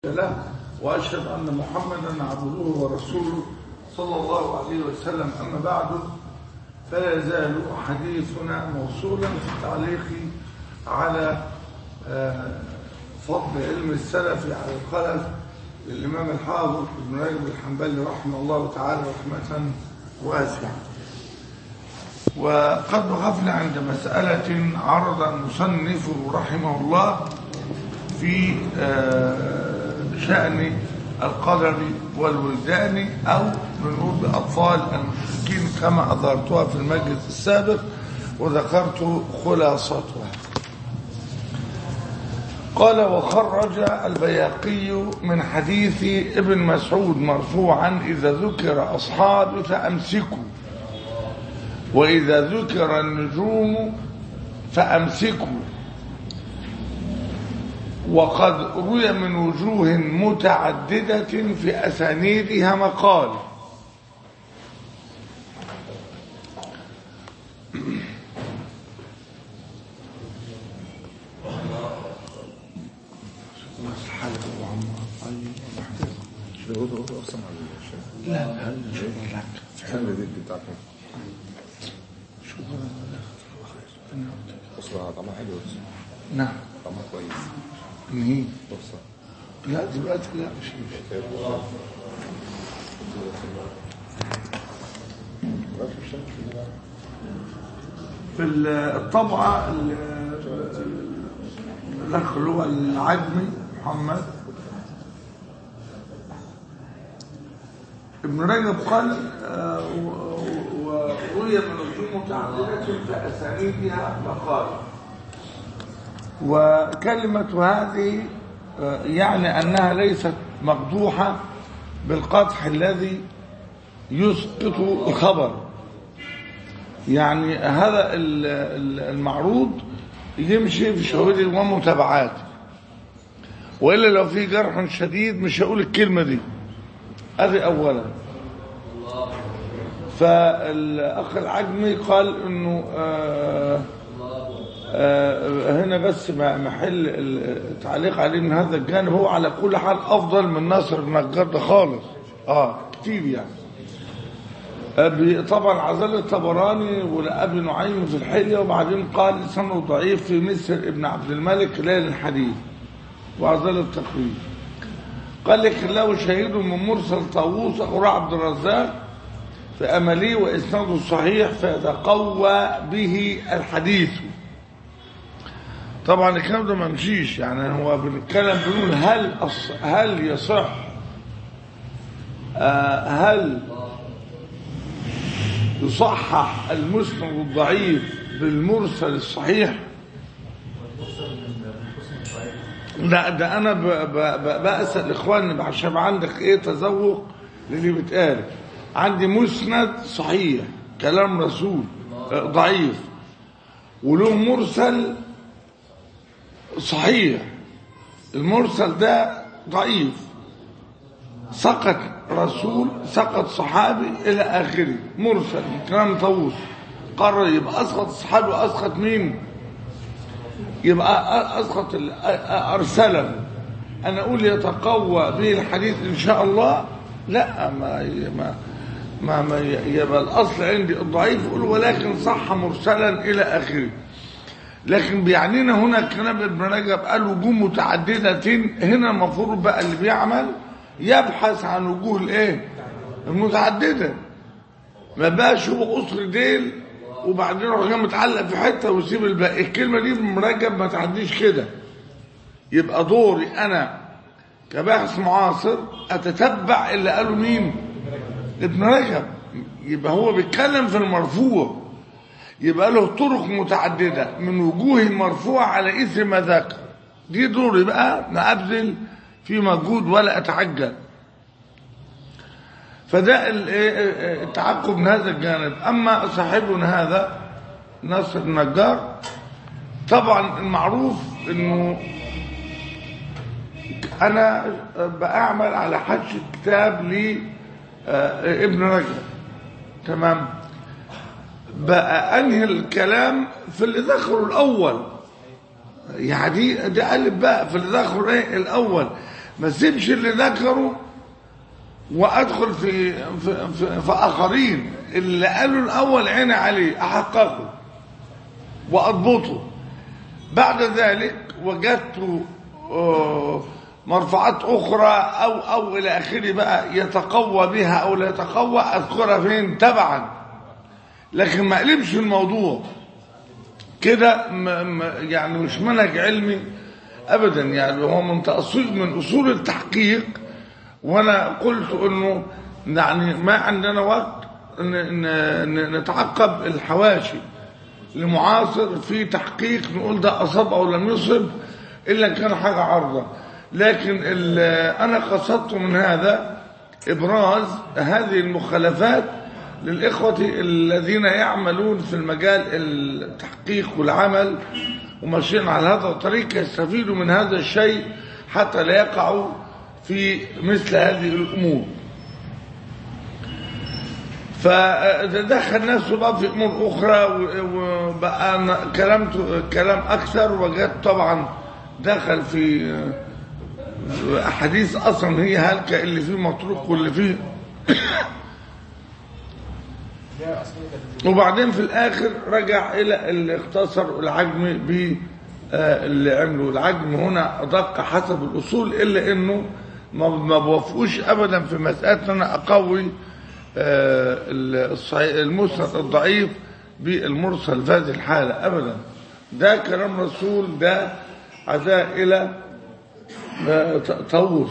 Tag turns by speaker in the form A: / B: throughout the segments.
A: له وأشهد أن محمدا عبده ورسوله صلى الله عليه وسلم أما بعد فلا يزال حديثنا موصولا في التعليق على فضل علم السلف على الخلف للإمام الحافظ ابن رجب الحنبلي رحمه الله تعالى رحمة واسعة وقد وقفنا عند مسألة عرض المصنف رحمه الله في شأن القدر والولدان أو بنقول بأطفال المشركين كما أظهرتها في المجلس السابق وذكرت خلاصتها قال وخرج البياقي من حديث ابن مسعود مرفوعا إذا ذكر أصحابي فأمسكوا وإذا ذكر النجوم فأمسكوا وقد روي من وجوه متعددة في أسانيدها مقال لا لا شكرا لك
B: الحملة دي بتاعتك
A: شكرا
B: أصلها طعمها حلو بس
A: نعم
B: طعمها كويس
A: مين
B: بص
A: لا دلوقتي لا مش مش في الطبعة الأخ اللي هو العجمي محمد ابن رجب قال آه، و- و- وروي من وجوه متعددة في أسانيدها مقال وكلمة هذه آه، يعني أنها ليست مقدوحة بالقدح الذي يسقط الخبر يعني هذا ال- ال- المعروض يمشي في شواهد ومتابعات وإلا لو في جرح شديد مش هقول الكلمة دي هذه أولا فالأخ العجمي قال أنه آه آه هنا بس محل التعليق عليه من هذا الجانب هو على كل حال أفضل من ناصر النجار ده خالص اه كتير يعني آه، بي- طبعا عزل الطبراني ولأبي نعيم في الحلية وبعدين قال لسانه ضعيف في مصر ابن عبد الملك ليل الحديث وعزل التقريب قال لك له شهيد من مرسل طاووس أخو عبد الرزاق في أملي وإسناده صحيح فيتقوى به الحديث طبعا الكلام ده ما مشيش يعني هو بنتكلم بنقول هل أص... هل يصح آه هل يصحح المسند الضعيف بالمرسل الصحيح لا ده انا ب... ب... ب... بسال اخواني عشان يبقى عندك ايه تذوق للي بيتقال عندي مسند صحيح كلام رسول آه، ضعيف وله مرسل صحيح المرسل ده ضعيف سقط رسول سقط صحابي الى اخره مرسل كلام طاووس قرر يبقى اسقط الصحابي واسقط مين يبقى اسقط ال- ارسله انا اقول يتقوى به الحديث ان شاء الله لا ما ما ما, ما يبقى الاصل عندي الضعيف يقول ولكن صح مرسلا الى اخره لكن بيعنينا هنا كلام ابن رجب قال وجوه متعددة هنا المفروض بقى اللي بيعمل يبحث عن وجوه الايه المتعددة ما بقاش هو قصر ديل وبعدين يروح جاي متعلق في حتة ويسيب الباقي الكلمة دي ابن رجب ما تعديش كده يبقى دوري انا كباحث معاصر اتتبع اللي قاله مين ابن رجب يبقى هو بيتكلم في المرفوع يبقى له طرق متعددة من وجوه مرفوعة على إثر ما ذكر دي دوري بقى ما أبذل في مجهود ولا أتعجل فده ال- إيه التعقب من هذا الجانب أما صاحبنا هذا ناصر النجار طبعا المعروف انه انا بعمل على حج كتاب لابن رجب تمام بقى انهي الكلام في اللي ذكره الاول يعني دي ده قالب بقى في اللي ذكره ايه الاول ما اسيبش اللي ذكره وادخل في في, في, في اخرين اللي قالوا الاول عيني عليه احققه واضبطه بعد ذلك وجدت آه، مرفوعات اخرى او او الى اخره بقى يتقوى بها او لا يتقوى اذكرها فين تبعا لكن ما اقلبش الموضوع كده م- م- يعني مش منهج علمي ابدا يعني هو من تاصيل من اصول التحقيق وانا قلت انه يعني ما عندنا وقت ن- ن- ن- نتعقب الحواشي لمعاصر في تحقيق نقول ده اصاب او لم يصب الا كان حاجه عارضه لكن ال- انا قصدت من هذا ابراز هذه المخالفات للاخوه الذين يعملون في المجال التحقيق والعمل وماشيين على هذا الطريق يستفيدوا من هذا الشيء حتى لا يقعوا في مثل هذه الامور فدخل نفسه بقى في امور اخرى و- وبقى أنا كلمت كلام اكثر وجدت طبعا دخل في احاديث اصلا هي هلكه اللي فيه مطروق واللي فيه وبعدين في الاخر رجع الى اللي اختصر العجم ب آه، اللي عمله العجم هنا ادق حسب الاصول الا انه ما ما بوافقوش ابدا في مساله ان انا اقوي آه، الصحيح المسند الضعيف بالمرسل في هذه الحاله ابدا ده كلام رسول ده عزاء الى آه، ت- طاووس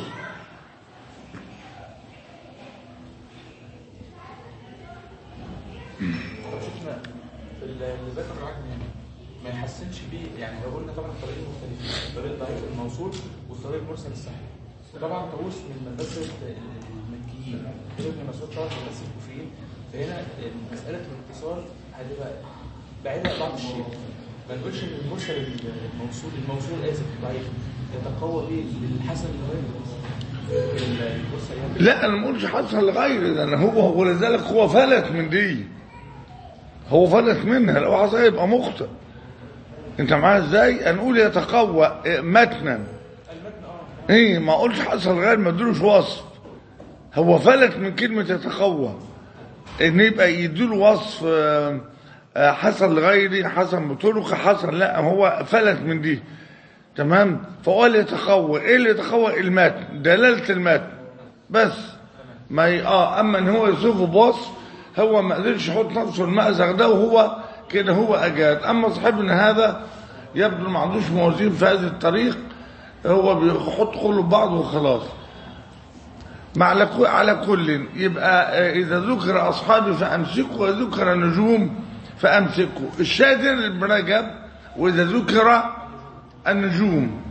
C: طب شفنا في ال- اللي ذكر العجم يعني ما يحسنش بيه يعني لو قلنا طبعا الطريقين مختلفين الطريق الضعيف الموصول والطريق المرسل الصحيح طبعا طاووس من مدرسه المكيين غير ابن مسعود طبعا من مدرسه الكوفيين فهنا مساله الاتصال هتبقى بعيده عن بعض الشيء ما نقولش ان المرسل الموصول الموصول اسف ضعيف يتقوى به للحسن الغير المرسل يعني
A: لا انا ما اقولش حصل لغير ده أنا هو ولذلك هو فلت من دي هو فلت منها لو حصل يبقى مخطئ انت معايا ازاي هنقول يتقوى إيه، متنا
C: المتن اه
A: ايه ما اقولش حصل غير ما ادلوش وصف هو فلت من كلمة يتقوى ان يبقى يديله وصف آه، آه، حصل لغيري حصل بطرق حصل لا هو فلت من دي تمام فهو اللي يتقوى ايه اللي يتقوى المتن دلالة المتن بس ما ي... اه اما ان هو يصفه بوصف هو ما قدرش يحط نفسه المأزق ده وهو كده هو اجاد اما صاحبنا هذا يبدو ما عندوش موازين في هذه الطريق هو بيحط كله ببعض وخلاص مع على كل- على كل يبقى آه، اذا ذكر اصحابي فامسكوا وذكر نجوم فامسكوا الشاهد هنا ابن رجب واذا ذكر النجوم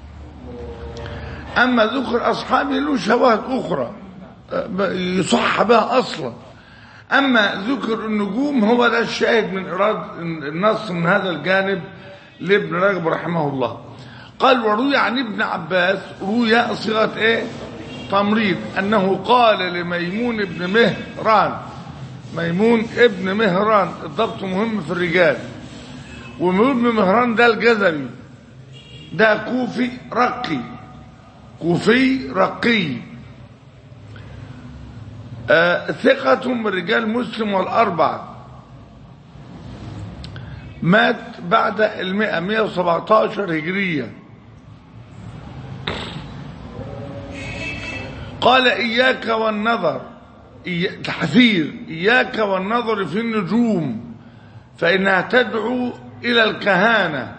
A: اما ذكر اصحابي له شواهد اخرى آه، ب- يصح بها اصلا اما ذكر النجوم هو ده الشاهد من اراد النص من هذا الجانب لابن رجب رحمه الله قال وروي عن ابن عباس روي صيغه ايه تمريض انه قال لميمون بن مهران ميمون ابن مهران الضبط مهم في الرجال وميمون بن مهران ده الجزري ده كوفي رقي كوفي رقي آه ثقة من رجال مسلم والأربعة مات بعد المئة مئة وسبعتاشر هجرية قال إياك والنظر إيا- تحذير إياك والنظر في النجوم فإنها تدعو إلى الكهانة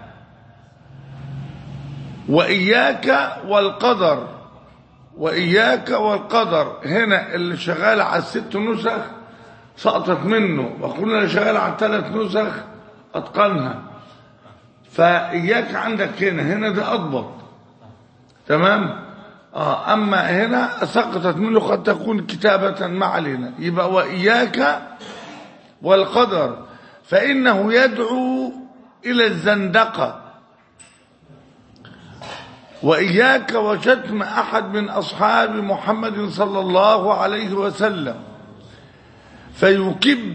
A: وإياك والقدر وإياك والقدر هنا اللي شغال على الست نسخ سقطت منه وقلنا اللي شغال على الثلاث نسخ أتقنها فإياك عندك هنا هنا ده أضبط تمام آه أما هنا سقطت منه قد تكون كتابة ما علينا يبقى وإياك والقدر فإنه يدعو إلى الزندقة وإياك وشتم أحد من أصحاب محمد صلى الله عليه وسلم فيكب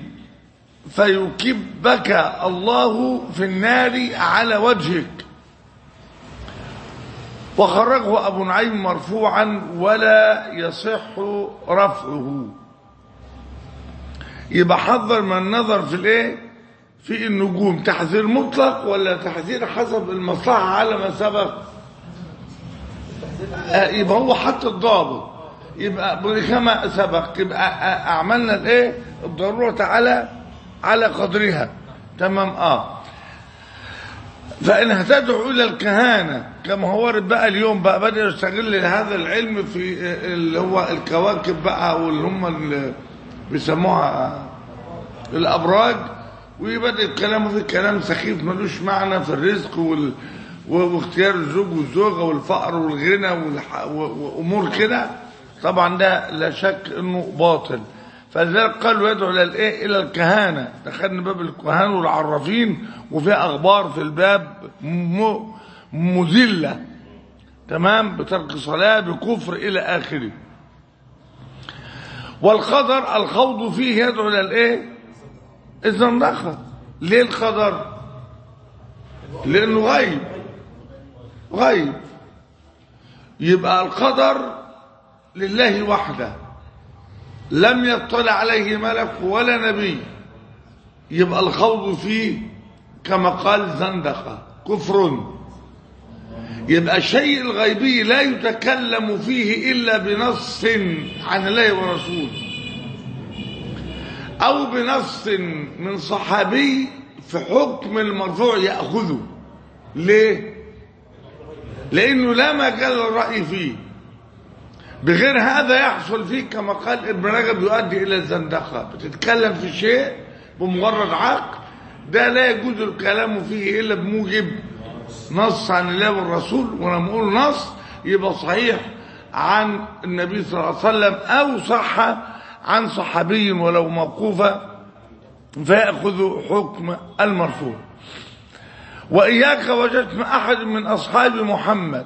A: فيكبك الله في النار على وجهك وخرجه أبو نعيم مرفوعا ولا يصح رفعه يبقى حذر من النظر في الايه في النجوم تحذير مطلق ولا تحذير حسب المصلحة على ما سبق آه، يبقى هو حط الضابط يبقى كما سبق يبقى آه، أعملنا الايه الضرورة على على قدرها تمام اه فإن هتدعو إلى الكهانة كما هو وارد بقى اليوم بقى بدأ يستغل هذا العلم في اللي هو الكواكب بقى واللي هم اللي بيسموها الأبراج ويبدأ كلامه في كلام سخيف ملوش معنى في الرزق وال... واختيار الزوج والزوجة والفقر والغنى والح... وأمور كده طبعا ده لا شك انه باطل فلذلك قالوا يدعو الى الايه الى الكهانه دخلنا باب الكهان والعرافين وفي اخبار في الباب م... مذله تمام بترك صلاه بكفر الى اخره والقدر الخوض فيه يدعو الى الايه الزندقه ليه القدر لانه غيب غيب يبقى القدر لله وحده لم يطلع عليه ملك ولا نبي يبقى الخوض فيه كما قال زندقة كفر يبقى الشيء الغيبي لا يتكلم فيه إلا بنص عن الله ورسوله أو بنص من صحابي في حكم المرفوع يأخذه ليه؟ لأنه لا مجال للرأي فيه بغير هذا يحصل فيه كما قال ابن رجب يؤدي الى الزندقه بتتكلم في شيء بمجرد عقل ده لا يجوز الكلام فيه الا بموجب نص عن الله والرسول ولما نقول نص يبقى صحيح عن النبي صلى الله عليه وسلم او صح عن صحابي ولو موقوفا فياخذ حكم المرفوع واياك وجدت احد من اصحاب محمد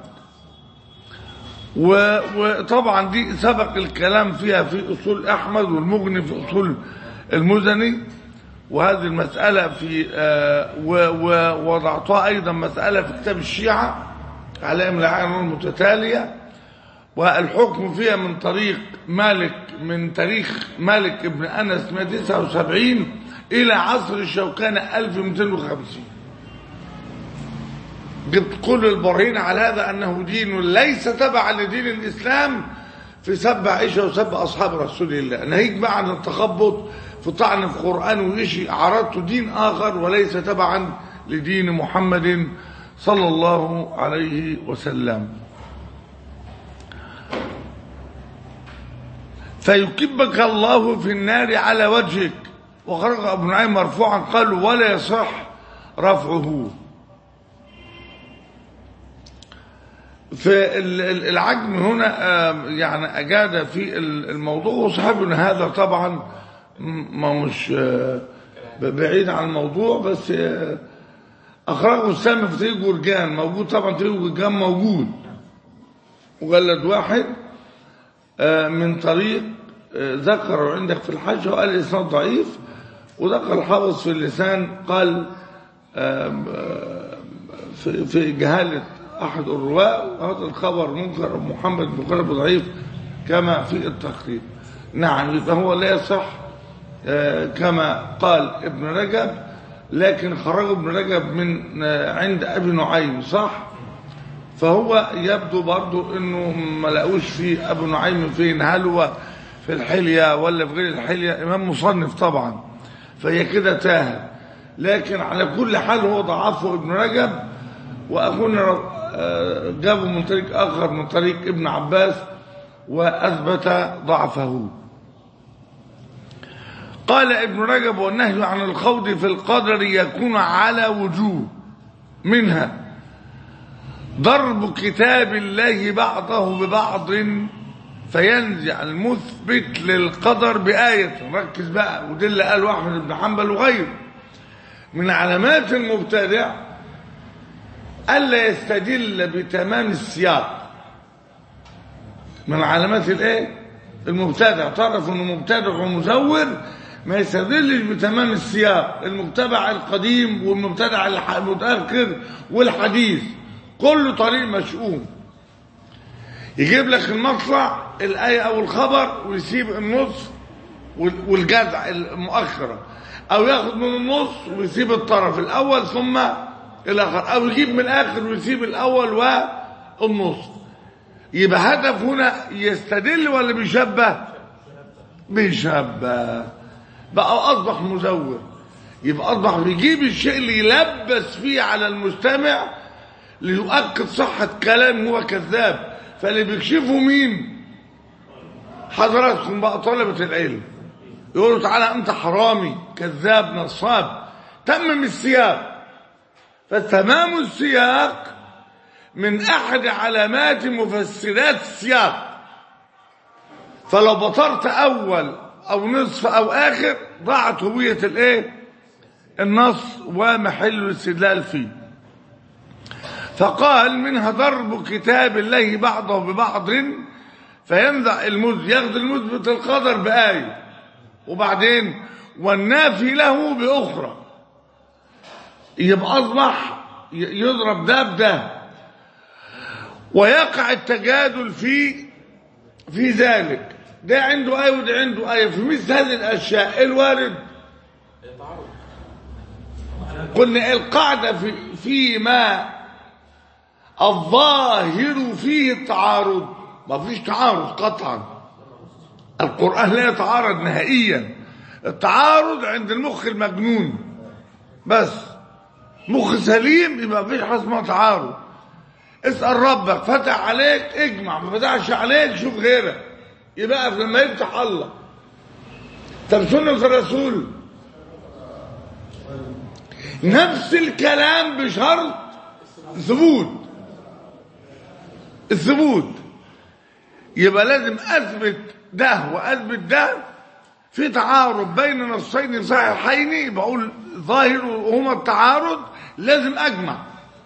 A: وطبعا دي سبق الكلام فيها في أصول أحمد والمغني في أصول المزني وهذه المسألة في ووضعتها أيضا مسألة في كتاب الشيعة على العين المتتالية والحكم فيها من طريق مالك من تاريخ مالك ابن أنس 179 إلى عصر الشوكاني 1250 جبت كل البراهين على هذا أنه دين ليس تبعا لدين الإسلام في سب عائشة وسب أصحاب رسول الله ناهيك بقى عن التخبط في طعن في القرآن ويشي عرضت دين آخر وليس تبعا لدين محمد صلى الله عليه وسلم فيكبك الله في النار على وجهك وخرج أبو نعيم مرفوعا قال ولا يصح رفعه في العجم هنا يعني أجاد في الموضوع وصاحبنا هذا طبعا ما مش بعيد عن الموضوع بس أخرجه السامي في طريق جرجان موجود طبعا طريق جرجان موجود مجلد واحد من طريق ذكر عندك في الحج وقال الإسناد ضعيف وذكر الحافظ في اللسان قال في جهالة أحد الرواة وهذا الخبر منكر محمد بن قلب ضعيف كما في التقريب نعم يبقى هو لا يصح كما قال ابن رجب لكن خرج ابن رجب من عند أبي نعيم صح فهو يبدو برضو انه ما لقوش في ابو نعيم فين هل هو في الحلية ولا في غير الحلية امام مصنف طبعا فهي كده تاهت لكن على كل حال هو ضعفه ابن رجب واخونا جابه من طريق اخر من طريق ابن عباس واثبت ضعفه قال ابن رجب والنهي عن الخوض في القدر يكون على وجوه منها ضرب كتاب الله بعضه ببعض فينزع المثبت للقدر بآية ركز بقى وده اللي قاله أحمد بن حنبل وغيره من علامات المبتدع ألا يستدل بتمام السياق من علامات الايه المبتدع تعرف انه مبتدع ومزور ما يستدلش بتمام السياق المبتدع القديم والمبتدع المتأخر والحديث كل طريق مشؤوم يجيب لك المطلع الآية أو الخبر ويسيب النص وال- والجزع المؤخرة أو ياخد من النص ويسيب الطرف الأول ثم الآخر أو يجيب من الآخر ويسيب الأول والنص يبقى هدف هنا يستدل ولا بيشبه بيشبه بقى أصبح مزور يبقى أصبح بيجيب الشيء اللي يلبس فيه على المستمع ليؤكد صحة كلام هو كذاب فاللي بيكشفه مين حضراتكم بقى طلبة العلم يقولوا تعالى أنت حرامي كذاب نصاب تمم السياق فتمام السياق من أحد علامات مفسرات السياق فلو بطرت أول أو نصف أو آخر ضاعت هوية الإيه النص ومحل الاستدلال فيه فقال منها ضرب كتاب الله بعضه ببعض فينزع المز ياخذ المثبت القدر بآية وبعدين والنافي له بأخرى يبقى أصبح ي- يضرب ده بده ويقع التجادل في في ذلك ده عنده آية وده عنده آية في مثل هذه الأشياء إيه الوارد
C: تعارض
A: قلنا القاعدة في فيما الظاهر فيه التعارض ما فيش تعارض قطعا القرآن لا يتعارض نهائيا التعارض عند المخ المجنون بس مخ سليم يبقى مفيش حاجه اسمها تعارض اسأل ربك فتح عليك اجمع ما فتحش عليك شوف غيرك يبقى لما يفتح الله طب سنة الرسول نفس الكلام بشرط ثبوت الثبوت يبقى لازم اثبت ده واثبت ده في تعارض بين نصين صحيحين بقول ظاهر هما التعارض لازم اجمع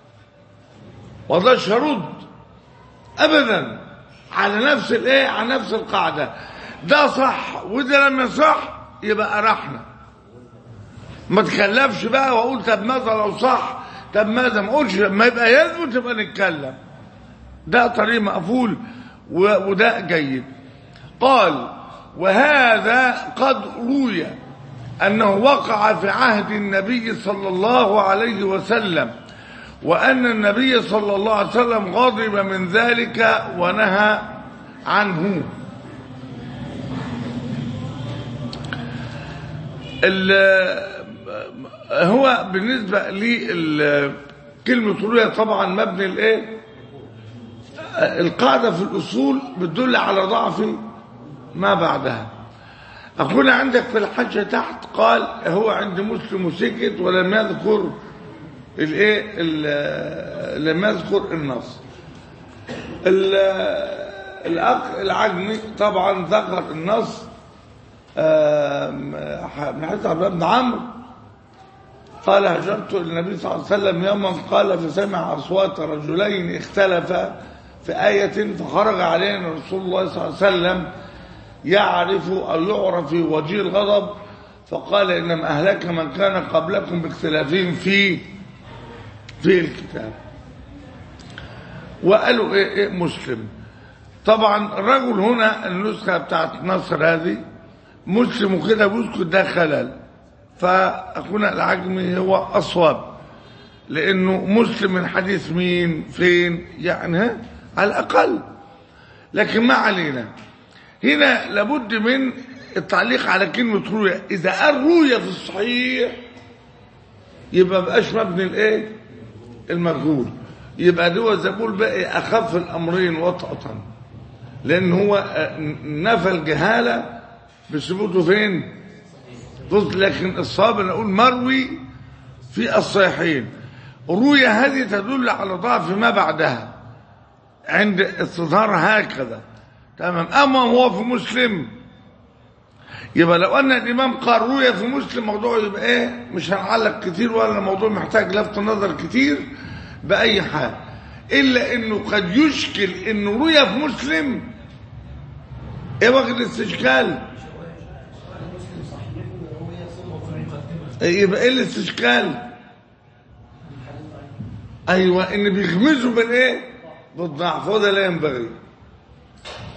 A: وضعش هرد ابدا على نفس الايه على نفس القاعده ده صح وده لم يصح يبقى ارحنا ما تكلفش بقى واقول طب ماذا لو صح طب ماذا ما اقولش لما يبقى يثبت يبقى نتكلم ده طريق مقفول و- وده جيد قال وهذا قد روي انه وقع في عهد النبي صلى الله عليه وسلم وان النبي صلى الله عليه وسلم غضب من ذلك ونهى عنه ال- هو بالنسبة لي كلمة روية طبعا مبني الايه القاعدة في الأصول بتدل على ضعف ما بعدها أخونا عندك في الحجة تحت قال هو عند مسلم وسكت ولم يذكر الايه ال- لم يذكر النص ال- الأخ العجمي طبعا ذكر النص آم، من حديث عبد الله بن عمرو قال هجرت النبي صلى الله عليه وسلم يوما قال فسمع اصوات رجلين اختلفا في آية فخرج علينا رسول الله صلى الله عليه وسلم يعرف أو يعرف في وجيه الغضب فقال إنما أهلك من كان قبلكم باختلافهم في في الكتاب وقالوا إيه, إيه مسلم طبعا الرجل هنا النسخة بتاعت نصر هذه مسلم وكده بيسكت ده خلل فأخونا العجمي هو أصوب لأنه مسلم من حديث مين فين يعني ها على الأقل لكن ما علينا هنا لابد من التعليق على كلمة رؤية إذا قال رؤية في الصحيح يبقى بقاش مبني الايه المجهول يبقى دول زي ما بقول بقى أخف الأمرين وطأة لأن هو آه، نفى الجهالة بثبوته فين قلت لكن الصواب أن أقول مروي في الصحيحين رؤية هذه تدل على ضعف ما بعدها عند استظهار هكذا تمام أما هو في مسلم يبقى لو أن الإمام قال رؤية في مسلم موضوع يبقى إيه مش هنعلق كتير ولا الموضوع محتاج لفت نظر كتير بأي حال إلا إنه قد يشكل إنه رؤية في مسلم إيه وقت الاستشكال يبقى ايه الاستشكال ايوه ان بيغمزوا بالايه بالضعف وده لا ينبغي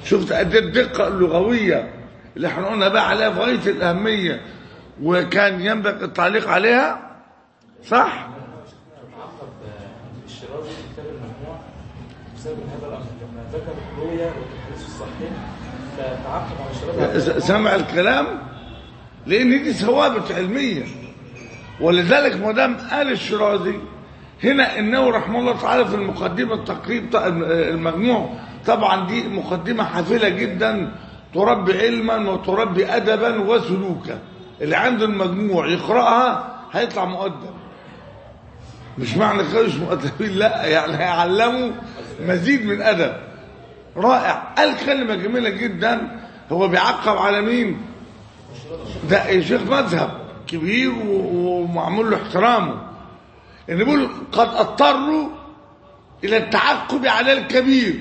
A: شفت قد ايه الدقه اللغويه اللي احنا قلنا بقى عليها في غايه الاهميه وكان ينبغي التعليق عليها صح
C: تعقب الشرازي في كتاب المجموع بسبب هذا الامر لما ذكر الرؤيا والحديث الصحيح فتعقب على الشرازي
A: س- سمع الكلام لان دي ثوابت علميه ولذلك ما دام قال الشرازي هنا انه رحمه الله تعالى في المقدمه التقريب ط- المجموع طبعا دي مقدمه حافله جدا تربي علما وتربي ادبا وسلوكا اللي عنده المجموع يقراها هيطلع مؤدب مش معنى كده مش مؤدبين لا يعني هيعلموا مزيد من ادب رائع قال كلمه جميله جدا هو بيعقب على مين ده شيخ مذهب كبير و- ومعمول له احترامه ان بيقول قد اضطروا الى التعقب على الكبير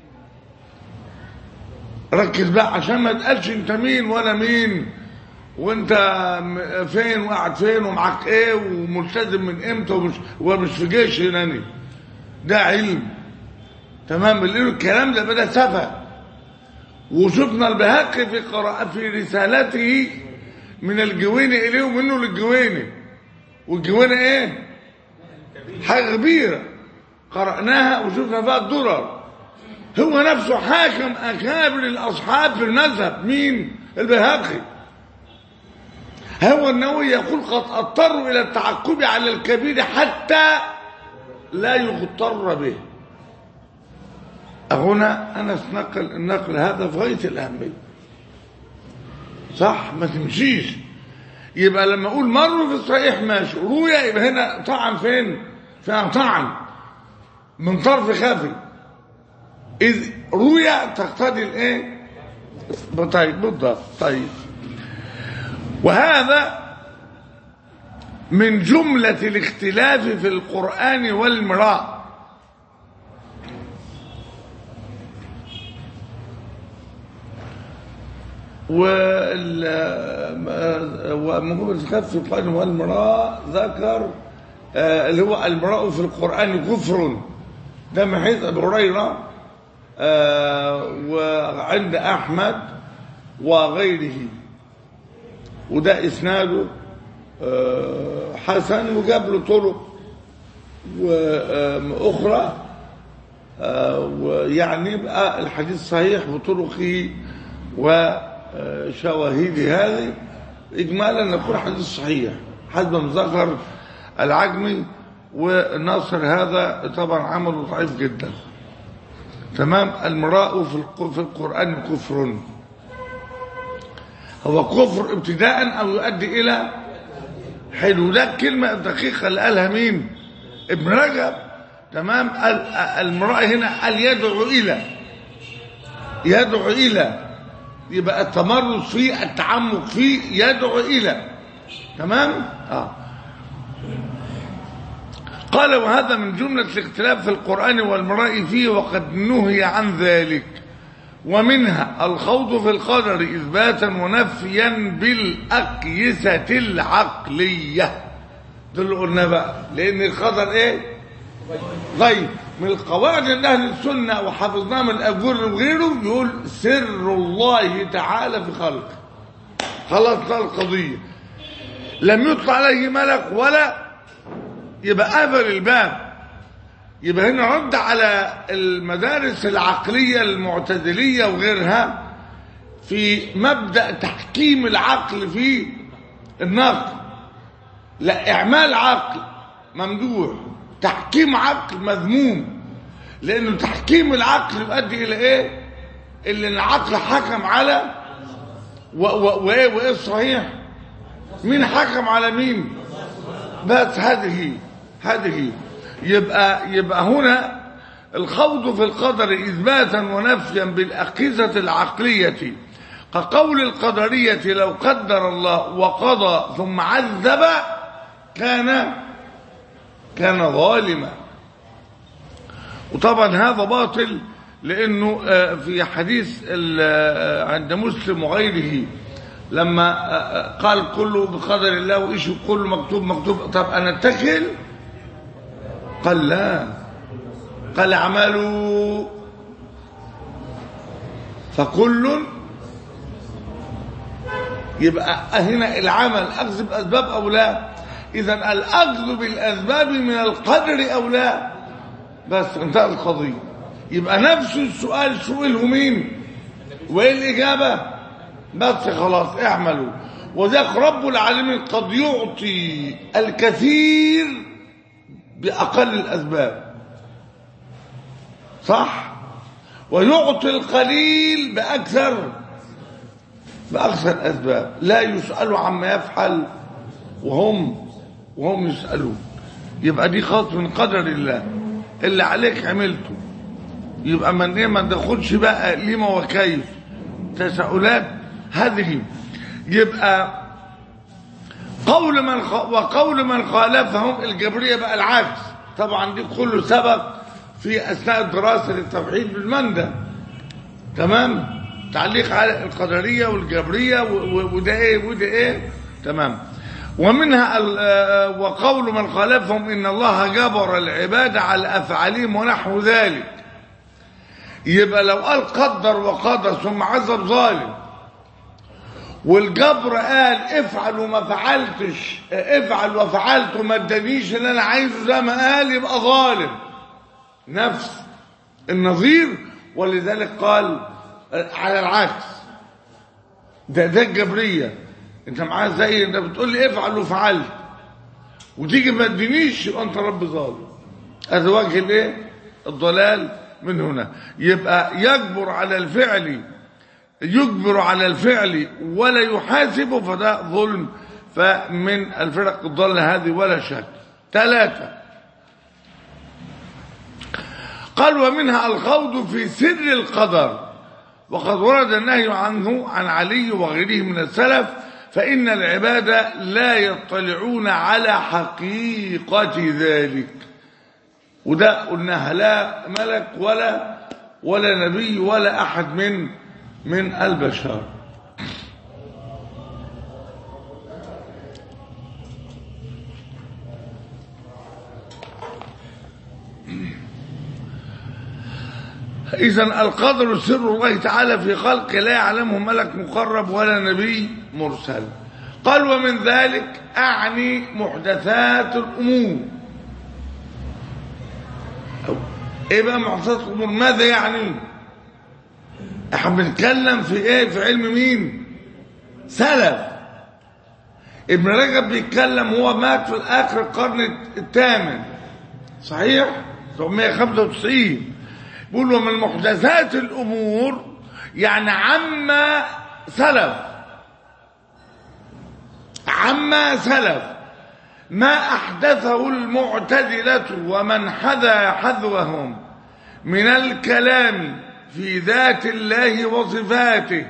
A: ركز بقى عشان ما تقالش انت مين وانا مين وانت م- فين وقاعد فين ومعاك ايه وملتزم من امتى ومش ومش في جيش هناني ده علم تمام اللي له الكلام ده بدا سفه وشفنا البهاقي في قراءة في رسالته من الجويني إليه ومنه للجويني والجويني إيه؟ حاجة كبيرة قرأناها وشفنا فيها الدرر هو نفسه حاكم أكابر الأصحاب في المذهب مين؟ البهاقي هو النووي يقول قد اضطروا إلى التعقب على الكبير حتى لا يغتر به هنا أنس نقل النقل هذا في غاية الأهمية صح ما تمشيش يبقى لما أقول مروا في الصحيح ماشي روية يبقى هنا طعن فين فيها طعن من طرف خفي إذ روية تقتضي الإيه طيب بالضبط طيب وهذا من جملة الاختلاف في القرآن والمراء ومجموعة الخف في القرآن والمراء ذكر آه، اللي هو المراء في القرآن كفر ده من حيث أبي هريرة آه، وعند أحمد وغيره وده إسناده آه، حسن وجاب له طرق وأخرى آه، ويعني بقى الحديث صحيح بطرقه وشواهده هذه إجمالا نقول حديث صحيح حسب ما ذكر العجمي والناصر هذا طبعا عمله ضعيف جدا تمام المراء في الق- في القرآن كفر هو كفر ابتداء أو يؤدي إلى حلو ده الكلمة الدقيقة اللي قالها مين ابن رجب تمام قال المرأة هنا قال يدعو إلى يدعو إلى يبقى التمرس فيه التعمق فيه يدعو إلى تمام آه. قال وهذا من جملة الاختلاف في القرآن والمراء فيه وقد نهي عن ذلك ومنها الخوض في القدر إثباتا ونفيا بالأقيسة العقلية ده اللي قلنا بقى لأن القدر إيه؟ غيب من القواعد اللي أهل السنة وحفظناها من الأجور وغيره يقول سر الله تعالى في خلقه خلاص ده القضية لم يطلع عليه ملك ولا يبقى قفل الباب يبقى هنا رد على المدارس العقلية المعتزلية وغيرها في مبدأ تحكيم العقل في النقل لا إعمال عقل ممدوح تحكيم عقل مذموم لأنه تحكيم العقل يؤدي إلى إيه؟ إلا إن العقل حكم على و- و- وإيه وإيه الصحيح؟ مين حكم على مين؟ بس هذه هذه يبقى يبقى هنا الخوض في القدر إثباتا ونفيا بالأقيسة العقلية كقول القدرية لو قدر الله وقضى ثم عذب كان كان ظالما وطبعا هذا باطل لأنه آه، في حديث ال- آه، عند مسلم وغيره لما آه، آه، قال كله بقدر الله وإيش كله مكتوب مكتوب طب أنا اتكل قال لا قال اعملوا فكل يبقى هنا العمل أخذ بأسباب أو لا إذا الأخذ بالأسباب من القدر أو لا بس انتهى القضية يبقى نفس السؤال سئله مين وإيه الإجابة بس خلاص اعملوا وذاك رب العالمين قد يعطي الكثير بأقل الأسباب صح ويعطي القليل بأكثر بأكثر الأسباب لا يسأل عما يفعل وهم وهم يسألون يبقى دي خاص من قدر الله اللي عليك عملته يبقى من ايه ما تاخدش بقى لما وكيف تساؤلات هذه يبقى قول من خ... وقول من خالفهم الجبريه بقى العكس طبعا دي كله سبق في اثناء الدراسه للتوحيد بالمندى تمام تعليق على القدريه والجبريه و... و... وده ايه وده ايه تمام ومنها ال... آه، وقول من خالفهم ان الله جبر العباد على افعالهم ونحو ذلك يبقى لو قال قدر وقدر ثم عذب ظالم والجبر قال افعل وما فعلتش افعل وفعلت وما ادانيش اللي انا عايزه زي ما قال يبقى ظالم نفس النظير ولذلك قال على العكس ده ده الجبريه انت معايا زي انت بتقول لي افعل وفعلت وتيجي ما ادينيش يبقى انت رب ظالم هذا وجه الايه الضلال من هنا يبقى يجبر على الفعل يجبر على الفعل ولا يحاسب فده ظلم فمن الفرق الضالة هذه ولا شك ثلاثة قال ومنها الخوض في سر القدر وقد ورد النهي عنه عن علي وغيره من السلف فإن العباد لا يطلعون على حقيقة ذلك وده قلناها لا ملك ولا ولا نبي ولا أحد من من البشر إذا القدر سر الله تعالى في خلقه لا يعلمه ملك مقرب ولا نبي مرسل قال ومن ذلك أعني محدثات الأمور ايه بقى محدثات الامور ماذا يعني احنا بنتكلم في ايه في علم مين سلف ابن رجب بيتكلم هو مات في الاخر القرن الثامن صحيح 795 بيقول ومن محدثات الامور يعني عما سلف عما سلف ما أحدثه المعتزلة ومن حذا حذوهم من الكلام في ذات الله وصفاته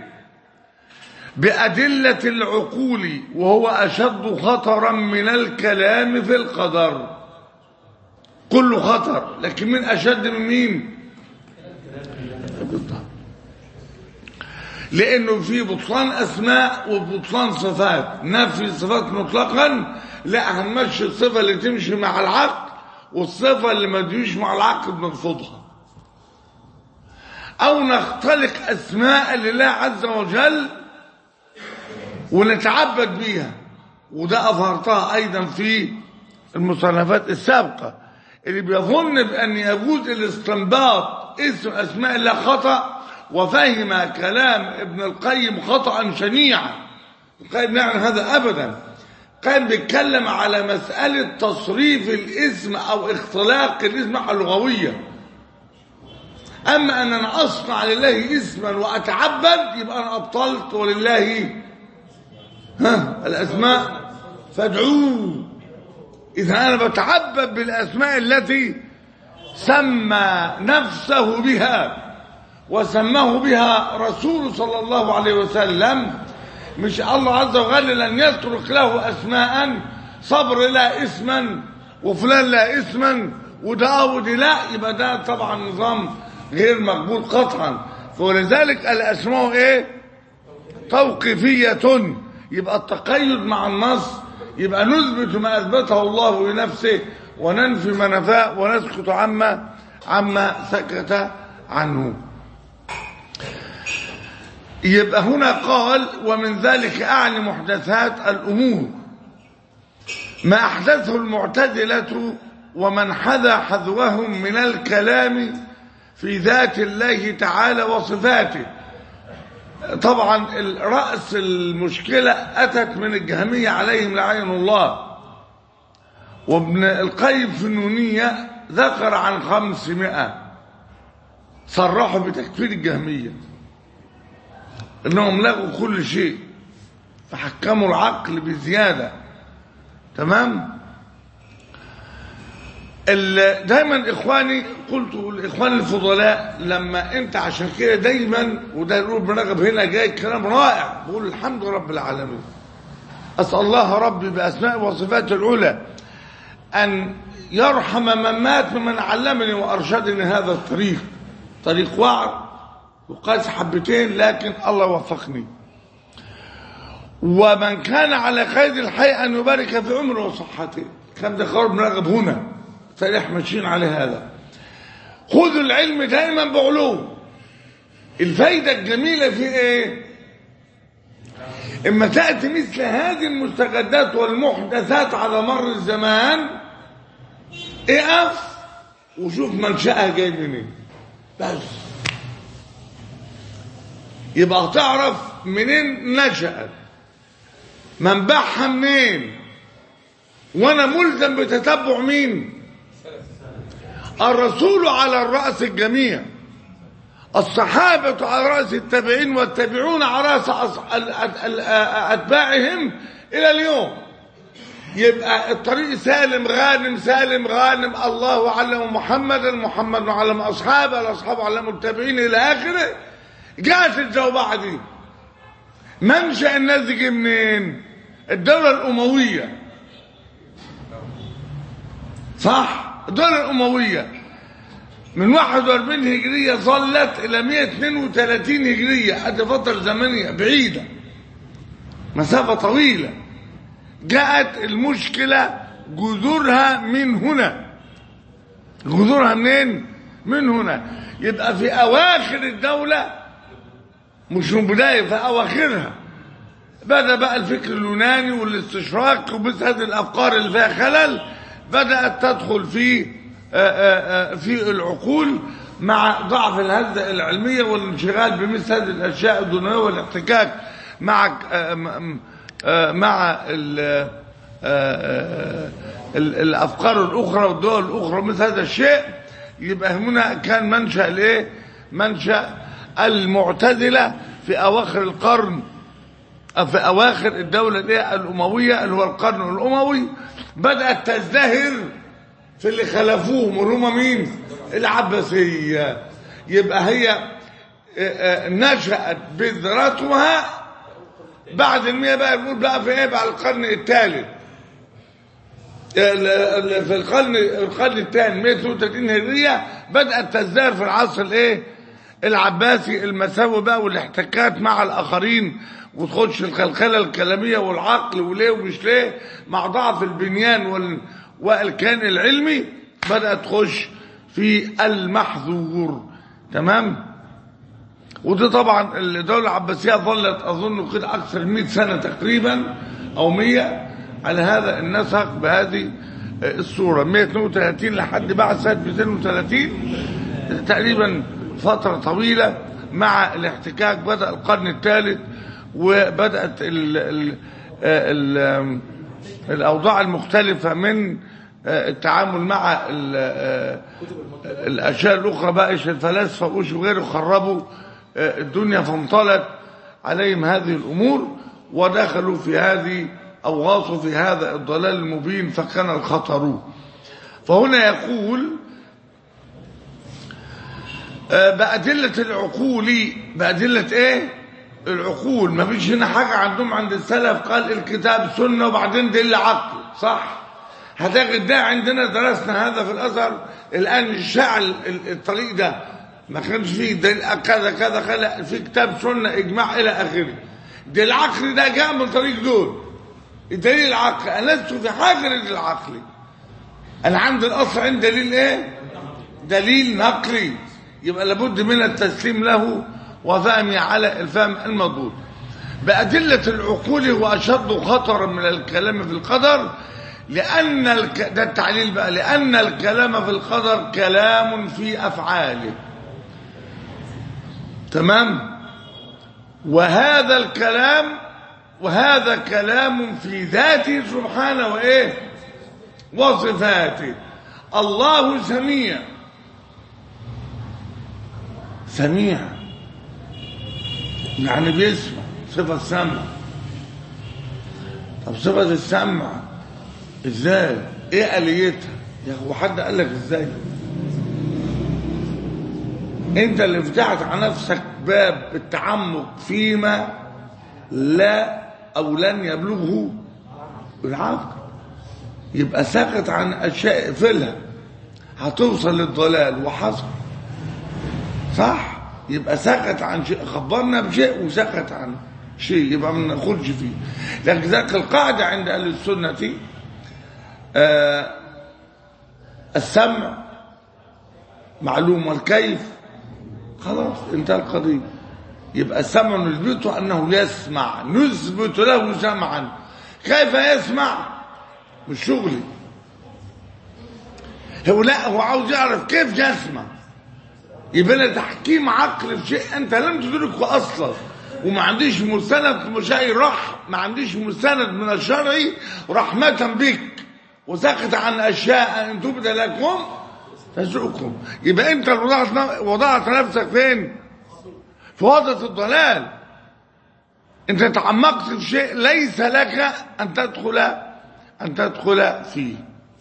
A: بأدلة العقول وهو أشد خطرا من الكلام في القدر كله خطر لكن من أشد من مين لأنه في بطلان أسماء وبطلان صفات نفي الصفات مطلقا لا هنمشي الصفة اللي تمشي مع العقل والصفة اللي ما تمشيش مع العقل بنرفضها أو نختلق أسماء لله عز وجل ونتعبد بيها وده أظهرتها أيضا في المصنفات السابقة اللي بيظن بأن يجوز الاستنباط اسم أسماء الله خطأ وفهم كلام ابن القيم خطأ شنيعا القيم يعني هذا أبدا كان بيتكلم على مسألة تصريف الاسم أو اختلاق الاسم اللغوية أما أن أنا أصنع لله اسما وأتعبد يبقى أنا أبطلت ولله ها الأسماء فادعوه إذا أنا بتعبد بالأسماء التي سمى نفسه بها وسماه بها رسول صلى الله عليه وسلم مش الله عز وجل لن يترك له أسماء صبر لا اسما وفلان لا اسما وداود لا يبقى ده طبعا نظام غير مقبول قطعا ولذلك الأسماء ايه توقيفية يبقى التقيد مع النص يبقى نثبت ما أثبته الله لنفسه وننفي ما نفاه ونسكت عما عما سكت عنه يبقى هنا قال ومن ذلك أعني محدثات الأمور ما أحدثه المعتزلة ومن حذا حذوهم من الكلام في ذات الله تعالى وصفاته طبعا رأس المشكلة أتت من الجهمية عليهم لعين الله وابن القيم في النونية ذكر عن خمسمائة صرحوا بتكفير الجهمية انهم لغوا كل شيء فحكموا العقل بزيادة تمام ال- دايما اخواني قلت الاخوان الفضلاء لما انت عشان كده دايما وده يقول بنغب هنا جاي كلام رائع بقول الحمد لله رب العالمين اسال الله ربي باسماء وصفاته العلى ان يرحم من مات ممن علمني وارشدني هذا الطريق طريق وعر وقاس حبتين لكن الله وفقني ومن كان على قيد الحي ان يبارك في عمره وصحته كان ده قول بنرغب هنا صريح ماشيين على هذا خذوا العلم دائما بعلوم الفايدة الجميلة في ايه اما تأتي مثل هذه المستجدات والمحدثات على مر الزمان اقف وشوف منشأها جاي منين بس يبقى تعرف منين نشأت منبعها منين وانا ملزم بتتبع مين الرسول على الرأس الجميع الصحابة على رأس التابعين والتابعون على رأس أص- ال- ال- ال- أتباعهم إلى اليوم يبقى الطريق سالم غانم سالم غانم الله علم محمدا محمد علم أصحابه الأصحاب علموا التابعين إلى آخره جاءت الجوابة دي منشأ الناس دي جه منين؟ الدولة الأموية صح الدولة الأموية من 41 هجرية ظلت إلى 132 هجرية هذه فترة زمنية بعيدة مسافة طويلة جاءت المشكلة جذورها من هنا جذورها منين؟ من هنا يبقى في أواخر الدولة مش من بداية في أواخرها بدأ بقى الفكر اليوناني والاستشراق وبس هذه الأفكار اللي فيها خلل بدأت تدخل في آه، آه، آه، في العقول مع ضعف الهزة العلمية والانشغال بمثل هذه الأشياء الدنيوية والاحتكاك مع آه، م- آه، مع ال- آه، آه، ال- الأفكار الأخرى والدول الأخرى مثل هذا الشيء يبقى هنا كان منشأ الإيه؟ منشأ المعتزلة في أواخر القرن في أواخر الدولة الإيه؟ الأموية اللي هو القرن الأموي بدأت تزدهر في اللي خلفوهم واللي هم مين؟ العباسية يبقى هي آه، آه، نشأت بذرتها بعد المية بقى نقول بقى في ايه بقى القرن الثالث ال- ال- في القرن القرن الثاني 132 هجرية بدأت تزدهر في العصر الايه العباسي المساوي بقى والاحتكاك مع الآخرين وتخش الخلخلة الكلامية والعقل وليه ومش ليه مع ضعف البنيان وال والكيان العلمي بدأت تخش في المحظور تمام ودي طبعا الدولة العباسية ظلت أظن كده أكثر من 100 سنة تقريبا أو 100 على هذا النسق بهذه الصورة 132 لحد بعد سنة 230 تقريبا فترة طويلة مع الاحتكاك بدأ القرن الثالث وبدأت ال ال ال الأوضاع المختلفة من التعامل مع ال- الأشياء الأخرى بقى إيش الفلاسفة وإيش وغيره خربوا الدنيا فانطلت عليهم هذه الأمور ودخلوا في هذه أو غاصوا في هذا الضلال المبين فكان الخطر فهنا يقول آه، بأدلة العقول بأدلة ايه العقول ما فيش هنا حاجة عندهم عند السلف قال الكتاب سنة وبعدين دل عقل صح هتجد ده عندنا درسنا هذا في الأزهر الآن شاع ال- ال- الطريق ده ما كانش فيه دليل كذا كذا كذا في كتاب سنة إجماع إلى آخره ده العقل ده جاء من طريق دول الدليل العقل أنا لست في حاجة للعقل أنا عندي الأصل عندي دليل إيه دليل نقلي يبقى لابد من التسليم له وفهمي على الفهم المضبوط بأدلة العقول هو أشد خطرا من الكلام في القدر لأن الك... ده التعليل بقى لأن الكلام في القدر كلام في أفعاله تمام وهذا الكلام وهذا كلام في ذاته سبحانه وإيه وصفاته الله سميع سميع يعني بيسمع صفة السمع طب صفة السمع ازاي ايه آليتها يا اخو حد قال لك ازاي انت اللي فتحت على نفسك باب التعمق فيما لا او لن يبلغه العقل يبقى سكت عن اشياء اقفلها هتوصل للضلال وحصل صح يبقى سكت عن شيء خبرنا بشيء وسكت عن شيء يبقى ما ناخدش فيه لكن ذاك القاعده عند اهل السنه آه السمع معلوم والكيف خلاص انتهى القضيه يبقى السمع نثبته انه يسمع نثبت له سمعا كيف يسمع مش شغلي هو لا هو عاوز يعرف كيف يسمع يبقى لنا تحكيم عقل في شيء انت لم تدركه اصلا وما عنديش مستند مشاعر رح ما عنديش مستند من الشرع رحمة بك وسكت عن اشياء ان تبد لكم تسؤكم يبقى انت وضعت وضعت نفسك فين؟ في وضعة الضلال انت تعمقت في شيء ليس لك ان تدخل ان تدخل فيه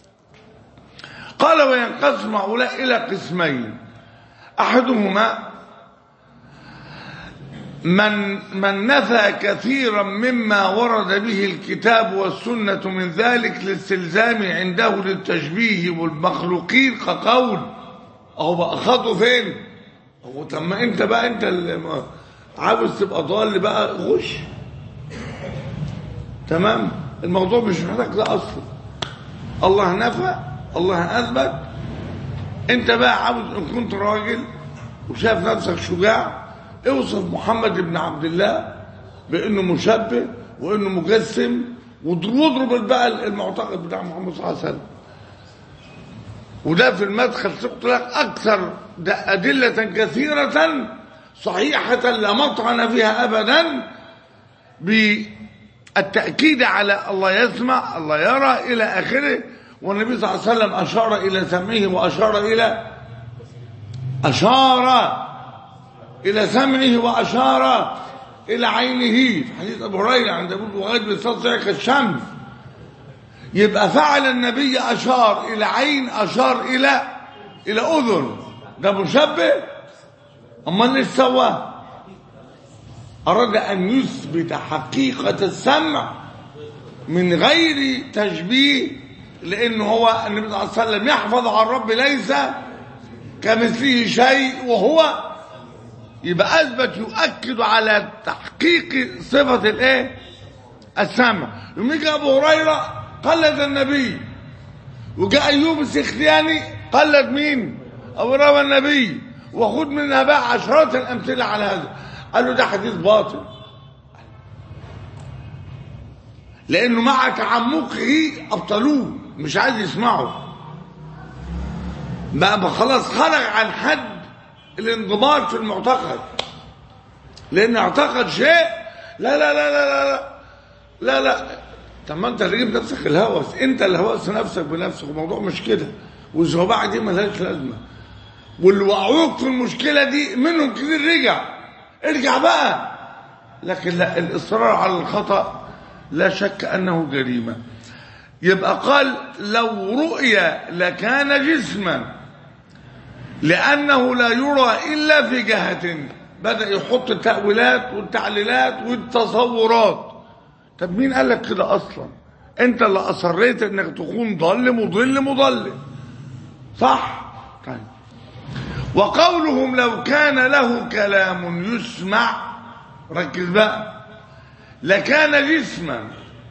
A: قال وينقسم هؤلاء الى قسمين احدهما من من نفى كثيرا مما ورد به الكتاب والسنة من ذلك للاستلزام عنده للتشبيه والمخلوقين كقول اهو بقى خطه فين هو طب ما انت بقى انت اللي عاوز تبقى ضال بقى غش تمام الموضوع مش محتاج ده اصلا الله نفى الله اثبت انت بقى عاوز ان كنت راجل وشايف نفسك شجاع اوصف محمد بن عبد الله بانه مشبه وانه مجسم واضرب بقى المعتقد بتاع محمد صلى الله عليه وسلم وده في المدخل سقط لك اكثر ده ادله كثيره صحيحه لا مطعن فيها ابدا بالتاكيد على الله يسمع الله يرى الى اخره والنبي صلى الله عليه وسلم اشار الى سمعه واشار الى اشار إلى سمعه وأشار إلى عينه في حديث أبو هريرة عند أبو البخاري بيستصعق كالشمس يبقى فعل النبي أشار إلى عين أشار إلى إلى أذن ده مشبه أمال إيش سوى؟ أراد أن يثبت حقيقة السمع من غير تشبيه لأنه هو النبي صلى الله عليه وسلم يحفظ عن الرب ليس كمثله شيء وهو يبقى اثبت يؤكد على تحقيق صفه الايه السمع يوم يجي ابو هريره قلد النبي وجاء ايوب السختياني قلد مين ابو هريره النبي وخد منها بقى عشرات الامثله على هذا قال له ده حديث باطل لانه مع تعمقه ابطلوه مش عايز يسمعه بقى خلاص خرج عن حد الانضباط في المعتقد لان اعتقد شيء لا لا لا لا لا لا لا طب ما انت اللي جبت نفسك الهوس انت اللي هوس نفسك بنفسك الموضوع مش كده والزوبعه دي ملهاش لازمه واللي وقعوك في المشكله دي منهم كتير رجع ارجع بقى لكن لا الاصرار على الخطا لا شك انه جريمه يبقى قال لو رؤي لكان جسما لأنه لا يرى إلا في جهة بدأ يحط التأويلات والتعليلات والتصورات طب مين قال لك كده أصلا أنت اللي أصريت أنك تكون ضل مضل مضل صح طيب وقولهم لو كان له كلام يسمع ركز بقى لكان جسما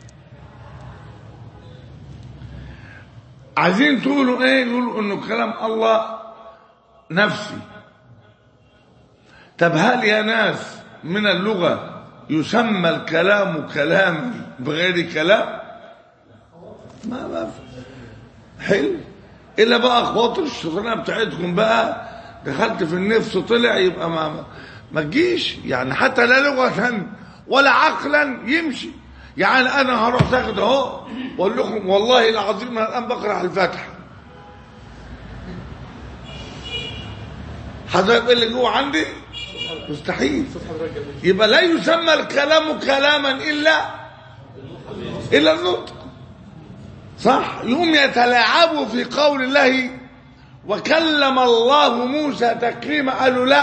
A: عايزين تقولوا ايه نقولوا انه كلام الله نفسي طب هل يا ناس من اللغة يسمى الكلام كلاما بغير كلام ما ما في. حلو الا بقى خواطر الشيطانيه بتاعتكم بقى دخلت في النفس طلع يبقى ما ما- ما تجيش يعني حتى لا لغه ولا عقلا يمشي يعني انا هروح ساخد اهو واقول لكم والله العظيم انا الان بقرا الفاتحه حضرتك إيه اللي جوه عندي مستحيل
C: صوت حضرتك جميل
A: يبقى لا يسمى الكلام كلاما الا الا النطق صح يقوم يتلاعبوا في قول الله وكلم الله موسى تكريما قالوا لا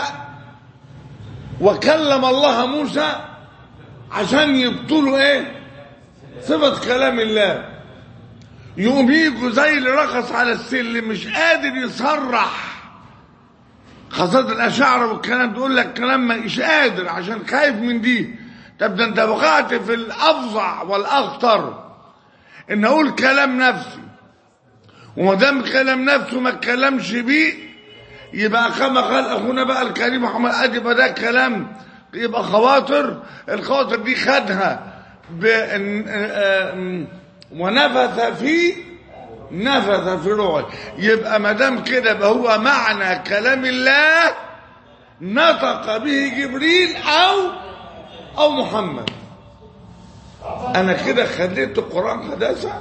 A: وكلم الله موسى عشان يبطلوا ايه صفة كلام الله يقوم يجوا زي اللي رقص على السلم مش قادر يصرح خاصة الأشاعرة والكلام تقول لك كلام مش قادر عشان خايف من دي طب ده انت وقعت في الأفظع والأخطر إن أقول كلام نفسي وما دام كلام نفسه ما اتكلمش بيه يبقى كما قال أخونا بقى الكريم محمد أدي يبقى ده كلام يبقى خواطر الخواطر دي خدها بإن- آم، ونفث في نفث في روحه يبقى ما دام كده يبقى هو معنى كلام الله نطق به جبريل او او محمد انا كده خليت القران حداثه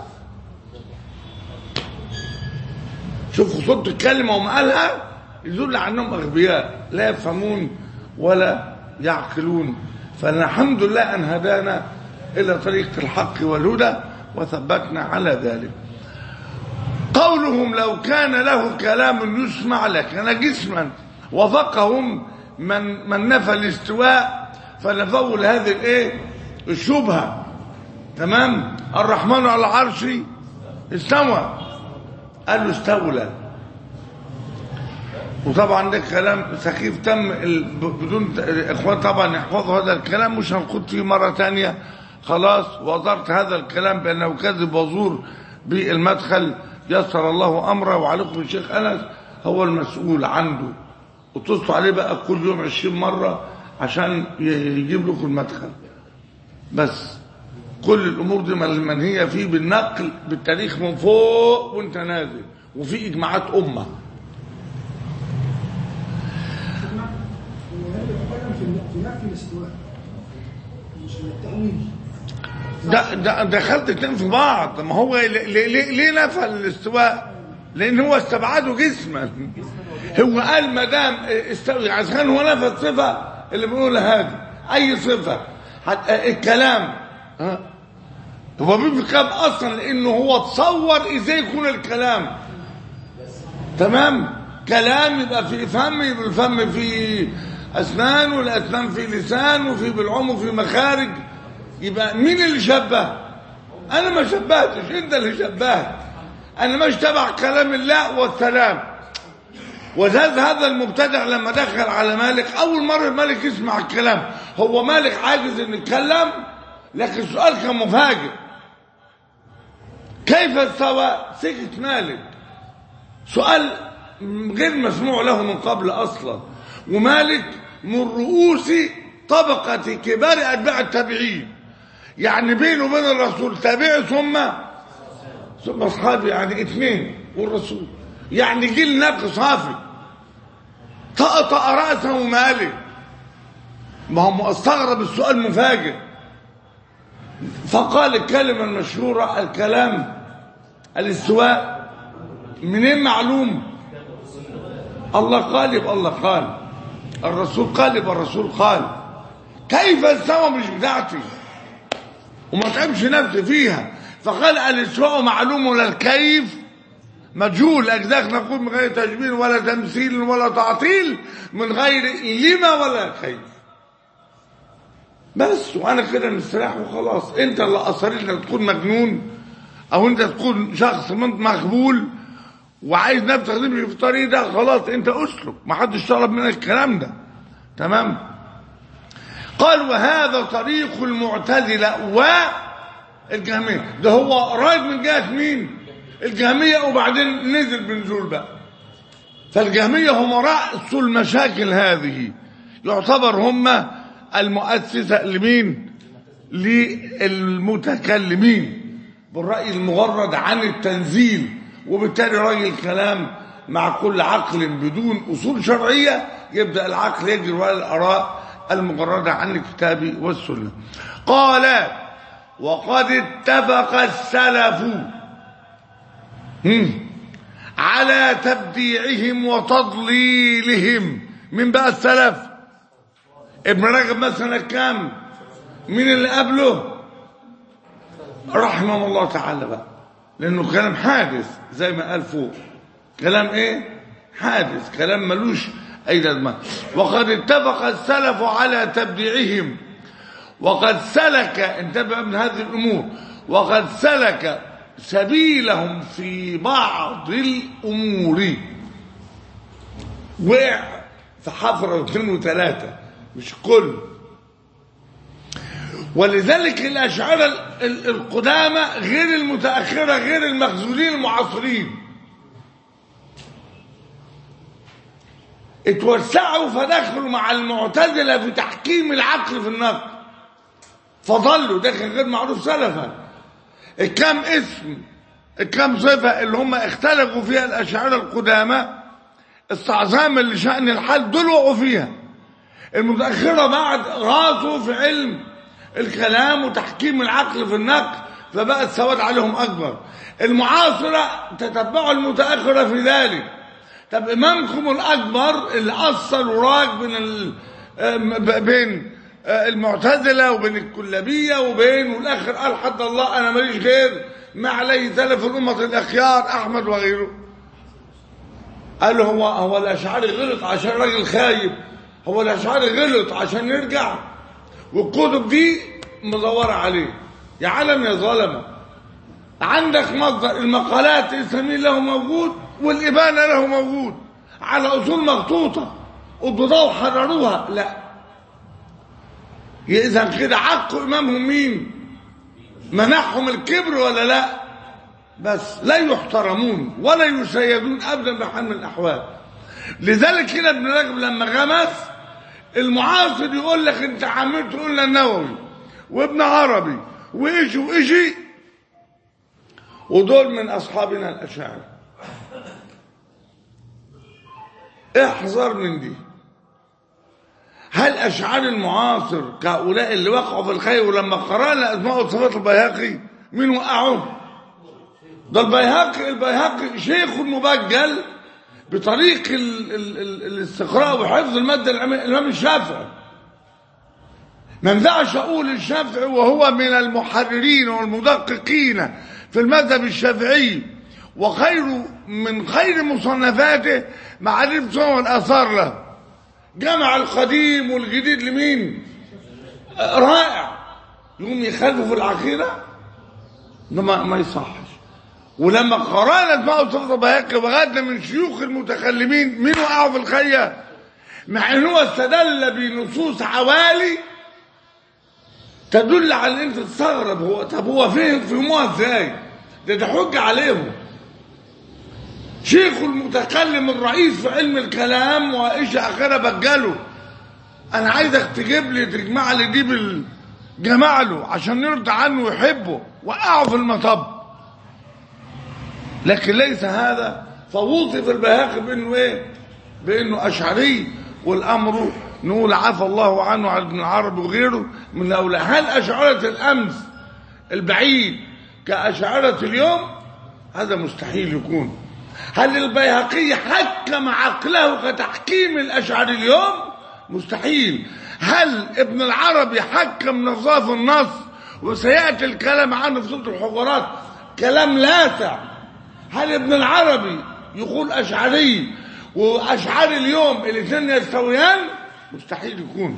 A: شوف خطوط الكلمه وما قالها يدل على انهم اغبياء لا يفهمون ولا يعقلون فالحمد لله ان هدانا الى طريق الحق والهدى وثبتنا على ذلك قولهم لو كان له كلام يسمع لكان جسما وفقهم من من نفى الاستواء فنفوا لهذه الايه الشبهه تمام الرحمن على العرش استوى قال له استولى وطبعا ده كلام سخيف تم ال- ب- بدون ت- اخوان طبعا يحفظوا هذا الكلام مش هنخوض فيه مره تانية خلاص وضرت هذا الكلام بانه كذب وزور بالمدخل يسر الله امره وعليكم الشيخ انس هو المسؤول عنده اتصلوا عليه بقى كل يوم 20 مره عشان ي- يجيب لكم المدخل بس كل الامور دي من- منهيه فيه بالنقل بالتاريخ من فوق وانت نازل وفي اجماعات امه
D: وهذا بيتكلم في في نفي الاستواء مش في التأويل
A: ده ده دخلت اتنين في بعض ما هو ليه, ليه, ليه نفى الاستواء لان هو استبعده جسما هو قال ما دام استوى عشان هو نفى الصفه اللي بنقولها هذه اي صفه حتى الكلام ها هو مين في الكلام اصلا لانه هو تصور ازاي يكون الكلام تمام كلام يبقى في فم يبقى الفم في اسنان والاسنان في لسان وفي بالعم وفي مخارج يبقى مين اللي شبه انا ما شبهتش انت اللي شبهت انا مش تبع كلام الله والسلام وزاد هذا المبتدع لما دخل على مالك اول مره مالك يسمع الكلام هو مالك عاجز ان يتكلم لكن السؤال كان مفاجئ كيف استوى سكت مالك سؤال غير مسموع له من قبل اصلا ومالك من رؤوس طبقة كبار اتباع التابعين يعني بينه وبين الرسول تابعي ثم ثم اصحابي يعني اثنين والرسول يعني جيل نبي صافي طأطأ رأسه مالك ما هو استغرب السؤال مفاجئ فقال الكلمة المشهورة الكلام الاستواء منين معلوم الله قال يبقى الله قال الرسول قال يبقى الرسول قال كيف استوى مش بتاعتي وما تعبش نفسي فيها فقال الاستواء معلوم ولا الكيف مجهول اجزاك نقول من غير تشبيه ولا تمثيل ولا تعطيل من غير لما ولا كيف بس وانا كده مستريح وخلاص انت اللي اصريت انك تكون مجنون او انت تكون شخص من- مخبول وعايز نفسك تمشي في الطريق ده خلاص انت اسلك ما حدش طلب منك الكلام ده تمام قال وهذا طريق المعتزله والجهميه ده هو رايد من جهه مين الجهميه وبعدين نزل بنزول بقى فالجهميه هم رأس المشاكل هذه يعتبر هم المؤسسة لمين للمتكلمين بالرأي المغرد عن التنزيل وبالتالي رأي الكلام مع كل عقل بدون أصول شرعية يبدأ العقل يجري وراء الآراء المجردة عن الكتاب والسنة قال وقد اتفق السلف هم، على تبديعهم وتضليلهم من بقى السلف ابن رجب مثلا كام مين اللي قبله رحمه الله تعالى بقى لانه كلام حادث زي ما قال فوق كلام ايه حادث كلام ملوش اي لازمه وقد اتفق السلف على تبديعهم وقد سلك انتبه من هذه الامور وقد سلك سبيلهم في بعض الامور وقع في حفره واثنين وثلاثه مش كل ولذلك الاشاعره ال- ال- القدامى غير المتاخره غير المخزولين المعاصرين اتوسعوا فدخلوا مع المعتزله في تحكيم العقل في النقل فظلوا ده كان غير معروف سلفا الكام اسم الكام صفه اللي هم اختلفوا فيها الاشاعره القدامى استعظاما لشان الحال دول وقعوا فيها المتاخره بعد غاصوا في علم الكلام وتحكيم العقل في النقل فبقى السواد عليهم اكبر المعاصره تتبعوا المتاخره في ذلك طب امامكم الاكبر اللي اثر وراك بين ال... آم، ب- بين آه، المعتزله وبين الكلابيه وبين والاخر قال حد الله انا ماليش غير ما عليه سلف الامه الاخيار احمد وغيره قال له هو هو الاشعري غلط عشان راجل خايب هو الاشعري غلط عشان يرجع والكتب دي مدوره عليه يا علم يا ظلمه عندك مصدر المقالات الاسلاميه له موجود والابانه له موجود على اصول مخطوطه الضوضاء وحرروها لا اذا كده عقوا امامهم مين منحهم الكبر ولا لا بس لا يحترمون ولا يسيدون ابدا بحال من الاحوال لذلك كده ابن رجب لما غمس المعاصر يقول لك انت عملت قلنا النووي وابن عربي وايش وايشي ودول من اصحابنا الاشاعره احذر من دي هل اشعار المعاصر كهؤلاء اللي وقعوا في الخير ولما قرانا اسماء وصفات البيهقي مين وقعهم ده البيهقي البيهقي شيخ مبجل بطريق ال ال ال الاستقراء وحفظ الماده العلميه الامام الشافعي ما ينفعش اقول الشافعي وهو من المحررين والمدققين في المذهب الشافعي وخير من خير مصنفاته معرفة والآثار له جمع القديم والجديد لمين رائع يقوم يخالفوا في العقيدة ده ما, ما يصحش ولما قرانا اسماء وصفة بهاك وغادنا من شيوخ المتكلمين مين وقعوا في الخية مع ان هو استدل بنصوص حوالي تدل على ان انت تستغرب هو طب هو فين فهموها ازاي ده ده حجه عليهم شيخ المتكلم الرئيس في علم الكلام وايش اخره بجله انا عايزك تجيب لي تجمع لي دي بالجمع له عشان نرضى عنه ويحبه وقعوا في المطب لكن ليس هذا فوصف البهاقي بانه ايه بانه اشعري والامر نقول عفى الله عنه عن ابن العربي وغيره من هؤلاء هل اشعرت الامس البعيد كاشعره اليوم هذا مستحيل يكون هل البيهقي حكم عقله كتحكيم الاشعري اليوم مستحيل هل ابن العربي حكم نظاف النص وسياتي الكلام عنه في سوره الحجرات كلام لاسع هل ابن العربي يقول اشعري واشعري اليوم الاثنين يستويان مستحيل يكون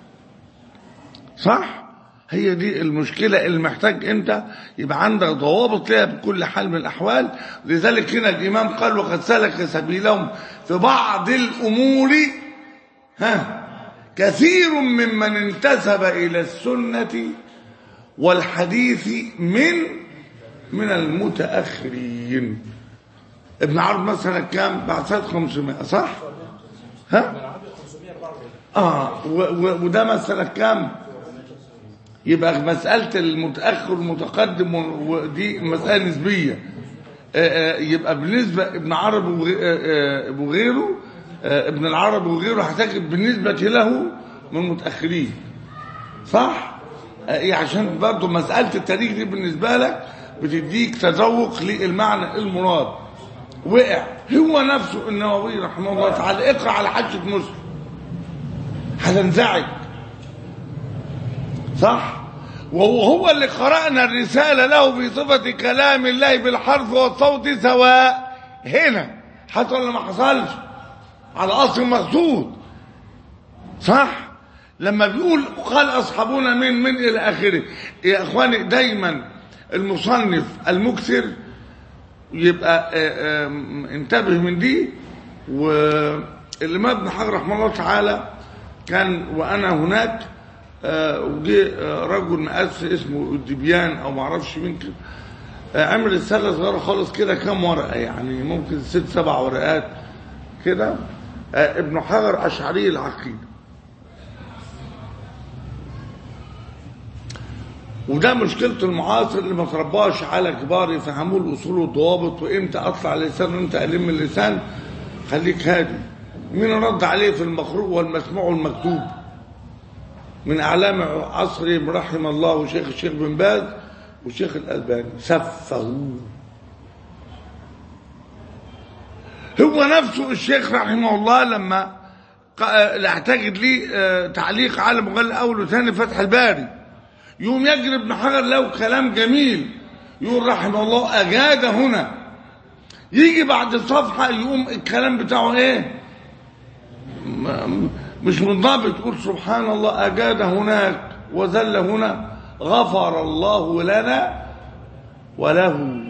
A: صح هي دي المشكلة اللي محتاج انت يبقى عندك ضوابط ليها بكل حال من الاحوال لذلك هنا الامام قال وقد سلك سبيلهم في بعض الامور ها كثير ممن انتسب الى السنة والحديث من من المتأخرين ابن عرب مثلا كام بعد سنة 500 صح ها اه و و وده مسألة كام يبقى مسألة المتأخر والمتقدم و- ودي مسألة نسبية آه، آه، يبقى بالنسبة ابن عربي وغ- آه، آه، وغيره آه، ابن العربي وغيره هتجد بالنسبة له من المتأخرين صح؟ آه، إيه عشان برضه مسألة التاريخ دي بالنسبة لك بتديك تذوق للمعنى المراد وقع هو نفسه النووي رحمه الله تعالى اقرأ على حجة مسلم هتنزعج صح وهو اللي قرأنا الرسالة له في صفة كلام الله بالحرف والصوت سواء هنا حصل ولا ما حصلش على أصل مقصود صح لما بيقول قال أصحابنا من من إلى آخره يا إخواني دايما المصنف المكثر يبقى آه، آه، انتبه من دي والإمام ابن حجر رحمه الله تعالى كان وأنا هناك آه، وجه آه، رجل مقاس اسمه الدبيان أو معرفش مين كده آه، عمل رسالة صغيرة خالص كده كام ورقة يعني ممكن ست سبع ورقات كده آه، ابن حجر أشعري العقيدة وده مشكلة المعاصر اللي ما ترباش على كبار يفهموا الأصول والضوابط وإمتى أطلع اللسان وإمتى ألم اللسان خليك هادي مين رد عليه في المقروء والمسموع والمكتوب من أعلام عصرهم رحم الله وشيخ الشيخ بن باز وشيخ الألباني سفهوا هو نفسه الشيخ رحمه الله لما ق- اعتقد لي آه، تعليق على مجلد أول وثاني فتح الباري يوم يجري ابن حجر له كلام جميل يقول رحمه الله أجاد هنا يجي بعد الصفحة يقوم الكلام بتاعه ايه م- مش منضبط يقول سبحان الله أجاد هناك وذل هنا غفر الله لنا وله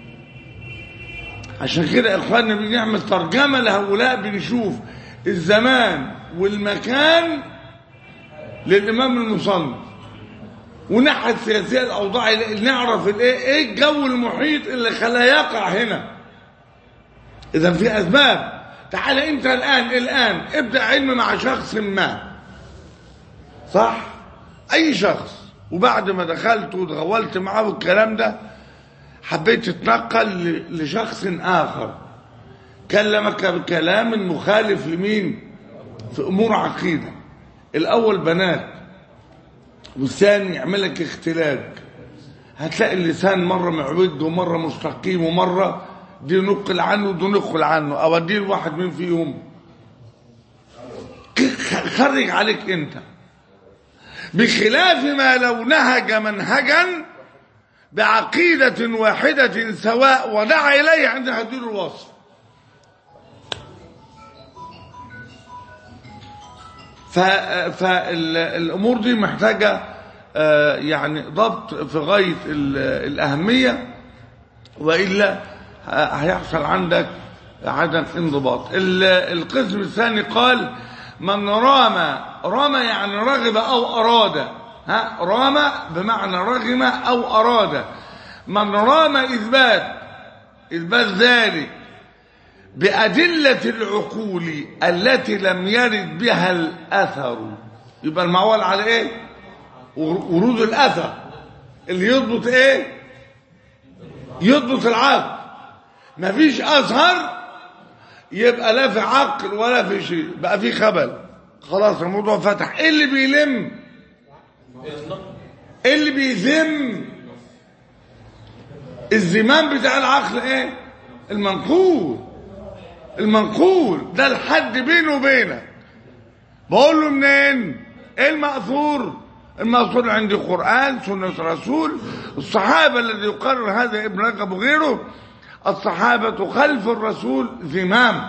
A: عشان كده يا اخواننا بنعمل ترجمة لهؤلاء بنشوف الزمان والمكان للإمام المصنف وناحية السياسية الأوضاع اللي نعرف الايه ايه الجو المحيط اللي خلاه يقع هنا إذا في أسباب تعال أنت الآن الآن ابدأ علم مع شخص ما صح أي شخص وبعد ما دخلت وتغولت معاه الكلام ده حبيت تتنقل ل- لشخص آخر كلمك بكلام مخالف لمين في أمور عقيدة الأول بنات والثاني يعمل لك اختلاج هتلاقي اللسان مرة معوج ومرة مستقيم ومرة دي نقل عنه ودي نقل عنه أو دي الواحد من فيهم ك- خرج عليك أنت بخلاف ما لو نهج منهجا بعقيدة واحدة سواء ودعا إليه عند هدير الوصف فالأمور دي محتاجة آه، يعني ضبط في غاية ال- الأهمية وإلا ه- هيحصل عندك عدم انضباط ال- القسم الثاني قال من رام رام يعني رغب أو أراد ها رام بمعنى رغم أو أراد من رام إثبات إثبات ذلك بأدلة العقول التي لم يرد بها الأثر يبقى المعول على إيه ورود الأثر اللي يضبط إيه يضبط العقل مفيش أثر يبقى لا في عقل ولا في شيء بقى في خبل خلاص الموضوع فتح ايه اللي بيلم ايه اللي بيذم الزمام بتاع العقل ايه المنقول المنقول ده الحد بينه وبينك بقول له منين ايه المأثور المأثور عندي قرآن سنة رسول الصحابة الذي يقرر هذا ابن رجب وغيره الصحابة خلف الرسول زمام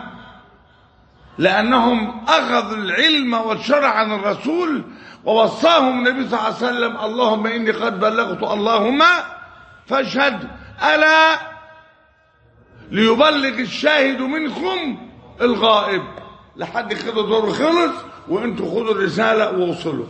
A: لأنهم أخذوا العلم والشرع عن الرسول ووصاهم النبي صلى الله عليه وسلم اللهم إني قد بلغت اللهم فاشهد ألا ليبلغ الشاهد منكم الغائب لحد كده دور خلص وانتوا خدوا الرسالة ووصلوا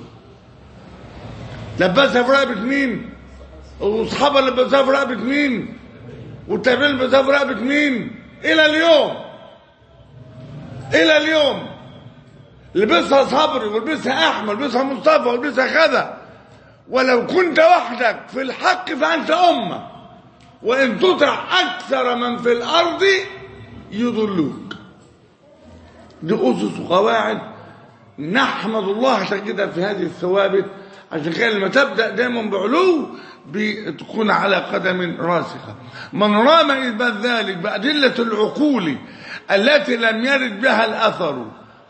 A: لبسها في رقبة مين واصحابها لبسها في رقبة مين والتابعين لبسها في رقبة مين الى اليوم الى اليوم لبسها صبري ولبسها احمد ولبسها مصطفى ولبسها كذا ولو كنت وحدك في الحق فانت امه وان تطع اكثر من في الارض يضلوك دي اسس وقواعد نحمد الله عشان كده في هذه الثوابت عشان كده لما تبدا دايما بعلو بتكون على قدم راسخه من رام اثبات ذلك بادله العقول التي لم يرد بها الاثر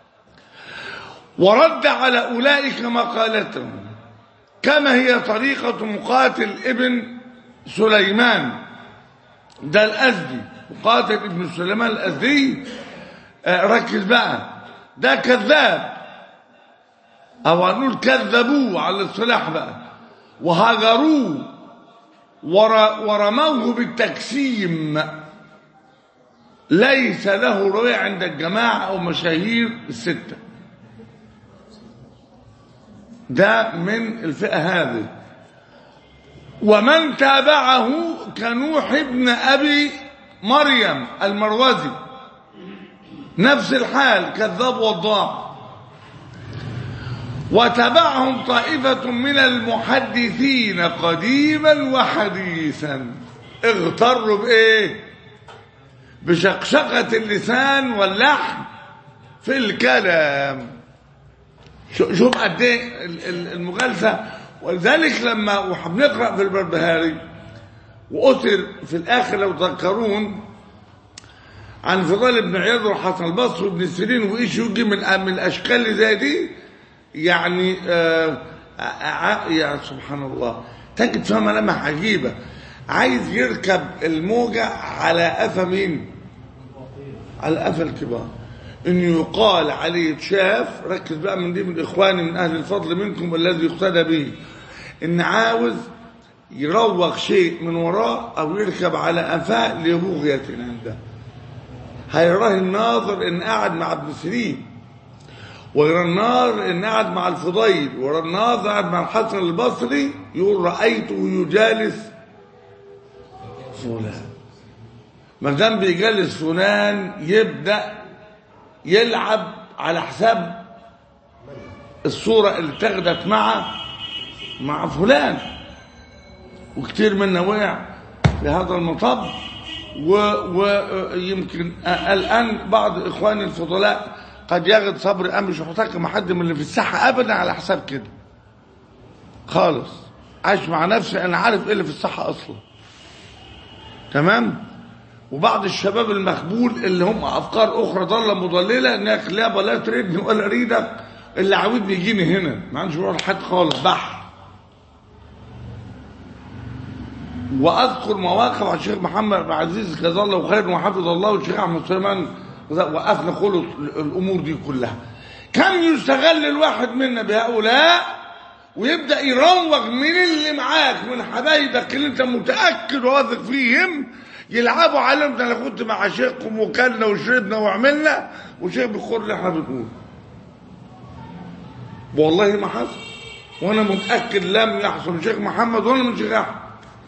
A: ورد على اولئك مقالتهم كما هي طريقه مقاتل ابن سليمان ده الازدي مقاتل ابن سليمان الازدي آه، ركز بقى ده كذاب او هنقول كذبوه على السلاح بقى وهجروه ور- ورموه بالتجسيم ليس له رواية عند الجماعة أو مشاهير الستة ده من الفئة هذه ومن تابعه كنوح ابن أبي مريم المروزي نفس الحال كذاب وضاع وتبعهم طائفة من المحدثين قديما وحديثا اغتروا بإيه بشقشقة اللسان واللحن في الكلام شو- شوف قد ايه ال- ال- المغالسة ولذلك لما وبنقرأ في البربهاري وأثر في الآخر لو تذكرون عن فضال بن عياض والحسن البصري وابن سيرين وايش يجي من من الاشكال اللي زي دي يعني آه آه يا سبحان الله تجد فيها ملامح عجيبه عايز يركب الموجه على قفا مين؟ على قفا الكبار انه يقال عليه شاف ركز بقى من دي من اخواني من اهل الفضل منكم والذي يقتدى به ان عاوز يروق شيء من وراه او يركب على قفاه لبغيه عنده هيراه الناظر ان قعد مع ابن سيرين ويرى الناظر ان قعد مع الفضيل ويرى الناظر قعد مع الحسن البصري يقول رايته يجالس فلان ما دام بيجالس فلان يبدا يلعب على حساب الصوره اللي اتخذت مع مع فلان وكتير منا وقع في هذا المطب ويمكن الآن بعض إخواني الفضلاء قد يجد صبر أنا مش محتاج مع حد من اللي في الساحة أبدا على حساب كده خالص عايش مع نفسي أنا عارف إيه اللي في الساحة أصلا تمام وبعض الشباب المخبول اللي هم أفكار أخرى ضالة مضللة إنك لا بلا تريدني ولا أريدك اللي عاودني يجيني هنا ما عندش بروح لحد خالص بح واذكر مواقف على الشيخ محمد بن عزيز جزاه الله خير وحفظ الله والشيخ احمد سليمان وقفنا كل الامور دي كلها كم يستغل الواحد منا بهؤلاء ويبدا يروج من اللي معاك من حبايبك اللي انت متاكد وواثق فيهم يلعبوا عليهم ده انا كنت مع شيخكم وكلنا وشربنا وعملنا وشيخ بيخور اللي احنا بنقول والله ما حصل وانا متاكد لم يحصل من شيخ محمد ولا من شيخ احمد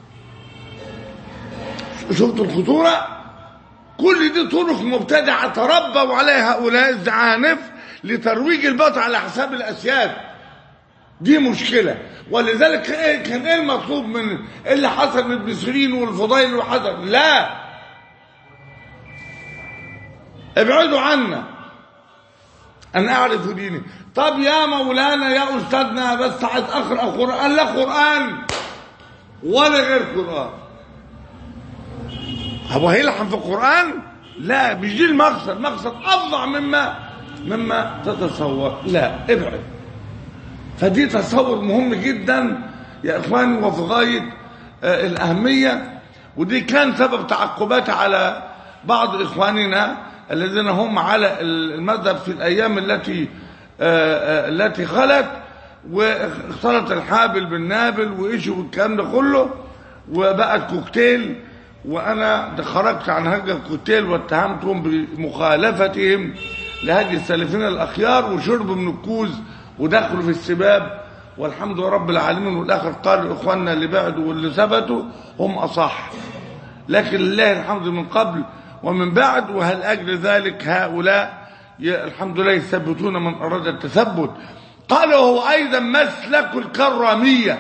A: شفت الخطورة كل دي طرق مبتدعة تربوا عليها هؤلاء الزعانف لترويج الباطل على حساب الأسياد دي مشكلة ولذلك إيه كان ايه المطلوب من اللي حصل من ابن سيرين والفضيل وحصل لا ابعدوا عنا أن أعرف ديني طب يا مولانا يا أستاذنا بس عايز أقرأ قرآن لا قرآن ولا غير قرآن هو هيلحن في القرآن لا مش دي المقصد المقصد أفظع مما مما تتصور لا ابعد فدي تصور مهم جدا يا إخواني وفي غاية آه الأهمية ودي كان سبب تعقبات على بعض إخواننا الذين هم على المذهب في الأيام التي آه آه التي خلت واختلط الحابل بالنابل وإيش والكلام ده كله وبقت كوكتيل وانا خرجت عن هجة الكوتيل واتهمتهم بمخالفتهم لهدي السلفين الاخيار وشربوا من الكوز ودخلوا في السباب والحمد لله رب العالمين والاخر قال اخواننا اللي بعدوا واللي ثبتوا هم اصح لكن لله الحمد من قبل ومن بعد وهل اجل ذلك هؤلاء ي- الحمد لله يثبتون من أراد التثبت قال وهو أيضا مسلك الكرامية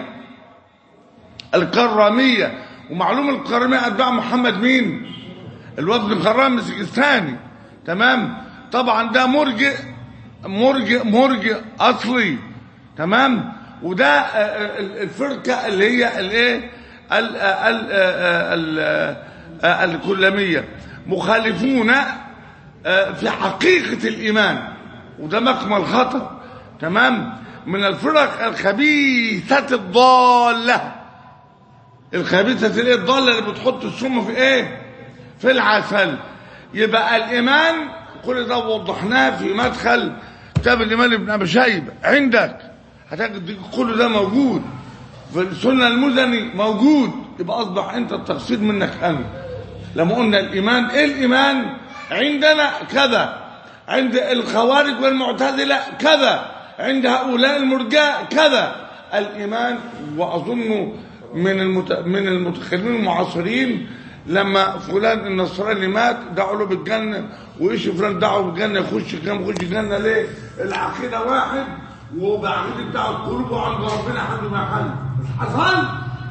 A: الكرامية ومعلوم الكرامية أتباع محمد مين الوفد الكرام السجستاني تمام طبعا ده مرجئ مرجئ مرجئ أصلي تمام وده آه، آه، الفرقة اللي هي الايه ال- آه، ال- آه، ال- آه، الكلامية مخالفون آه، في حقيقة الإيمان وده مكمل خطر تمام من الفرق الخبيثة الضالة الخبيثة الايه الضالة اللي بتحط السم في ايه في العسل يبقى الإيمان كل ده وضحناه في مدخل كتاب الإيمان ابن أبي شيبة عندك هتجد كل ده موجود في السنة المزني موجود يبقى أصبح أنت التقصير منك أنت لما قلنا الإيمان إيه الإيمان عندنا كذا عند الخوارج والمعتزلة كذا عند هؤلاء المرجاء كذا الإيمان وأظن من المت... من المتكلمين المعاصرين لما فلان النصراني مات دعوا له بالجنة وإيش فلان دعوا بالجنة يخش كام يخش الجنة ليه؟ العقيدة واحد وبعقيدة بتاع القلوب عند ربنا حد ما حل مش حصل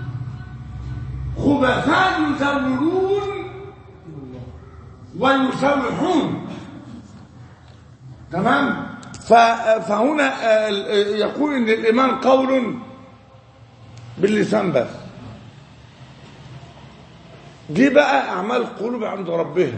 A: خبثاء يزورون ويسوحون تمام ف- فهنا آه، ال- يقول ان الايمان قول باللسان بس دي بقى اعمال القلوب عند ربها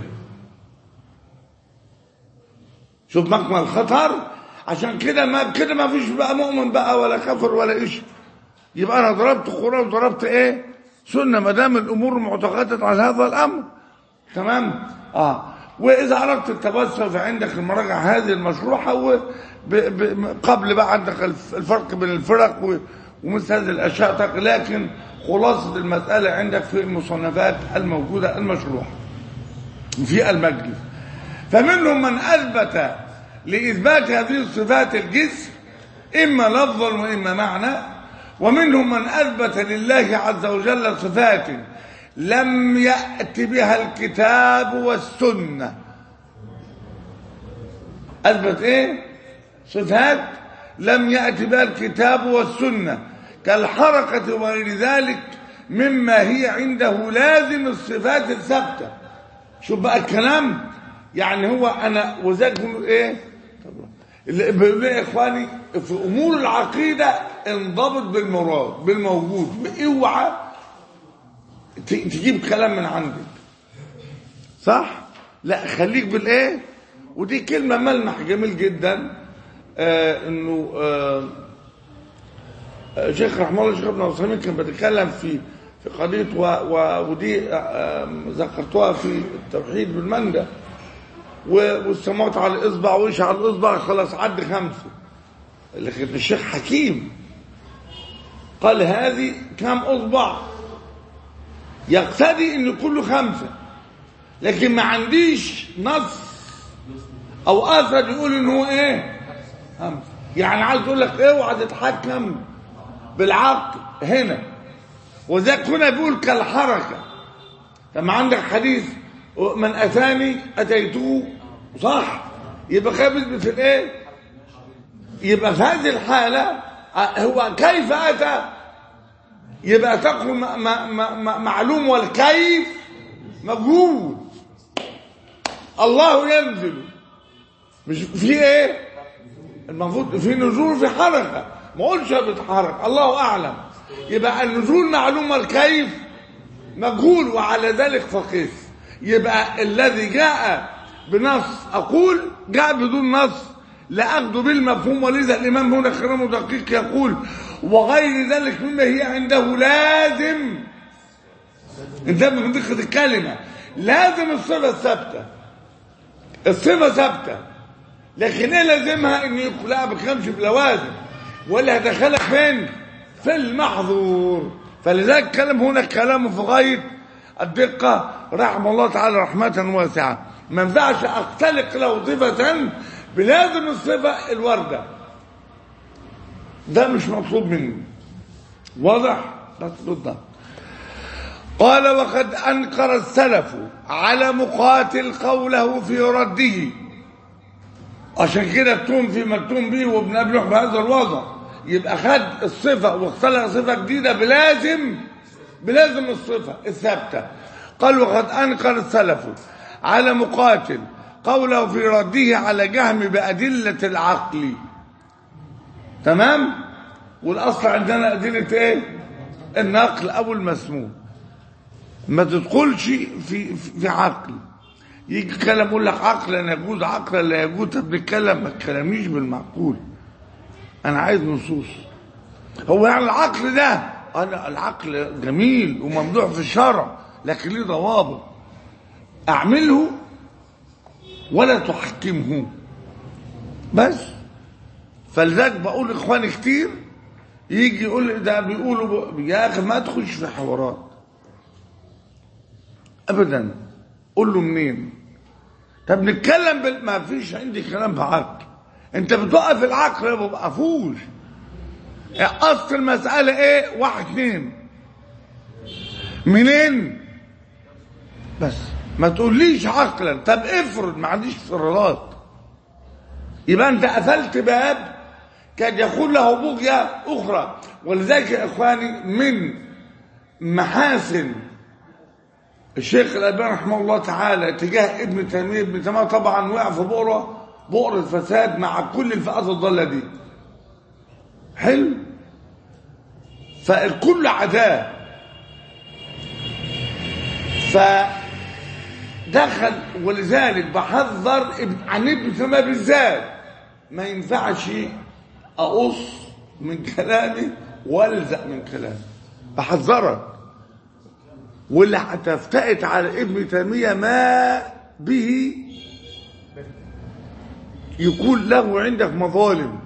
A: شوف مكمن الخطر عشان كده ما كده ما فيش بقى مؤمن بقى ولا كفر ولا ايش يبقى انا ضربت قران وضربت ايه سنه ما دام الامور معتقده على هذا الامر تمام اه واذا اردت التبسم فعندك المراجع هذه المشروحه و ب... ب... قبل بقى عندك الف- الفرق بين الفرق و... ومثل هذه الاشياء تق- لكن خلاصه المساله عندك في المصنفات الموجوده المشروحه في المجلس فمنهم من اثبت لاثبات هذه الصفات الجسم اما لفظا واما معنى ومنهم من اثبت لله عز وجل صفات لم يات بها الكتاب والسنه اثبت ايه صفات لم يات بها الكتاب والسنه كالحركه وغير ذلك مما هي عنده لازم الصفات الثابته شوف بقى الكلام يعني هو انا وذلك بنقول ايه اللي بيقول ايه يا اخواني في امور العقيده انضبط بالمراد بالموجود اوعى ت- تجيب كلام من عندك صح لا خليك بالايه ودي كلمه ملمح جميل جدا آه انه آه آه، شيخ رحمه الله شيخ ابن عثيمين كان بيتكلم في في قضيه و و ودي آه، آه، ذكرتوها في التوحيد بالمندى و- والسماوات على الاصبع وإيش على الاصبع خلاص عد خمسه لكن الشيخ حكيم قال هذه كم اصبع يقتضي ان كله خمسه لكن ما عنديش نص او اثر يقول ان هو ايه خمسه يعني عايز اقول لك اوعى تتحكم بالعقل هنا وذاك هنا بيقول كالحركه لما عندك حديث من اتاني اتيته صح يبقى خابز في الايه يبقى في هذه الحاله آه، هو كيف اتى يبقى تقول م- م- م- معلوم والكيف مجهول الله ينزل مش في ايه المفروض في نزول في حركه ما قلتش بيتحرك الله اعلم يبقى النزول معلوم والكيف مجهول وعلى ذلك فقيس يبقى الذي جاء بنص اقول جاء بدون نص لا اخذ بالمفهوم ولذا الامام هنا كلامه دقيق يقول وغير ذلك مما هي عنده لازم انتبه من دقه الكلمه لازم الصفه الثابته الصفه ثابته لكن ايه لازمها ان يقول لا ما بكلمش بلوازم ولا هدخلك فين في المحظور فلذلك كلام هنا كلامه في غايه الدقه رحمه الله تعالى رحمه واسعه ما ينفعش اختلق له صفه بلازم الصفه الورده ده مش مطلوب مني واضح بس بالضبط قال وقد انكر السلف على مقاتل قوله في رده عشان كده التوم في مكتوم به وابن ابي نوح بهذا الوضع يبقى خد الصفه واختلق صفه جديده بلازم بلازم الصفه الثابته قال وقد انكر السلف على مقاتل قوله في رده على جهم بادله العقل تمام والاصل عندنا ادله ايه النقل او المسموع ما تدخلش في في عقل يجي كلام يقول لك عقلا يجوز عقلا لا يجوز طب بنتكلم ما تكلمنيش بالمعقول انا عايز نصوص هو يعني العقل ده انا العقل جميل وممدوح في الشرع لكن ليه ضوابط اعمله ولا تحكمه بس فلذلك بقول لاخواني كتير يجي يقول لي ده بيقولوا ب- يا اخي ما تخش في حوارات ابدا قول له منين طب نتكلم بال... ما فيش عندي كلام بعقل انت بتوقف العقل ما بوقفوش اصل المساله ايه واحد اتنين منين بس ما تقوليش عقلا طب افرض ما عنديش افتراضات يبقى انت قفلت باب كان يكون له بغية أخرى ولذلك يا إخواني من محاسن الشيخ الألباني رحمه الله تعالى تجاه ابن تيمية ابن تيمية طبعا وقع في بؤرة بؤرة فساد مع كل الفئات الضالة دي حلو فالكل عداه فدخل ولذلك بحذر ابن- عن ابن تيمية بالذات ما ينفعش اقص من كلامي والزق من كلامي بحذرك واللي هتفتئت على ابن تيميه ما به يكون له عندك مظالم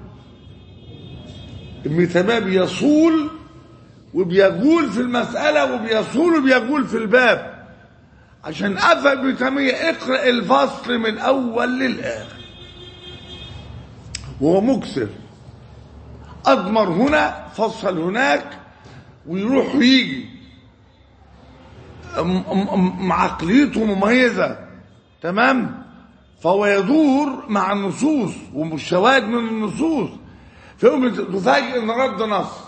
A: ابن تيميه بيصول وبيقول في المساله وبيصول وبيقول في الباب عشان افهم ابن تيميه اقرا الفصل من اول للاخر وهو مكسر أضمر هنا فصل هناك ويروح ويجي م- م- م- عقليته مميزة تمام فهو يدور مع النصوص والشواهد من النصوص فيقوم تفاجئ ان رد نص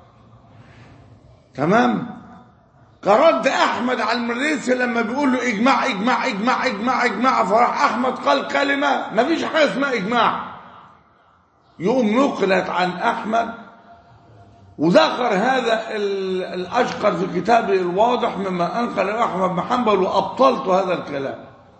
A: تمام كرد احمد على المريسي لما بيقول له اجماع اجماع اجماع اجماع اجماع فراح احمد قال كلمه ما فيش حاجه اسمها اجماع يقوم نقلت عن احمد وذكر هذا ال- الاشقر في كتابه الواضح مما انقل احمد بن حنبل وابطلت هذا الكلام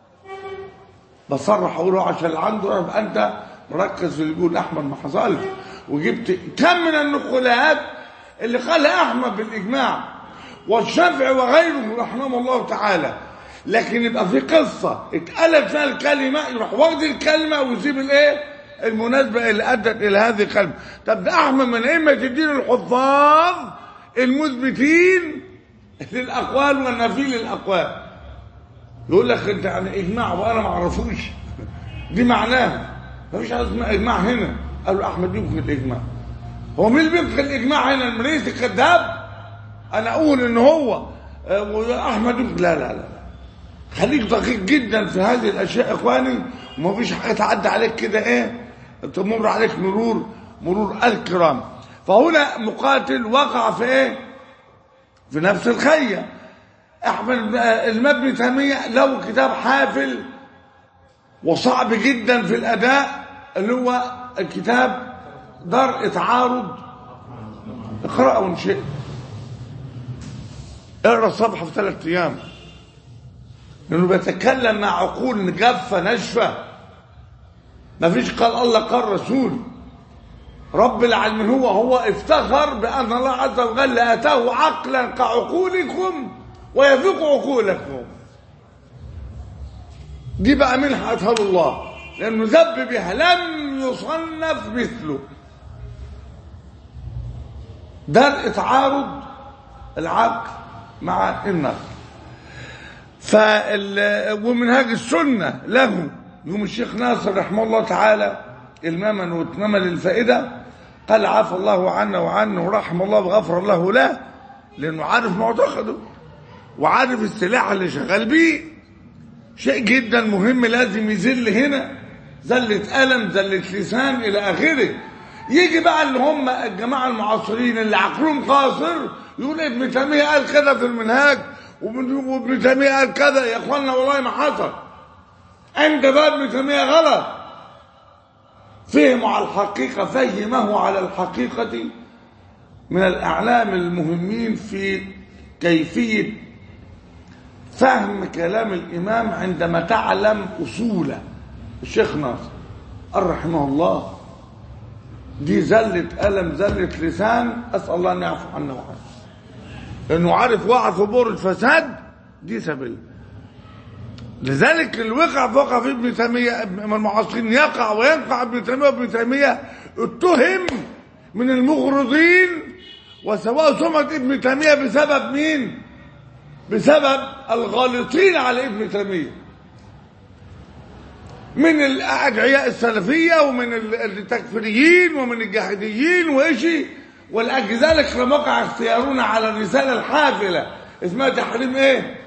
A: بصرح اقوله عشان اللي عنده يبقى انت مركز في اللي بيقول احمد ما حصلش وجبت كم من النقولات اللي قالها احمد بالاجماع والشافعي وغيره رحمه الله تعالى لكن يبقى في قصه اتقلب فيها الكلمه يروح واخد الكلمه ويسيب الايه المناسبه اللي ادت الى هذه الكلمه طب ده احمد من ائمه الدين الحفاظ المثبتين للاقوال والنفي للاقوال يقول لك انت يعني اجماع وانا ما اعرفوش دي معناها مفيش حاجه اسمها اجماع هنا قالوا احمد يمكن الاجماع هو مين اللي بيمكن الاجماع هنا المريسي كذاب انا اقول ان هو آه، واحمد يمكن لا لا لا خليك دقيق جدا في هذه الاشياء يا اخواني ومفيش حاجه تعدي عليك كده ايه تمر عليك مرور مرور الكرام فهنا مقاتل وقع في ايه في نفس الخيه احمد بن- المبني تيميه له كتاب حافل وصعب جدا في الاداء اللي هو الكتاب درء تعارض اقرأه ان شئت اقرا الصفحه في ثلاث ايام لانه بيتكلم مع عقول جافه ناشفه ما فيش قال الله قال رسول رب العالمين هو هو افتخر بان الله عز وجل اتاه عقلا كعقولكم ويفوق عقولكم دي بقى منحة أتاه الله لأنه ذب بها لم يصنف مثله ده تعارض العقل مع النقل فال ومنهاج السنة له يوم الشيخ ناصر رحمه الله تعالى الماما واتماما للفائدة قال عفى الله عنا وعنه ورحم الله وغفر الله له لأنه عارف معتقده وعارف السلاح اللي شغال بيه شيء جدا مهم لازم يذل هنا زلة قلم زلة لسان إلى آخره يجي بقى اللي هم الجماعة المعاصرين اللي عقلهم قاصر يقول ابن تيمية قال كذا في المنهاج وابن وابن تيمية قال كذا يا اخوانا والله ما حصل عند بقى ابن تيمية غلط فهموا على الحقيقة فهمه على الحقيقة من الأعلام المهمين في كيفية فهم كلام الإمام عندما تعلم أصوله الشيخ ناصر قال رحمه الله دي زلة قلم زلة لسان أسأل الله أن يعفو عنا وعنه لأنه عارف وقع في بور الفساد دي سبيل لذلك اللي وقع وقع في ابن تيمية من المعاصرين يقع وينقع ابن تيمية وابن تيمية اتهم من المغرضين وسواء سمعة ابن تيمية بسبب مين؟ بسبب الغالطين على ابن تيمية من الأدعياء السلفية ومن التكفيريين ومن الجاهديين وإيشي ولأجل ذلك لم وقع اختيارنا على الرسالة الحافلة اسمها تحريم ايه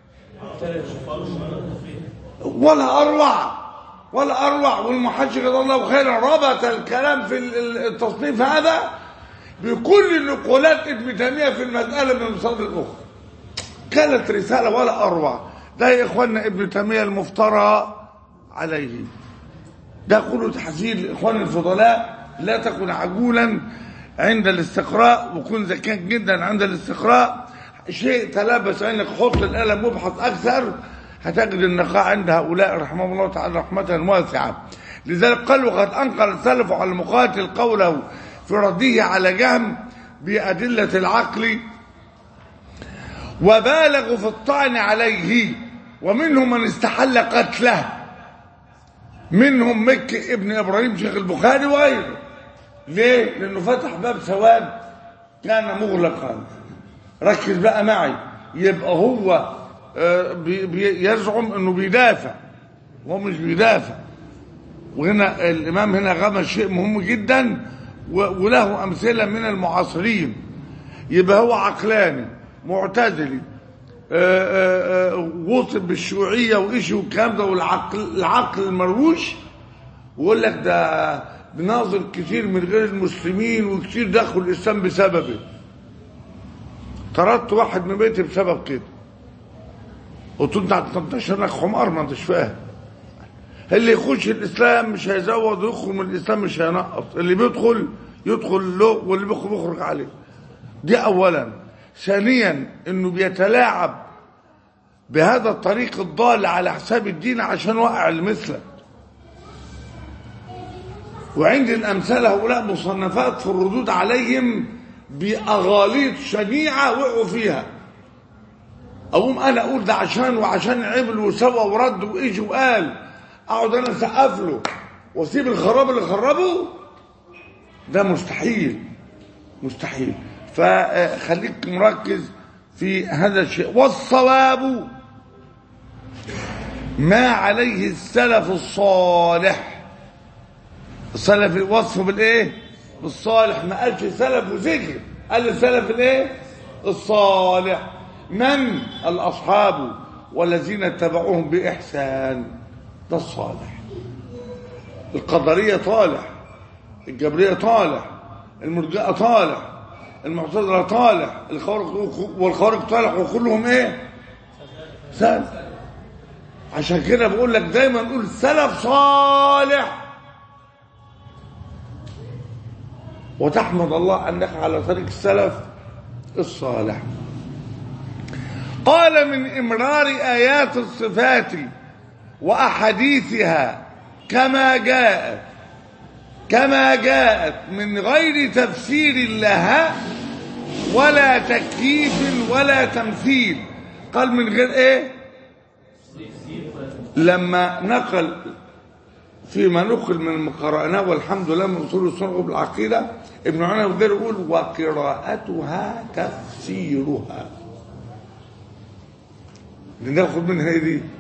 A: ولا أروع ولا أروع والمحشي جزاه الله خيرا ربط الكلام في التصنيف هذا بكل نقولات ابن تيمية في المسألة من المصادر الأخرى كانت رسالة ولا أروع ده يا إخواننا ابن تيمية المفترى عليه ده كله تحذير لإخوان الفضلاء لا تكن عجولا عند الاستقراء وكن ذكيا جدا عند الاستقراء شيء تلبس عينك حط القلم وابحث أكثر هتجد النقاء عند هؤلاء رحمه الله تعالى رحمة واسعة لذلك قالوا قد أنقل السلف على المقاتل قوله في رده على جهم بأدلة العقل وبالغوا في الطعن عليه ومنهم من استحل قتله منهم مكي ابن إبراهيم شيخ البخاري وغيره ليه؟ لأنه فتح باب سواد كان مغلقا ركز بقى معي يبقى هو بي بي يزعم انه بيدافع وهو مش بيدافع وهنا الامام هنا غمس شيء مهم جدا وله امثله من المعاصرين يبقى هو عقلاني معتزلي وصف بالشيوعيه وايش والكلام ده والعقل العقل المروش ويقول لك ده بناظر كتير من غير المسلمين وكتير دخلوا الاسلام بسببه طردت واحد من بيتي بسبب كده قلت له انت هتنتشر لك حمار ما انتش فاهم اللي يخش الاسلام مش هيزود ويخرج من الاسلام مش هينقص اللي بيدخل يدخل له واللي بيخرج بيخرج عليه دي اولا ثانيا انه بيتلاعب بهذا الطريق الضال على حساب الدين عشان وقع المثلك وعند الامثال هؤلاء مصنفات في الردود عليهم باغاليط شنيعه وقعوا فيها اقوم انا اقول ده عشان وعشان عمل وسوى ورد واجي وقال اقعد انا اسقف له واسيب الخراب اللي خربه ده مستحيل مستحيل فخليك مركز في هذا الشيء والصواب ما عليه السلف الصالح السلف وصفه بالايه بالصالح ما قالش سلف وذكر قال السلف الايه الصالح من الأصحاب والذين اتبعوهم بإحسان ده الصالح القدرية طالح الجبرية طالح المرجئة طالح المعتزلة طالح الخوارق والخوارق طالح وكلهم ايه سلف عشان كده بقول لك دايما نقول سلف صالح وتحمد الله انك على طريق السلف الصالح قال من إمرار آيات الصفات وأحاديثها كما جاءت كما جاءت من غير تفسير لها ولا تكييف ولا تمثيل قال من غير ايه لما نقل فيما نقل من المقرأناه والحمد لله من اصول السنه بالعقيده ابن عنا وغيره يقول وقراءتها تفسيرها ناخد منها ايه دي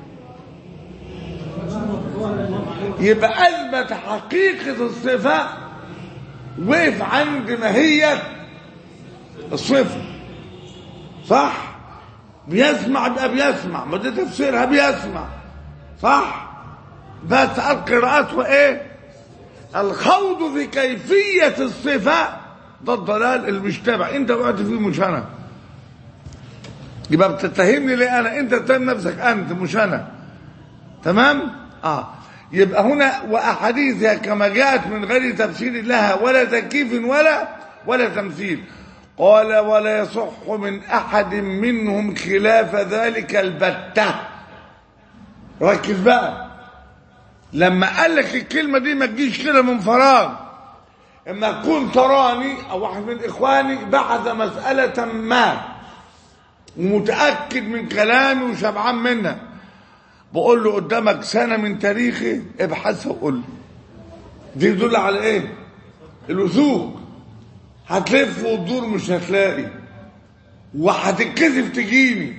A: يبقى اثبت حقيقه الصفه وقف عند ماهيه الصفه صح بيسمع يبقى بيسمع ما ده تفسيرها بيسمع صح بس القراءات وايه الخوض في كيفية الصفة ده الضلال المشتبع انت وقعت فيه مش انا يبقى بتتهمني ليه انا انت تتهم نفسك انت مش انا تمام اه يبقى هنا واحاديثها كما جاءت من غير تفسير لها ولا تكييف ولا ولا تمثيل قال ولا يصح من احد منهم خلاف ذلك البتة ركز بقى لما قال لك الكلمة دي ما تجيش كده من فراغ اما تكون تراني او واحد من اخواني بحث مسألة ما ومتأكد من كلامي وشبعان منها بقول له قدامك سنة من تاريخي ابحثها وقول لي دي يدل على ايه الوثوق هتلف وتدور مش هتلاقي وهتتكسف تجيني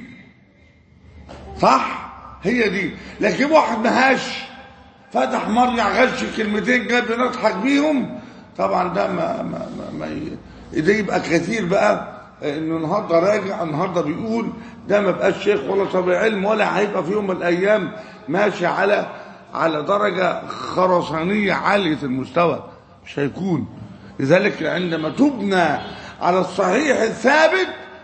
A: صح هي دي لكن واحد مهاش فتح مرجع غش كلمتين جاب نضحك بيهم طبعا ده ما ما ما, ما ي- ده يبقى كثير بقى انه النهارده راجع النهارده بيقول ده ما بقاش شيخ ولا طبيب علم ولا هيبقى في يوم من الايام ماشي على على درجه خرسانيه عاليه المستوى مش هيكون لذلك عندما تبنى على الصحيح الثابت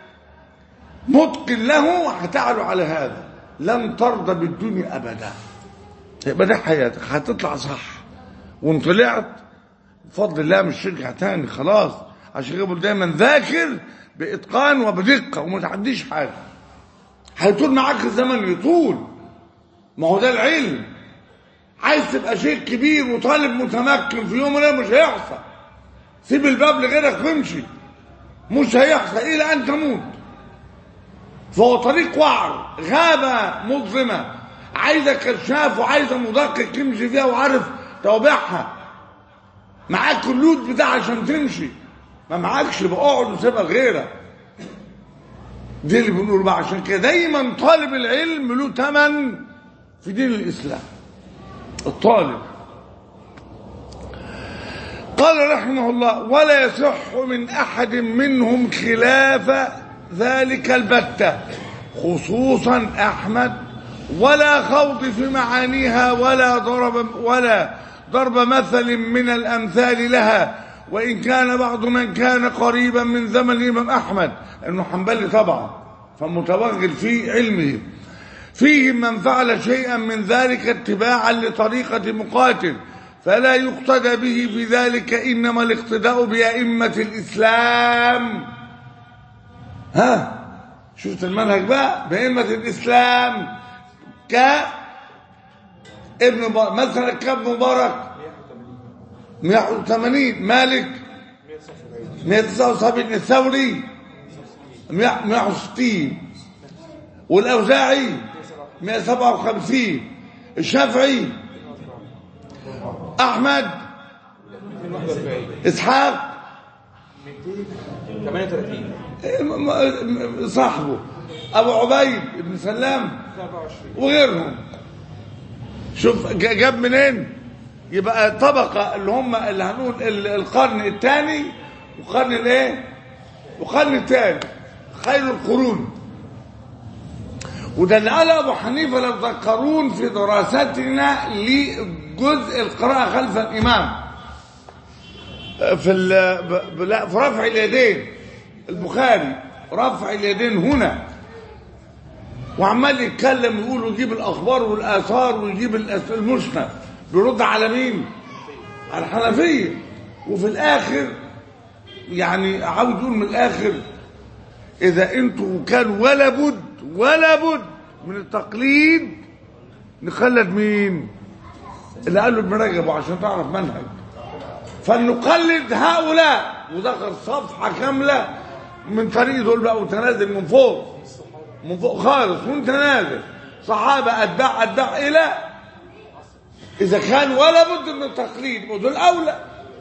A: متقن له هتعلو على هذا لن ترضى بالدنيا ابدا يبقى ده حياتك هتطلع صح وان طلعت بفضل الله مش ترجع تاني خلاص عشان كده بقول دايما ذاكر باتقان وبدقه وما تعديش حاجه هيطول معاك الزمن يطول ما هو ده العلم عايز تبقى شيخ كبير وطالب متمكن في يوم من الايام مش هيحصل سيب الباب لغيرك وامشي مش هيحصل الى ان تموت فهو طريق وعر غابة مظلمة عايزة كشاف وعايزة مدقق يمشي فيها وعارف توابعها معاك اللود بتاع عشان تمشي ما معاكش بقى اقعد وسيبها غيرك دي اللي بنقول بقى عشان كده دايما طالب العلم له ثمن في دين الاسلام الطالب قال رحمه الله ولا يصح من احد منهم خلاف ذلك البتة خصوصا احمد ولا خوض في معانيها ولا ضرب ولا ضرب مثل من الامثال لها وان كان بعض من كان قريبا من زمن الامام احمد انه حنبلي طبعا فمتوغل في علمه فيهم من فعل شيئا من ذلك اتباعا لطريقة مقاتل فلا يقتدى به في ذلك إنما الاقتداء بأئمة الإسلام ها شفت المنهج بقى بأئمة الإسلام ك ابن مبارك مثلا كابن مبارك 180 مالك 179 الثوري 160 والأوزاعي 157 الشافعي أحمد إسحاق
C: 38
A: م- م- صاحبه أبو عبيد بن سلام
C: 24
A: وغيرهم شوف ج- جاب منين يبقى طبقة اللي هم اللي هنقول ال- القرن الثاني وقرن الايه وقرن الثاني خير القرون وده اللي قال ابو حنيفه لو تذكرون في دراستنا لجزء القراءه خلف الامام في ال- ب- ب- لا في رفع اليدين البخاري رفع اليدين هنا وعمال يتكلم يقول ويجيب الاخبار والاثار ويجيب الأس- المسند بيرد على مين على الحنفيه وفي الاخر يعني عاوز يقول من الاخر اذا انتوا كان ولا بد ولا بد من التقليد نخلد مين اللي قاله ابن رجب عشان تعرف منهج فلنقلد هؤلاء وذكر صفحه كامله من طريق دول بقى وتنازل من فوق من فوق خالص وانت نازل صحابه اتباع اتباع الى اذا كان ولا بد من التقليد ودول اولى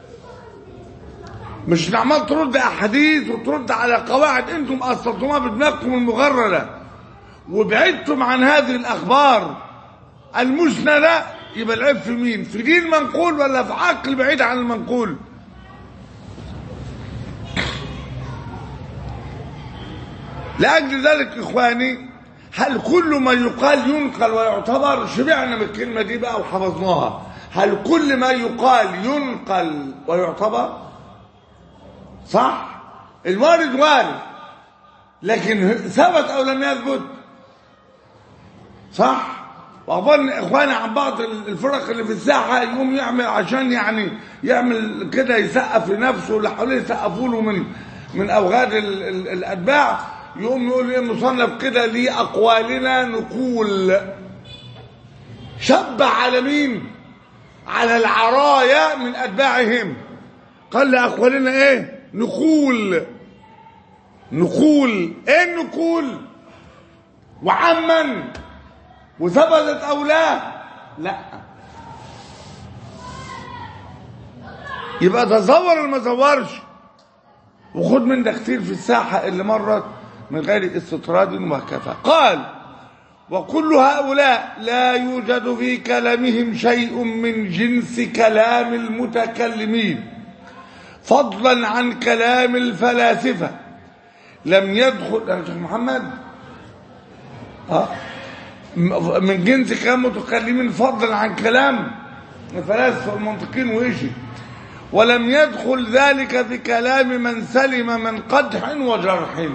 A: مش نعمل ترد احاديث وترد على قواعد انتم اسطرتموها بدماغكم المغرره وبعدتم عن هذه الاخبار المسنده يبقى العيب في مين في دين منقول ولا في عقل بعيد عن المنقول لاجل ذلك اخواني هل كل ما يقال ينقل ويعتبر شبعنا من الكلمة دي بقى وحفظناها هل كل ما يقال ينقل ويعتبر صح الوارد وارد لكن ثبت او لم يثبت صح واخبرني اخواني عن بعض الفرق اللي في الساحه يقوم يعمل عشان يعني يعمل كده يسقف لنفسه اللي حواليه يسقفوا له من من اوغاد ال- ال- الاتباع يقوم يقول ايه مصنف كده لاقوالنا نقول شب على مين على العرايا من اتباعهم قال لاقوالنا ايه نقول نقول ايه النقول وعمن وثبتت او لا لا يبقى تصور ولا ما تصورش وخد من ده كتير في الساحه اللي مرت من غير استطراد وهكذا قال وكل هؤلاء لا يوجد في كلامهم شيء من جنس كلام المتكلمين فضلا عن كلام الفلاسفه لم يدخل يا شيخ محمد اه من جنس كلام متكلمين فضلا عن كلام الفلاسفه والمنطقين وإيشي ولم يدخل ذلك في كلام من سلم من قدح وجرح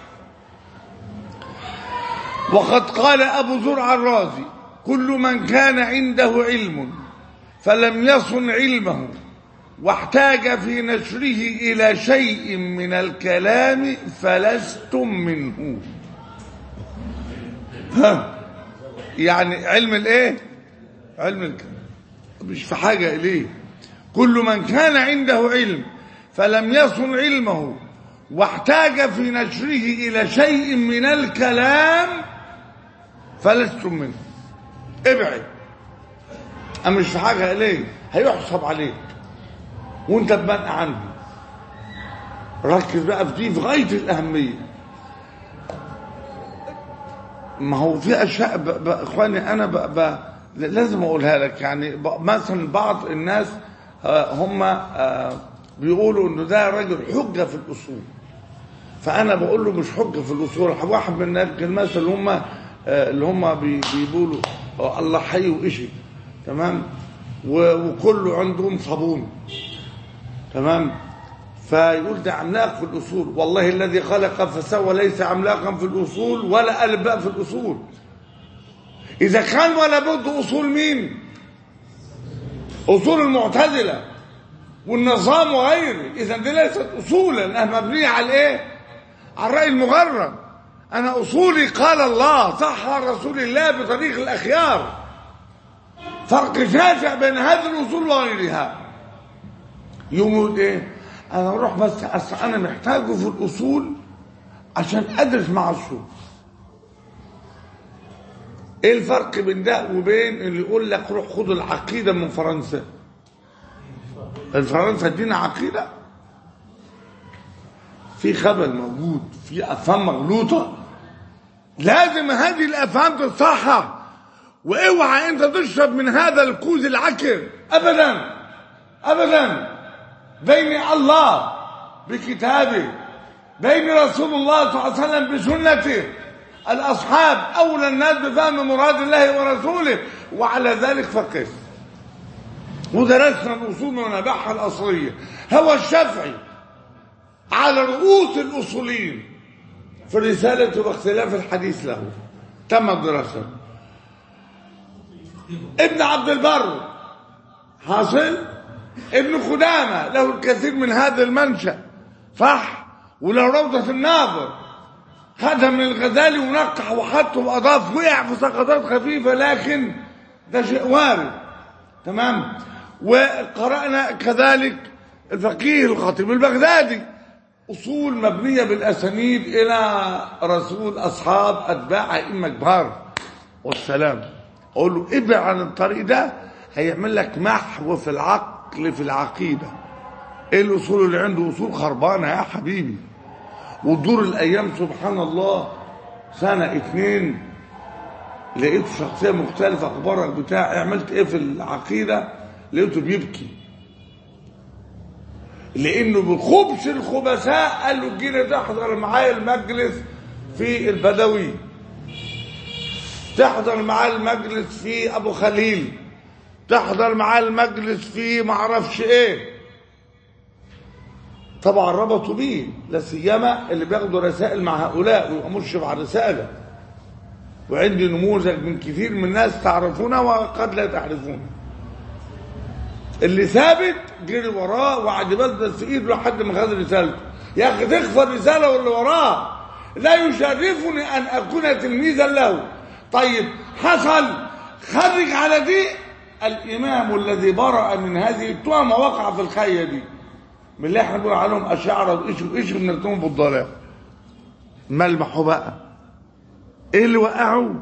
A: وقد قال أبو زرع الرازي كل من كان عنده علم فلم يصن علمه واحتاج في نشره إلى شيء من الكلام فلستم منه ها يعني علم الايه علم الكلام مش في حاجة إليه كل من كان عنده علم فلم يصن علمه واحتاج في نشره إلى شيء من الكلام فلستم منه ابعد أما مش في حاجة إليه هيحسب عليك وانت تبنى عنه ركز بقى في دي في غاية الأهمية ما هو في أشياء ب... ب... إخواني أنا ب... ب... لازم أقولها لك يعني ب... مثلا بعض الناس آه، هم آه، بيقولوا إنه ده راجل حجة في الأصول فأنا بقول له مش حجة في الأصول واحد من الناس المثل اللي هم آه، اللي هم بي... بيقولوا آه، الله حي وإشي تمام و... وكله عندهم صابون تمام فيقول ده عملاق في الأصول والله الذي خلق فسوى ليس عملاقا في الأصول ولا ألف بقى في الأصول إذا كان ولا بد أصول مين أصول المعتزلة والنظام وغيره إذا دي ليست أصولا لأنها مبنية على إيه على الرأي المغرب أنا أصولي قال الله صح عن رسول الله بطريق الأخيار فرق شاسع بين هذه الأصول وغيرها يقول إيه انا اروح بس أصل انا محتاجه في الاصول عشان ادرس مع الصوف ايه الفرق بين ده وبين اللي يقول لك روح خد العقيده من فرنسا الفرنسا ادينا عقيده في خبل موجود في افهام مغلوطه لازم هذه الافهام تتصحح واوعى انت تشرب من هذا الكوز العكر ابدا ابدا بين الله بكتابه بين رسول الله صلى الله عليه وسلم بسنته الأصحاب أولى الناس بفهم مراد الله ورسوله وعلى ذلك فقس ودرسنا الأصول ونبعها الأصلية هو الشافعي على رؤوس الأصولين في الرسالة واختلاف الحديث له تم الدراسة ابن عبد البر حاصل ابن خدامة له الكثير من هذا المنشأ صح وله روضة الناظر خدها من الغزالي ونقح وحطه وأضاف وقع في سقطات خفيفة لكن ده شيء وارد تمام وقرأنا كذلك الفقيه الخطيب البغدادي أصول مبنية بالأسانيد إلى رسول أصحاب أتباع أئمة كبار والسلام أقول له ابعد عن الطريق ده هيعمل لك محو في العقل في العقيدة ايه الأصول اللي عنده أصول خربانة يا حبيبي وتدور الأيام سبحان الله سنة اتنين لقيت شخصية مختلفة أخبارك بتاع عملت ايه في العقيدة لقيته بيبكي لأنه بخبث الخبثاء قال له تجينا تحضر معايا المجلس في البدوي تحضر معاه المجلس في ابو خليل تحضر معاه المجلس في معرفش ايه طبعا ربطوا بيه لا سيما اللي بياخدوا رسائل مع هؤلاء ويبقى مشرف على الرساله وعندي نموذج من كثير من الناس تعرفونه وقد لا تعرفونه اللي ثابت جري وراه وقعد يبزبز في ايده لحد ما خد رسالته يا اخي تخفى الرساله واللي وراه لا يشرفني ان اكون تلميذا له طيب حصل خرج على دي الامام الذي برأ من هذه التهمه وقع في الخيه دي من اللي احنا بنقول عليهم اشاعره وايش وايش بنرتهم بالضلال ملمحوا بقى ايه اللي وقعوا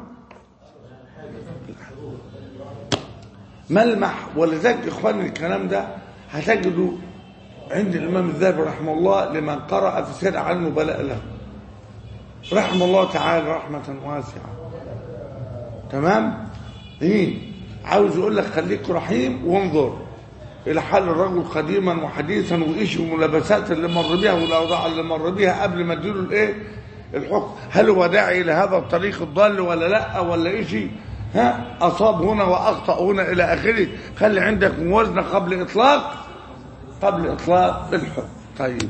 A: ملمح ولذلك اخواني الكلام ده هتجدوا عند الامام الذهبي رحمه الله لمن قرأ في سير عن بلاء له رحمه الله تعالى رحمة واسعة تمام ايه عاوز يقول لك خليك رحيم وانظر الى حال الرجل قديما وحديثا وايش الملابسات اللي مر بها والاوضاع اللي مر بها قبل ما اديله الايه الحكم هل هو داعي الى هذا الطريق الضال ولا لا ولا ايش ها اصاب هنا واخطا هنا الى اخره خلي عندك موازنه قبل اطلاق قبل اطلاق الحكم طيب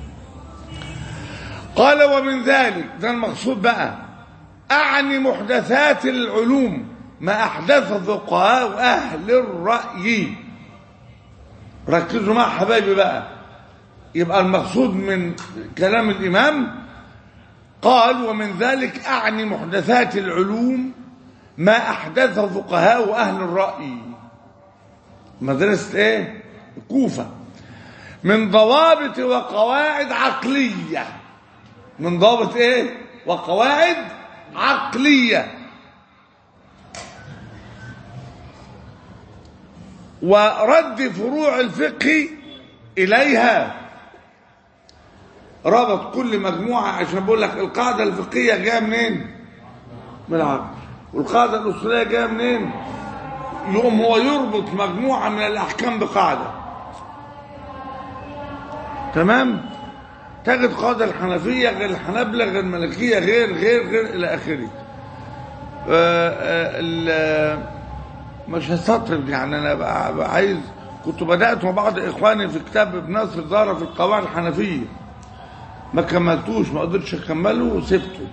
A: قال ومن ذلك ده المقصود بقى اعني محدثات العلوم ما احدث فقهاء اهل الراي ركزوا مع حبايبي بقى يبقى المقصود من كلام الامام قال ومن ذلك اعني محدثات العلوم ما احدث فقهاء اهل الراي مدرسه ايه كوفه من ضوابط وقواعد عقليه من ضابط ايه وقواعد عقليه ورد فروع الفقه اليها ربط كل مجموعه عشان بقول لك القاعده الفقهيه جايه منين من العقل والقاعده الاصوليه جايه منين يقوم هو يربط مجموعه من الاحكام بقاعده تمام تجد قاعده الحنفيه غير الحنابله غير المالكيه غير غير غير الى اخره آه، آه، ال- مش هستطرد يعني انا بقى بقى عايز كنت بدات مع بعض اخواني في كتاب ابن نصر الزهره في القواعد الحنفيه ما كملتوش ما قدرتش اكمله وسبته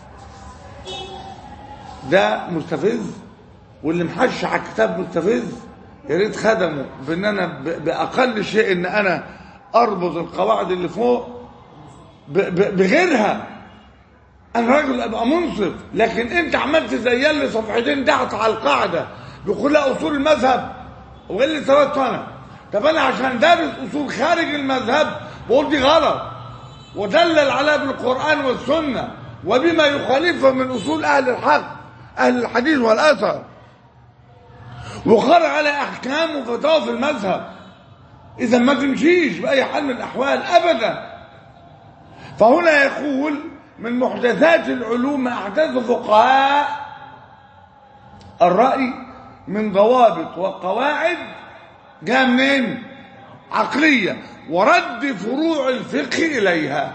A: ده مستفز واللي محش على الكتاب مستفز يا ريت خدمه بان انا ب- باقل شيء ان انا اربط القواعد اللي فوق ب- ب- بغيرها انا راجل ابقى منصف لكن انت عملت زي لي صفحتين تحت على القاعده بكلها اصول المذهب وايه اللي ثبت انا طب انا عشان دارس اصول خارج المذهب بقول دي غلط ودلل عليها بالقران والسنه وبما يخالفها من اصول اهل الحق اهل الحديث والاثر وخرج على احكام وفتاوى في المذهب اذا ما تمشيش باي حال من الاحوال ابدا فهنا يقول من محدثات العلوم ما احدث فقهاء الرأي من ضوابط وقواعد جاء منين عقلية ورد فروع الفقه إليها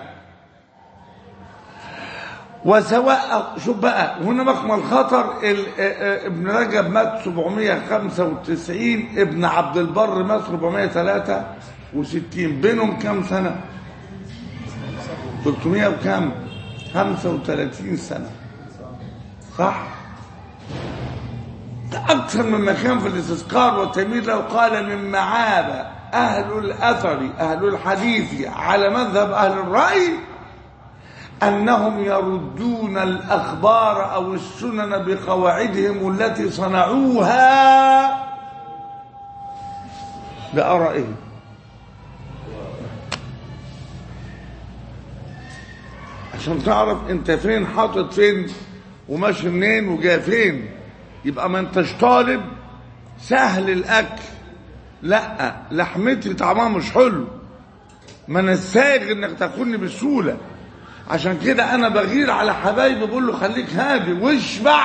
A: وسواء شوف بقى هنا مخمل خطر ال- آه، آه، ابن رجب مات 795 ابن عبد البر مات 463 بينهم كام سنة 300 وكام 35 سنة صح أكثر من مكان في الاستذكار والتمييز لو قال من معاب أهل الأثر أهل الحديث على مذهب أهل الرأي أنهم يردون الأخبار أو السنن بقواعدهم التي صنعوها بآرائهم عشان تعرف انت فين حاطط فين وماشي منين وجاي فين يبقى ما انتش طالب سهل الاكل لا لحمتي طعمها مش حلو ما انا السايغ انك تاكلني بسهوله عشان كده انا بغير على حبايبي بقول له خليك هادي واشبع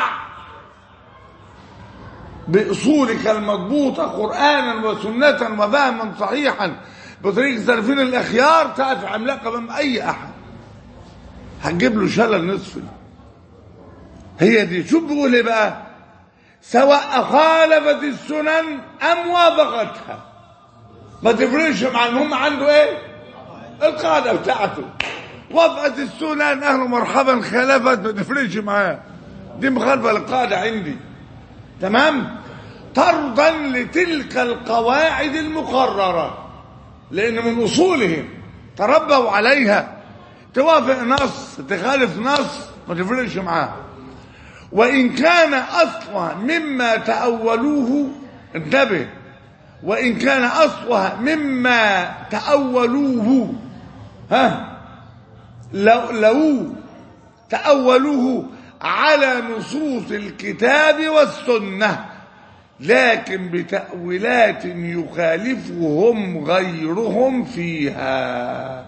A: باصولك المضبوطه قرانا وسنه وفهما صحيحا بطريق سلفين الاخيار تقف عملاق امام اي احد هتجيب له شلل نصفي هي دي شوف بيقول ايه بقى سواء خالفت السنن ام وافقتها ما تفرقش مع ان هم عنده ايه القاعده بتاعته وافقت السنن اهلا مرحبا خالفت ما تفرقش معاه دي مخالفه للقاعده عندي تمام طردا لتلك القواعد المقرره لان من اصولهم تربوا عليها توافق نص تخالف نص ما تفرقش معاه وإن كان أصلها مما تأولوه انتبه وإن كان أصلها مما تأولوه ها لو, لو تأولوه على نصوص الكتاب والسنة لكن بتأويلات يخالفهم غيرهم فيها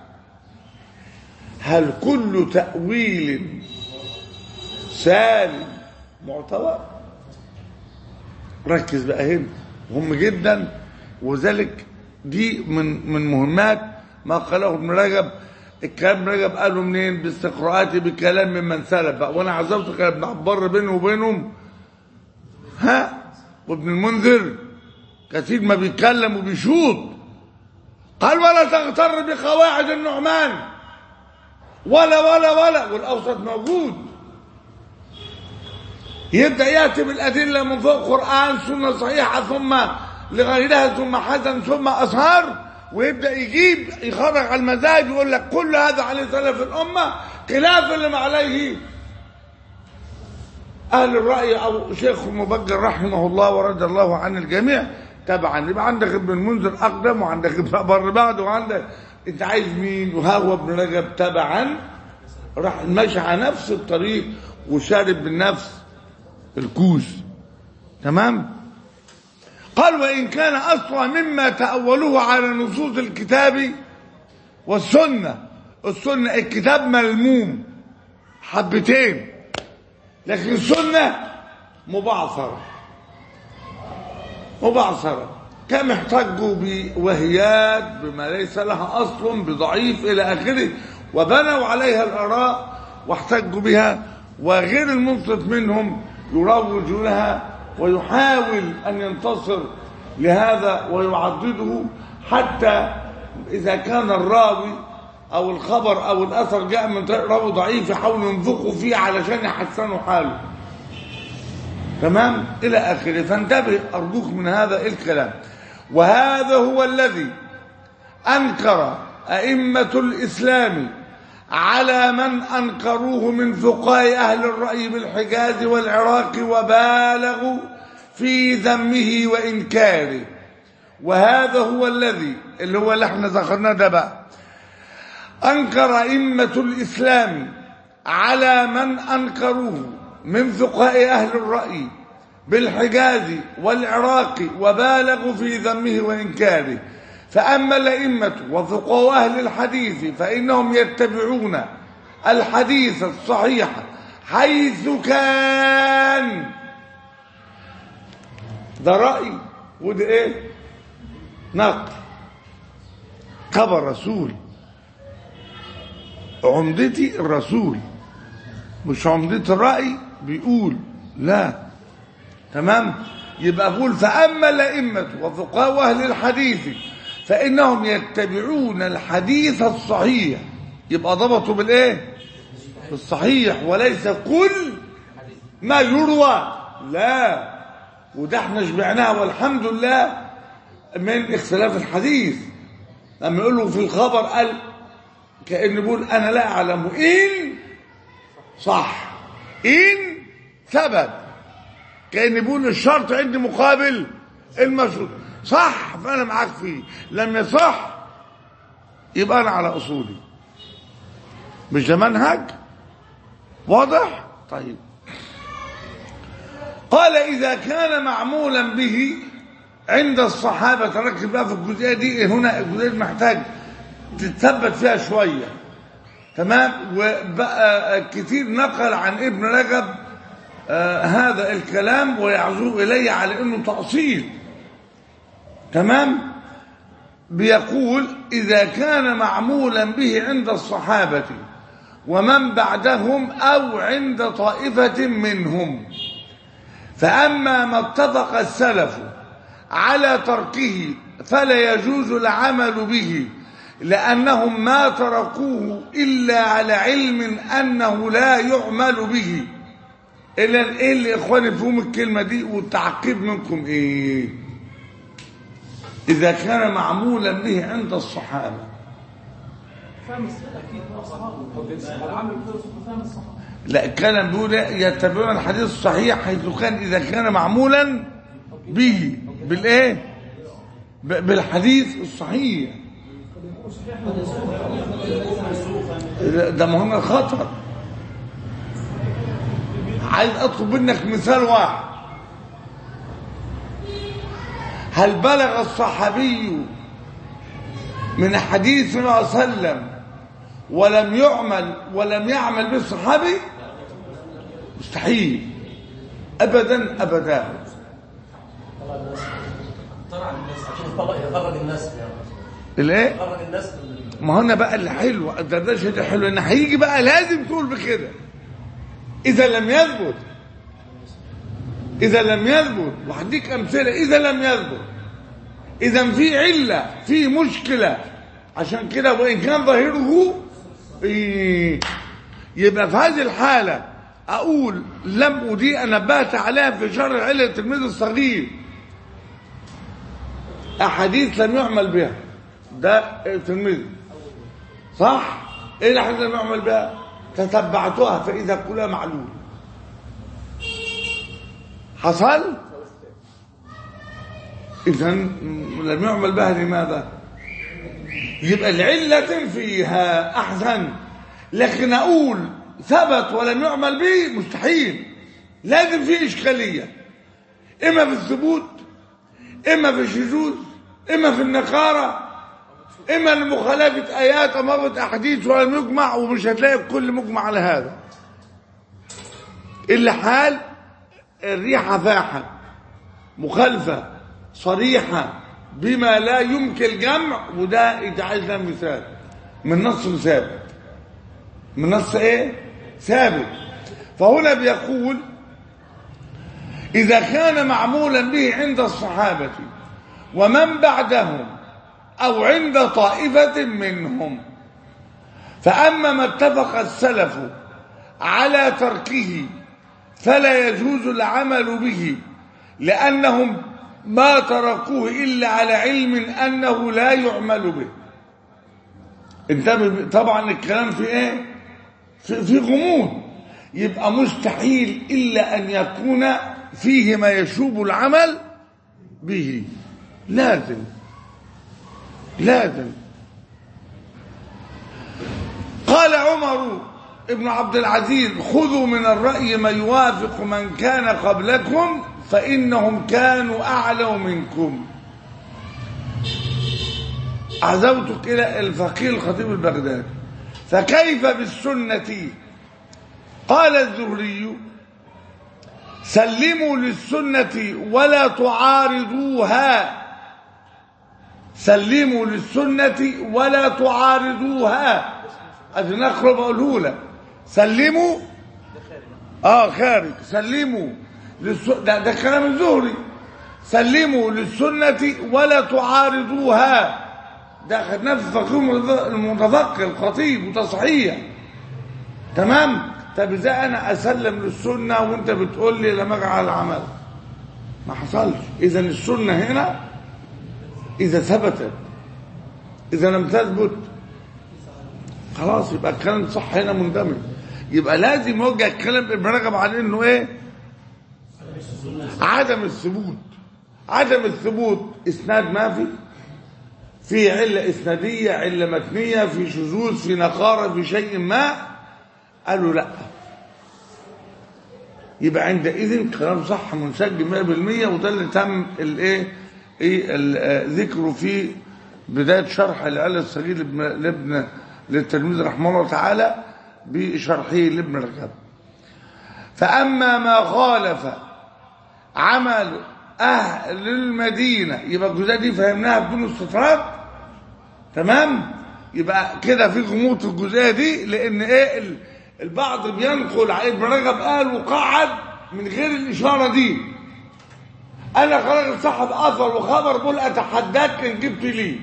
A: هل كل تأويل سالم معتبر ركز بقى هنا مهم جدا وذلك دي من من مهمات ما قاله ابن رجب الكلام ابن رجب قاله منين باستقراءاتي بكلام ممن سلف بقى وانا عزمت كان ابن عبار بينه وبينهم ها وابن المنذر كثير ما بيتكلم وبيشوط قال ولا تغتر بقواعد النعمان ولا ولا ولا والاوسط موجود يبدا ياتي بالادله من فوق قران سنه صحيحه ثم لغيرها ثم حسن ثم اثار ويبدا يجيب يخرج على المذاهب يقول لك كل هذا عليه سلف الامه خلاف اللي عليه اهل الراي او شيخ المبجل رحمه الله ورضي الله عن الجميع طبعا يبقى عندك ابن المنذر اقدم وعندك ابن بر بعد وعندك انت عايز مين وهو ابن رجب تبعا راح ماشي على نفس الطريق وشارب بنفس الكوز تمام قال وإن كان أصلا مما تأولوه على نصوص الكتاب والسنة السنة الكتاب ملموم حبتين لكن السنة مبعثرة مبعثرة كم احتجوا بوهيات بما ليس لها أصل بضعيف إلى آخره وبنوا عليها الآراء واحتجوا بها وغير المنصف منهم يروج لها ويحاول أن ينتصر لهذا ويعضده حتى إذا كان الراوي أو الخبر أو الأثر جاء من طريق راوي ضعيف يحاولوا ينفقوا فيه علشان يحسنوا حاله تمام إلى آخره فانتبه أرجوك من هذا الكلام وهذا هو الذي أنكر أئمة الإسلام على من أنكروه من فقهاء أهل الرأي بالحجاز والعراق وبالغوا في ذمه وإنكاره وهذا هو الذي اللي هو اللي احنا ذكرناه ده بقى أنكر أئمة الإسلام على من أنكروه من فقهاء أهل الرأي بالحجاز والعراق وبالغوا في ذمه وإنكاره فأما الأئمة وفقهاء أهل الحديث فإنهم يتبعون الحديث الصحيح حيث كان ده رأي وده إيه نقل خبر رسول عمدتي الرسول مش عمدتي الرأي بيقول لا تمام يبقى أقول فأما الأئمة وفقهاء أهل الحديث فإنهم يتبعون الحديث الصحيح يبقى ضبطوا بالإيه بالصحيح وليس كل ما يروى لا وده احنا شبعناها والحمد لله من اختلاف الحديث لما يقول له في الخبر قال كأن بيقول أنا لا أعلم إن صح إن ثبت كأن بيقول الشرط عندي مقابل المشروط صح فأنا معاك فيه لم يصح يبقى أنا على أصولي مش ده منهج واضح طيب قال إذا كان معمولا به عند الصحابة تركز بقى في الجزئية دي هنا الجزئية دي محتاج تتثبت فيها شوية تمام وبقى كتير نقل عن ابن رجب آه هذا الكلام ويعزو إليه على أنه تأصيل تمام بيقول إذا كان معمولا به عند الصحابة ومن بعدهم أو عند طائفة منهم فأما ما اتفق السلف على تركه فلا يجوز العمل به لأنهم ما تركوه إلا على علم أنه لا يعمل به إلا إيه اللي إخواني فهم الكلمة دي والتعقيب منكم إيه إذا كان معمولا به عند الصحابة
D: فهم السنة أكيد هو الصحابة العمل كده فهم الصحابة
A: لا كان بيقول يتبعون الحديث الصحيح حيث كان إذا كان معمولا به بالإيه ب- بالحديث الصحيح ده ده مهم الخطر عايز اطلب منك مثال واحد هل بلغ الصحابي من حديث النبي صلى الله عليه وسلم ولم يعمل ولم يعمل به الصحابي مستحيل ابدا ابدا
E: طلع الناس عشان يطلع يخرج الناس يعني
A: الايه
E: يخرج الناس من
A: ما هنا بقى اللي حلو الدردشه دي حلو ان هيجي بقى لازم تقول بكده اذا لم يثبت اذا لم يثبت وهديك امثله اذا لم يثبت اذا في عله في مشكله عشان كده وان كان ظاهره إيه، يبقى في هذه الحاله اقول لم ودي نبهت عليها في شرح عله التلميذ الصغير احاديث لم يعمل بها ده تلميذ صح ايه الاحاديث اللي بعمل بها تتبعتها فاذا كلها معلول حصل اذا لم يعمل بها لماذا يبقى العله تنفيها احسن لكن اقول ثبت ولم يعمل به مستحيل لازم في اشكاليه اما في الثبوت اما في الشذوذ اما في النكاره اما لمخالفه ايات او مرت احاديث ولم يجمع ومش هتلاقي الكل مجمع على هذا اللي حال الريحه فاحه مخالفه صريحه بما لا يمكن الجمع وده يتعايز لها مثال من نص ثابت من نص ايه ثابت فهنا بيقول إذا كان معمولا به عند الصحابة ومن بعدهم أو عند طائفة منهم فأما ما اتفق السلف على تركه فلا يجوز العمل به لأنهم ما تركوه إلا على علم أنه لا يعمل به انتبه طبعا الكلام في ايه في, في غموض يبقى مستحيل إلا أن يكون فيه ما يشوب العمل به لازم لازم قال عمر ابن عبد العزيز خذوا من الرأي ما يوافق من كان قبلكم فإنهم كانوا أعلم منكم عزوتك إلى الفقيه الخطيب البغدادي فكيف بالسنة قال الزهري سلموا للسنة ولا تعارضوها سلموا للسنة ولا تعارضوها ادي نقرا بقوله لك سلموا اه خارج سلموا للس... ده, ده كلام الزهري سلموا للسنة ولا تعارضوها ده اخذناه في فقيه المتفقه الخطيب وتصحيح تمام طب ازاي انا اسلم للسنه وانت بتقول لي لما اجعل العمل ما حصلش اذا السنه هنا اذا ثبتت اذا لم تثبت خلاص يبقى الكلام صح هنا مندمج يبقى لازم يوجه الكلام ابن رجب على انه ايه عدم الثبوت عدم الثبوت اسناد ما في في علة إسنادية علة متنية في شذوذ في نقارة في شيء ما قالوا لا يبقى عندئذ كلام صح منسجم 100% وده اللي تم الايه ايه ذكره في بدايه شرح العلة الصغير لابن لابن للتلميذ رحمه الله تعالى بشرحه لابن رجب فاما ما خالف عمل اهل المدينه يبقى الجزئيه دي فهمناها بدون استطراد تمام يبقى كده في غموض في الجزئيه دي لان ايه ال- البعض بينقل على ابن رجب قال وقعد من غير الاشاره دي انا خرج صاحب اثر وخبر بقول اتحداك ان جبت لي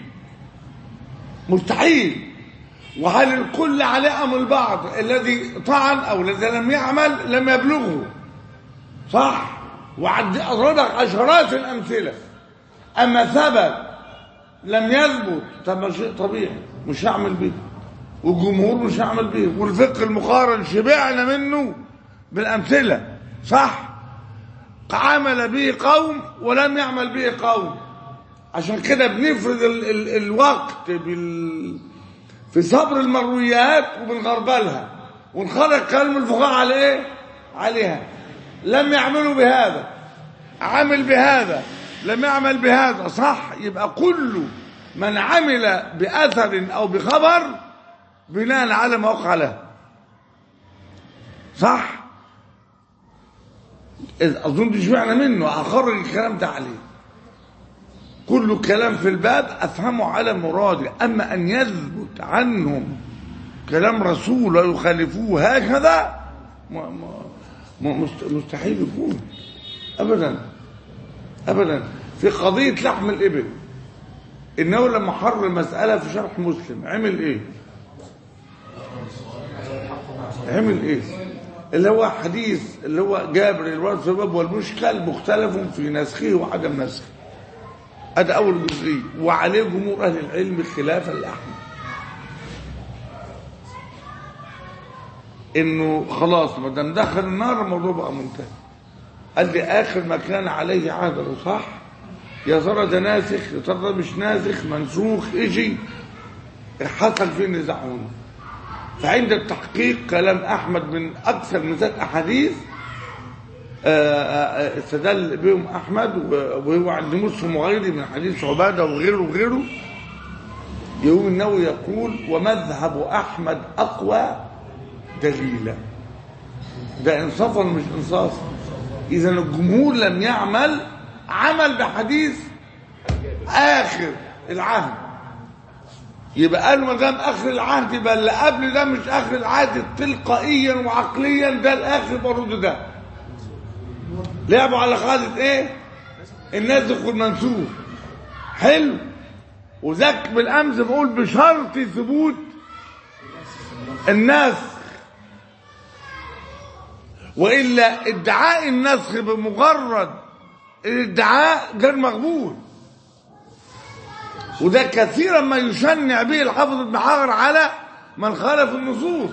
A: مستحيل وهل الكل عليه ام البعض الذي طعن او الذي لم يعمل لم يبلغه صح وعد اضربك عشرات الامثله اما ثبت لم يثبت طب ما شيء طبيعي مش هعمل به والجمهور مش هعمل به والفقه المقارن شبعنا منه بالامثله صح عمل به قوم ولم يعمل به قوم عشان كده بنفرض ال ال الوقت بال في صبر المرويات وبنغربلها ونخرج كلام الفقهاء على ايه عليها لم يعملوا بهذا عمل بهذا لم يعمل بهذا صح يبقى كل من عمل بأثر أو بخبر بناء على ما وقع له صح إذ أظن دي شبعنا منه أخرج الكلام ده عليه كل كلام في الباب أفهمه على مرادي أما أن يثبت عنهم كلام رسول ويخالفوه هكذا ما ما ما مست- مستحيل يكون أبدا أبدا في قضية لحم الإبل إنه لما حر المسألة في شرح مسلم عمل إيه عمل إيه اللي هو حديث اللي هو جابر الورد في الباب والمشكل مختلف في نسخه وعدم نسخه هذا أول جزئية وعليه جمهور أهل العلم خلافا لأحمد إنه خلاص ما دام دخل النار الموضوع بقى منتهي قال لي آخر ما كان عليه عهده صح يا ترى ده ناسخ يا ترى ده مش ناسخ منسوخ اجي حصل فيه نزاع هنا فعند التحقيق كلام أحمد من أكثر من ذات أحاديث آه، آه، استدل بهم أحمد وهو عند مسلم وغيره من حديث عبادة وغيره وغيره يقوم النووي يقول ومذهب أحمد أقوى دليلا ده إنصاف ولا مش إنصاف إذا الجمهور لم يعمل عمل بحديث آخر العهد يبقى قالوا ما دام آخر العهد يبقى اللي قبل ده مش آخر العهد تلقائيا وعقليا ده الآخر برضه ده لعبوا على قاعدة ايه الناسخ والمنسوخ حلو وذاك بالامس بقول بشرط ثبوت النسخ والا ادعاء النسخ بمجرد الادعاء غير مقبول وده كثيرا ما يشنع به الحافظ ابن حجر على من خالف النصوص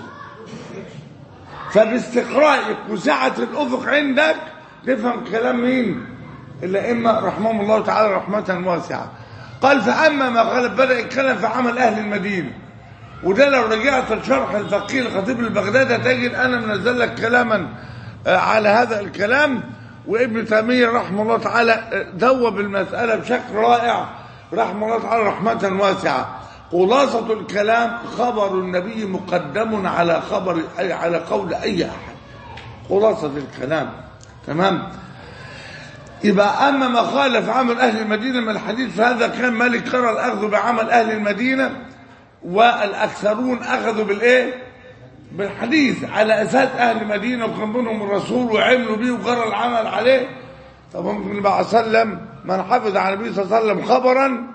A: فباستقرائك وسعة الأفق عندك تفهم كلام مين الأئمة رحمهم الله تعالى رحمة واسعة قال فأما ما قال بدأ يتكلم في عمل أهل المدينة وده لو رجعت لشرح الفقيه الخطيب البغدادي تجد أنا منزل لك كلاما آه، على هذا الكلام وابن تيمية رحمه الله تعالى آه، دوب المسألة بشكل رائع رحمه الله تعالى رحمة واسعة خلاصة الكلام خبر النبي مقدم على خبر أي على قول أي أحد خلاصة الكلام تمام يبقى أما ما خالف عمل أهل المدينة من الحديث فهذا كان مالك قرر الأخذ بعمل أهل المدينة والأكثرون أخذوا بالإيه بالحديث على أساس أهل المدينة وكان منهم الرسول وعملوا بيه وقرر العمل عليه فممكن النبي عليه وسلم من حفظ عن النبي صلى الله عليه وسلم خبرا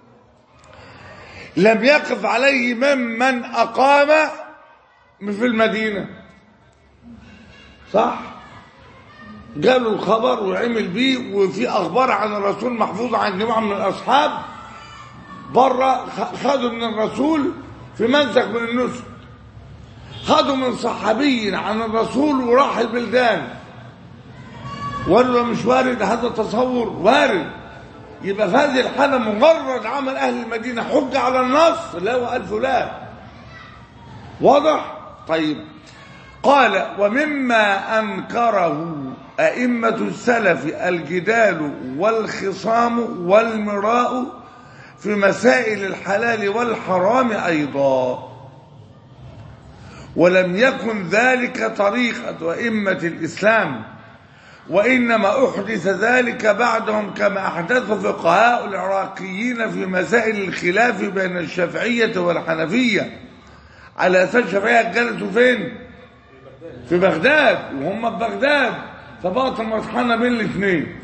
A: لم يقف عليه ممن أقام في المدينة صح جاله الخبر وعمل بيه وفي أخبار عن الرسول محفوظة عن جماعة من الأصحاب بره خدوا من الرسول في منسك من النسك خدوا من صحابي عن الرسول وراح البلدان ولا مش وارد هذا تصور وارد يبقى في هذه الحالة مجرد عمل أهل المدينة حجة على النص لا وألف لا واضح طيب قال ومما أنكره أئمة السلف الجدال والخصام والمراء في مسائل الحلال والحرام أيضا ولم يكن ذلك طريقة أئمة الإسلام وإنما أحدث ذلك بعدهم كما أحدث فقهاء العراقيين في مسائل الخلاف بين الشافعية والحنفية على أساس الشافعية جلسوا فين؟ في بغداد وهم في بغداد فبقت المطحنة بين الاثنين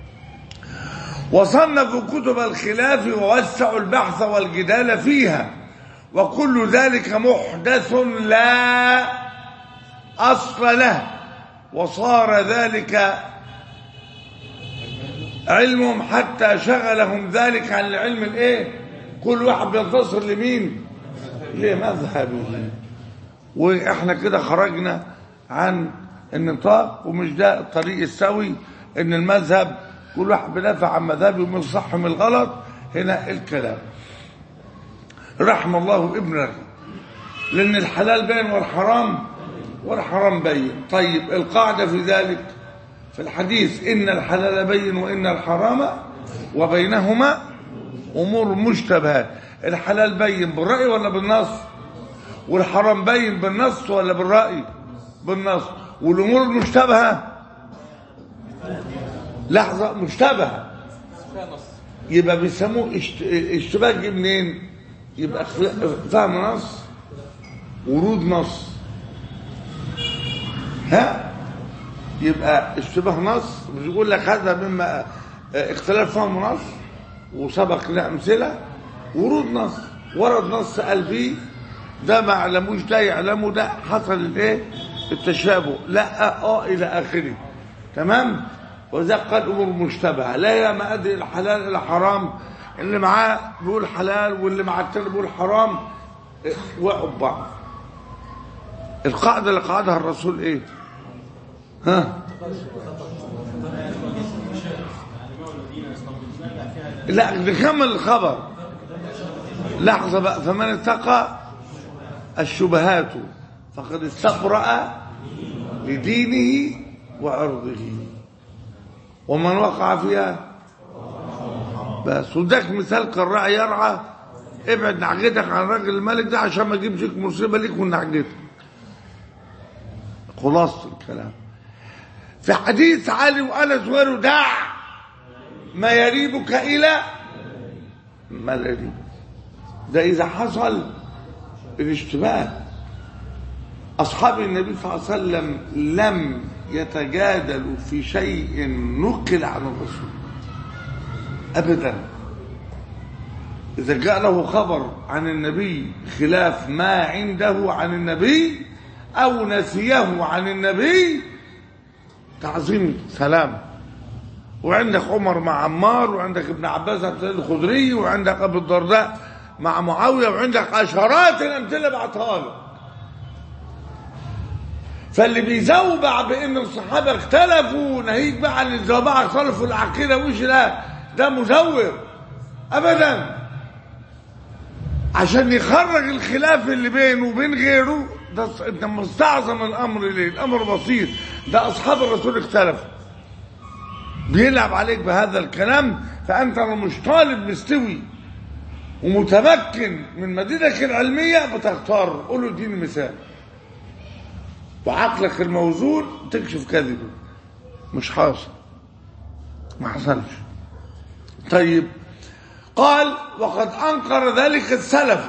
A: وصنفوا كتب الخلاف ووسعوا البحث والجدال فيها وكل ذلك محدث لا أصل له وصار ذلك علمهم حتى شغلهم ذلك عن العلم الايه كل واحد بينتصر لمين لمذهبه واحنا كده خرجنا عن النطاق ومش ده الطريق السوي ان المذهب كل واحد بيدافع عن مذهبه ومن الصح من الغلط هنا الكلام رحم الله ابن رجب لان الحلال بين والحرام والحرام بين طيب القاعدة في ذلك في الحديث إن الحلال بين وإن الحرام وبينهما أمور مشتبهات الحلال بين بالرأي ولا بالنص والحرام بين بالنص ولا بالرأي بالنص والأمور المشتبهة لحظة مشتبهة
C: فيها نص
A: يبقى بيسموه اشت- اشتباه جه منين يبقى خلا- فهم نص ورود نص ها يبقى اشتباه نص بيقول لك هذا مما اه، اختلاف فهم نص وسبق لنا امثله ورود نص ورد نص قال فيه ده ما يعلموش ده يعلمه ده حصل الايه التشابه لا اه الى اخره تمام وذا قال امور مشتبهه لا يا ما ادري الحلال الى حرام اللي معاه بيقول حلال واللي معاه التاني بيقول حرام اه، وقعوا ببعض القاعده اللي قعدها الرسول ايه ها لا نكمل الخبر لحظة بقى فمن اتقى الشبهات فقد استبرأ لدينه وعرضه ومن وقع فيها بس وداك مثال كالراعي يرعى ابعد نعجتك عن راجل الملك ده عشان ما يجيبش لك مصيبه ليك ونعجتك خلاصة الكلام في حديث علي وانس وغيره دع ما يريبك الى ما لا يريبك ده اذا حصل الاشتباه اصحاب النبي صلى الله عليه وسلم لم يتجادلوا في شيء نقل عن الرسول ابدا اذا جاء له خبر عن النبي خلاف ما عنده عن النبي او نسيه عن النبي تعظيم سلام وعندك عمر مع عمار وعندك ابن عباس عبد الله الخدري وعندك ابو الدرداء مع معاويه وعندك عشرات الامثله بعتها لك فاللي بيزوبع بان الصحابه اختلفوا ناهيك بقى عن الزوبعه اختلفوا العقيده وش لا ده مزور ابدا عشان يخرج الخلاف اللي بينه وبين غيره ده ص- انت مستعظم الامر ليه الامر بسيط ده اصحاب الرسول اختلفوا بيلعب عليك بهذا الكلام فانت لو مش طالب مستوي ومتمكن من مدينتك العلميه بتختار قول له اديني مثال وعقلك الموزون تكشف كذبه مش حاصل ما حصلش طيب قال وقد انكر ذلك السلف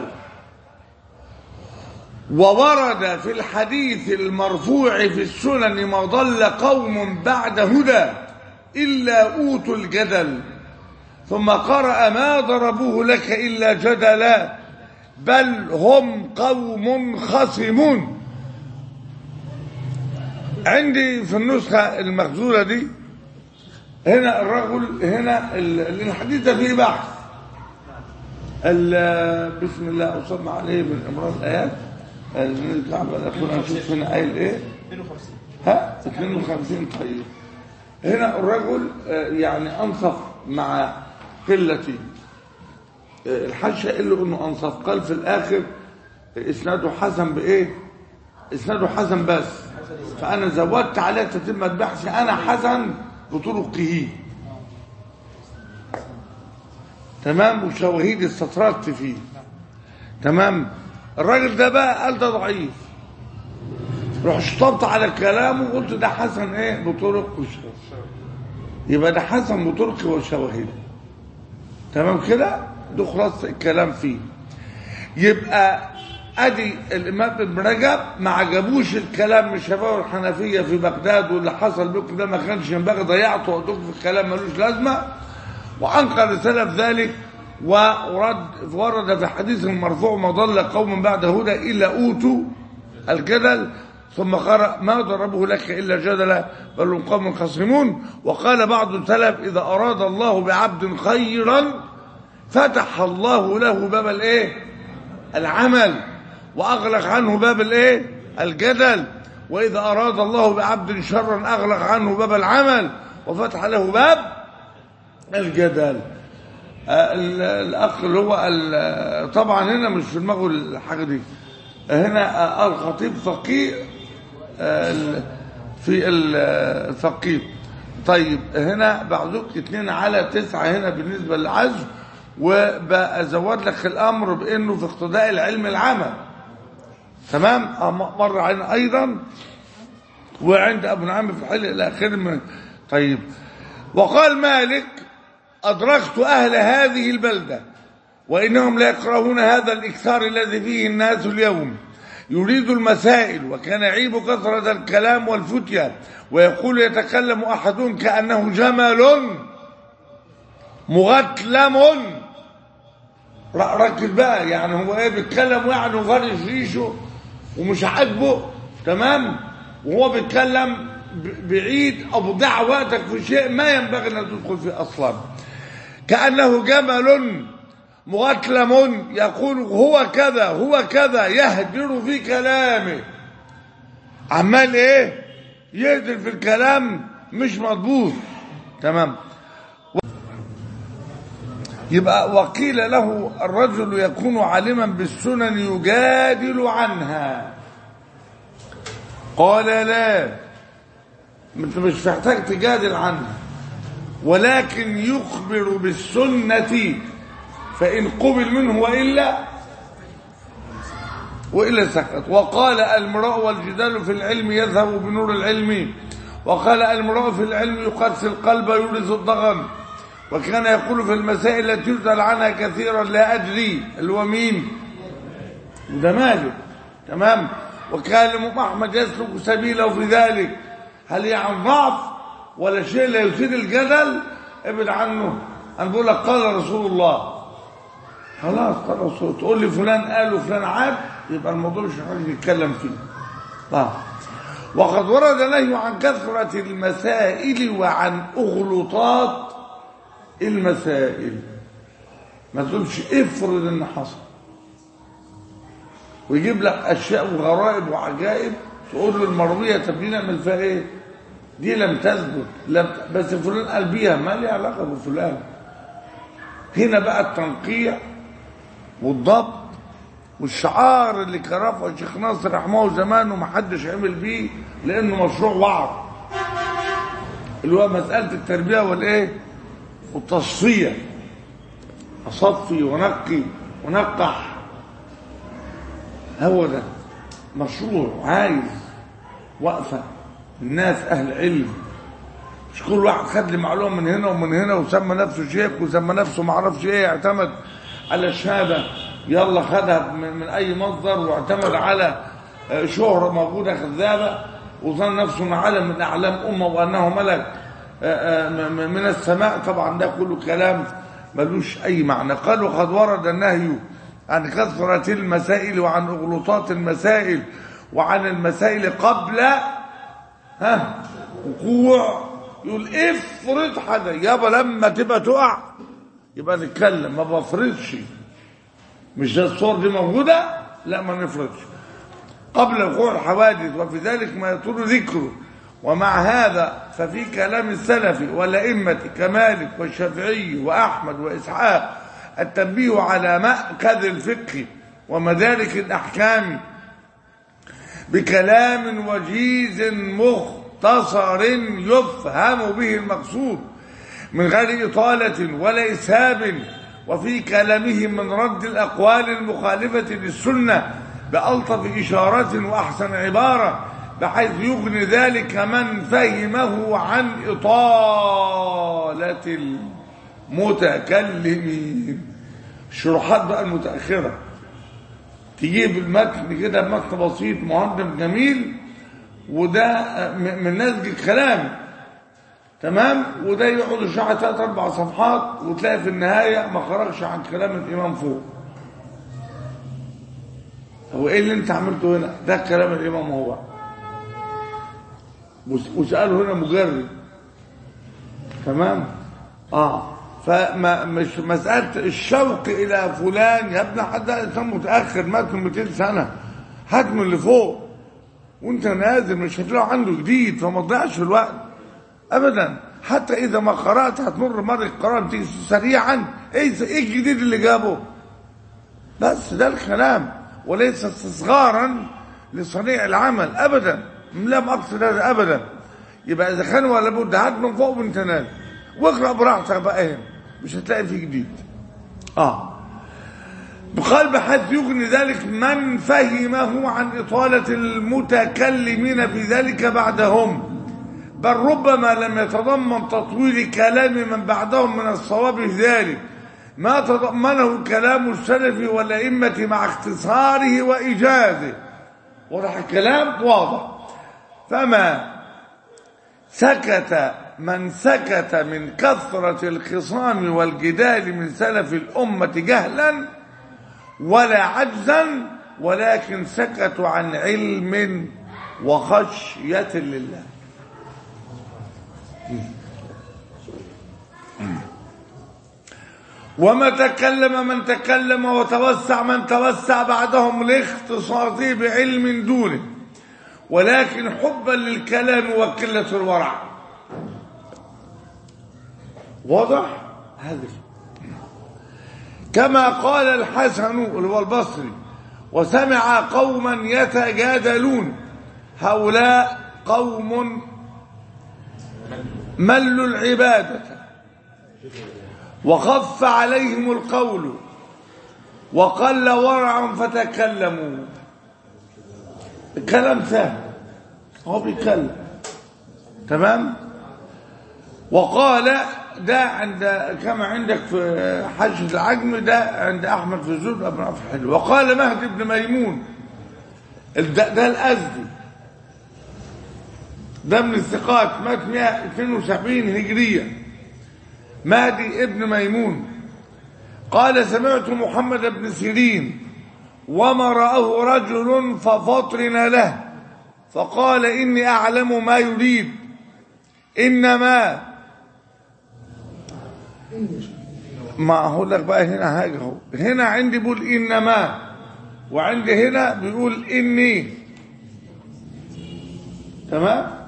A: وورد في الحديث المرفوع في السنن ما ضل قوم بعد هدى الا اوتوا الجدل ثم قرأ ما ضربوه لك الا جدلا بل هم قوم خصمون عندي في النسخة المخزولة دي هنا الرجل هنا ال- الحديث ده فيه بحث ال- بسم الله وصلنا عليه من امراض الايات نرجع بقى اخونا نشوف هنا قايل ايه
C: 52
A: ها 52 طيب هنا الرجل آه، يعني انصف مع قلة آه، الحاشية إلا انه انصف قال في الاخر آه، اسناده حسن بايه اسناده حسن بس فانا زودت عليه تتمة بحثي انا حسن بطرقه تمام وشواهيد استطردت فيه تمام الراجل ده بقى قال ده ضعيف روح شطبت على الكلام وقلت ده حسن ايه بطرق وشواهد يبقى ده حسن بطرق وشواهد تمام كده ده خلاص الكلام فيه يبقى ادي الامام ابن رجب ما عجبوش الكلام من شباب الحنفيه في بغداد واللي حصل بكم ده ما كانش ينبغي ضيعتوا وقتكم في الكلام ملوش لازمه وانكر السلف ذلك ورد ورد في حديث مرفوع ما ضل قوم بعد هدى الا اوتوا الجدل ثم قرأ ما ضربه لك الا جدلا بل هم قوم خصمون وقال بعض السلف اذا اراد الله بعبد خيرا فتح الله له باب الايه العمل واغلق عنه باب الايه الجدل واذا اراد الله بعبد شرا اغلق عنه باب العمل وفتح له باب الجدل آه، ال- الاخ اللي هو ال- طبعا هنا مش في دماغه الحاجه دي هنا آه، الخطيب فقيه آه، ال- في ال- الفقيه طيب هنا بعضك اتنين على تسعة هنا بالنسبة للعزم وبزود لك الامر بانه في اقتضاء العلم العمل تمام آه، م- مر علينا ايضا وعند ابو نعيم في الحل الى اخره من طيب وقال مالك ادركت اهل هذه البلده وانهم لا يكرهون هذا الاكثار الذي فيه الناس اليوم يريد المسائل وكان يعيب كثرة الكلام والفتية ويقول يتكلم أحدهم كأنه جمل مغتلم ر- ركز بقى يعني هو ايه بيتكلم يعني وغرش ريشه ومش عاجبه تمام وهو بيتكلم ب- بعيد او بضيع وقتك في شيء ما ينبغي انك تدخل فيه اصلا كانه جمل مغتلم يقول هو كذا هو كذا يهدر في كلامه عمال ايه يهدر في الكلام مش مضبوط تمام يبقى وقيل له الرجل يكون عالما بالسنن يجادل عنها قال لا انت مش محتاج تجادل عنها ولكن يخبر بالسنة فإن قبل منه وإلا وإلا سكت وقال المراء والجدال في العلم يذهب بنور العلم وقال المراء في العلم يقسي القلب يورث الضغن وكان يقول في المسائل التي يسأل عنها كثيرا لا أدري اللي هو مين وده مالك تمام وكان الإمام أحمد يسلك سبيله في ذلك هل يعني ضعف ولا شيء لا يثير الجدل ابعد عنه أنا بقول لك قال رسول الله خلاص قال رسول تقول لي فلان قال وفلان عاد يبقى الموضوع مش محتاج نتكلم فيه طيب وقد ورد نهي عن كثرة المسائل وعن أغلطات المسائل ما تقولش افرض ان حصل ويجيب لك اشياء وغرائب وعجائب تقول له المرويه طب دي نعمل فيها ايه؟ دي لم تثبت لم بس فلان قال بيها ما لي علاقه بفلان هنا بقى التنقيع والضبط والشعار اللي كان رفعه الشيخ ناصر رحمه الله زمان ومحدش عمل بيه لانه مشروع وعظ اللي هو مساله التربيه والايه؟ والتصفيه اصفي ونقي ونقح هو ده مشروع عايز وقفه الناس اهل علم مش كل واحد خد لي معلومه من هنا ومن هنا وسمى نفسه شيخ وسمى نفسه ما اعرفش ايه اعتمد على الشهاده يلا خدها من, من اي مصدر واعتمد على آه، شهره موجوده كذابه وظن نفسه انه علم من اعلام امه وانه ملك آه، آه، م- م- من السماء طبعا ده كله كلام ملوش اي معنى قال وقد ورد النهي عن كثره المسائل وعن اغلوطات المسائل وعن المسائل قبل ها وقوع يقول افرض حاجه يابا لما تبقى تقع يبقى نتكلم ما بفرضش مش ده الصور دي موجوده لا ما نفرضش قبل وقوع الحوادث وفي ذلك ما يطول ذكره ومع هذا ففي كلام السلف والأئمة كمالك والشافعي وأحمد وإسحاق التنبيه على مأخذ الفقه ومدارك الأحكام بكلام وجيز مختصر يفهم به المقصود من غير إطالة ولا إسهاب وفي كلامه من رد الأقوال المخالفة للسنة بألطف إشارة وأحسن عبارة بحيث يغني ذلك من فهمه عن إطالة المتكلمين الشروحات بقى المتأخرة تجيب المتن كده متن بسيط مهندم جميل وده م- من نسج الكلام تمام وده يقعد يشرح ثلاث اربع صفحات وتلاقي في النهايه ما خرجش عن كلام الامام فوق هو ايه اللي انت عملته هنا ده كلام الامام هو وس- وساله هنا مجرد تمام اه فما مش مساله الشوق الى فلان يا ابن حد ده انسان متاخر مات من 200 سنه هات من اللي فوق وانت نازل مش هتلاقي عنده جديد فما تضيعش الوقت ابدا حتى اذا ما قرات هتمر مره القراءه بتيجي سريعا ايه ايه الجديد اللي جابه بس ده الكلام وليس استصغارا لصنيع العمل ابدا لم اقصد هذا ابدا يبقى اذا كان ولا بد هات من فوق وانت نازل واقرا براحتك بقى هنا مش هتلاقي فيه جديد اه بقال بحيث يغني ذلك من فهمه عن إطالة المتكلمين في ذلك بعدهم بل ربما لم يتضمن تطويل كلام من بعدهم من الصواب في ذلك ما تضمنه كلام السلف والأئمة مع اختصاره وإيجازه واضح الكلام واضح فما سكت من سكت من كثرة الخصام والجدال من سلف الأمة جهلا ولا عجزا ولكن سكتوا عن علم وخشية لله وما تكلم من تكلم وتوسع من توسع بعدهم لاختصاصه بعلم دونه ولكن حبا للكلام وقلة الورع واضح هذا كما قال الحسن اللي هو البصري وسمع قوما يتجادلون هؤلاء قوم ملوا العبادة وخف عليهم القول وقل ورع فتكلموا الكلام سهل هو بيتكلم تمام وقال ده عند كما عندك في حجة العجم ده عند احمد في الزهد ابن عبد الحلو وقال مهدي بن ميمون ده, ده الازدي ده من الثقات مات 172 هجريه مهدي ابن ميمون قال سمعت محمد بن سيرين وما رآه رجل ففطرن له فقال إني أعلم ما يريد إنما ما هقول لك بقى هنا حاجة اهو هنا عندي بيقول إنما وعندي هنا بيقول إني تمام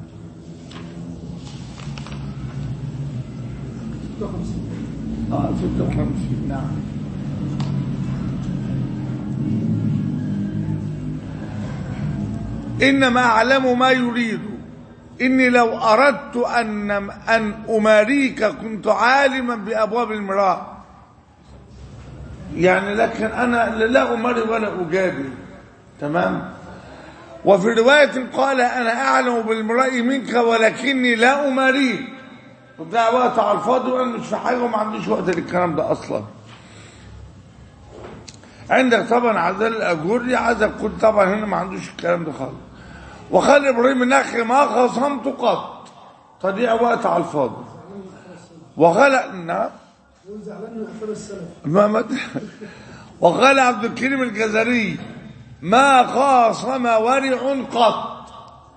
A: اه 56 نعم إنما أعلم ما يريد إني لو أردت أن أن أماريك كنت عالما بأبواب المراء يعني لكن أنا لا أماري ولا أجادل تمام وفي رواية قال أنا أعلم بالمراء منك ولكني لا أماريك وده وقت على الفاضي وأنا مش في حاجة وما عنديش وقت للكلام ده أصلا عندك طبعا عزال الأجوري عايزك كنت طبعا هنا ما عندوش الكلام ده خالص وخلي ابراهيم النخعي ما خصمت قط تضيع وقت على الفاضي وخلق نعم
D: زعلان من اثار السلف
A: ما ما وقال عبد الكريم الجزري ما خاصم ورع قط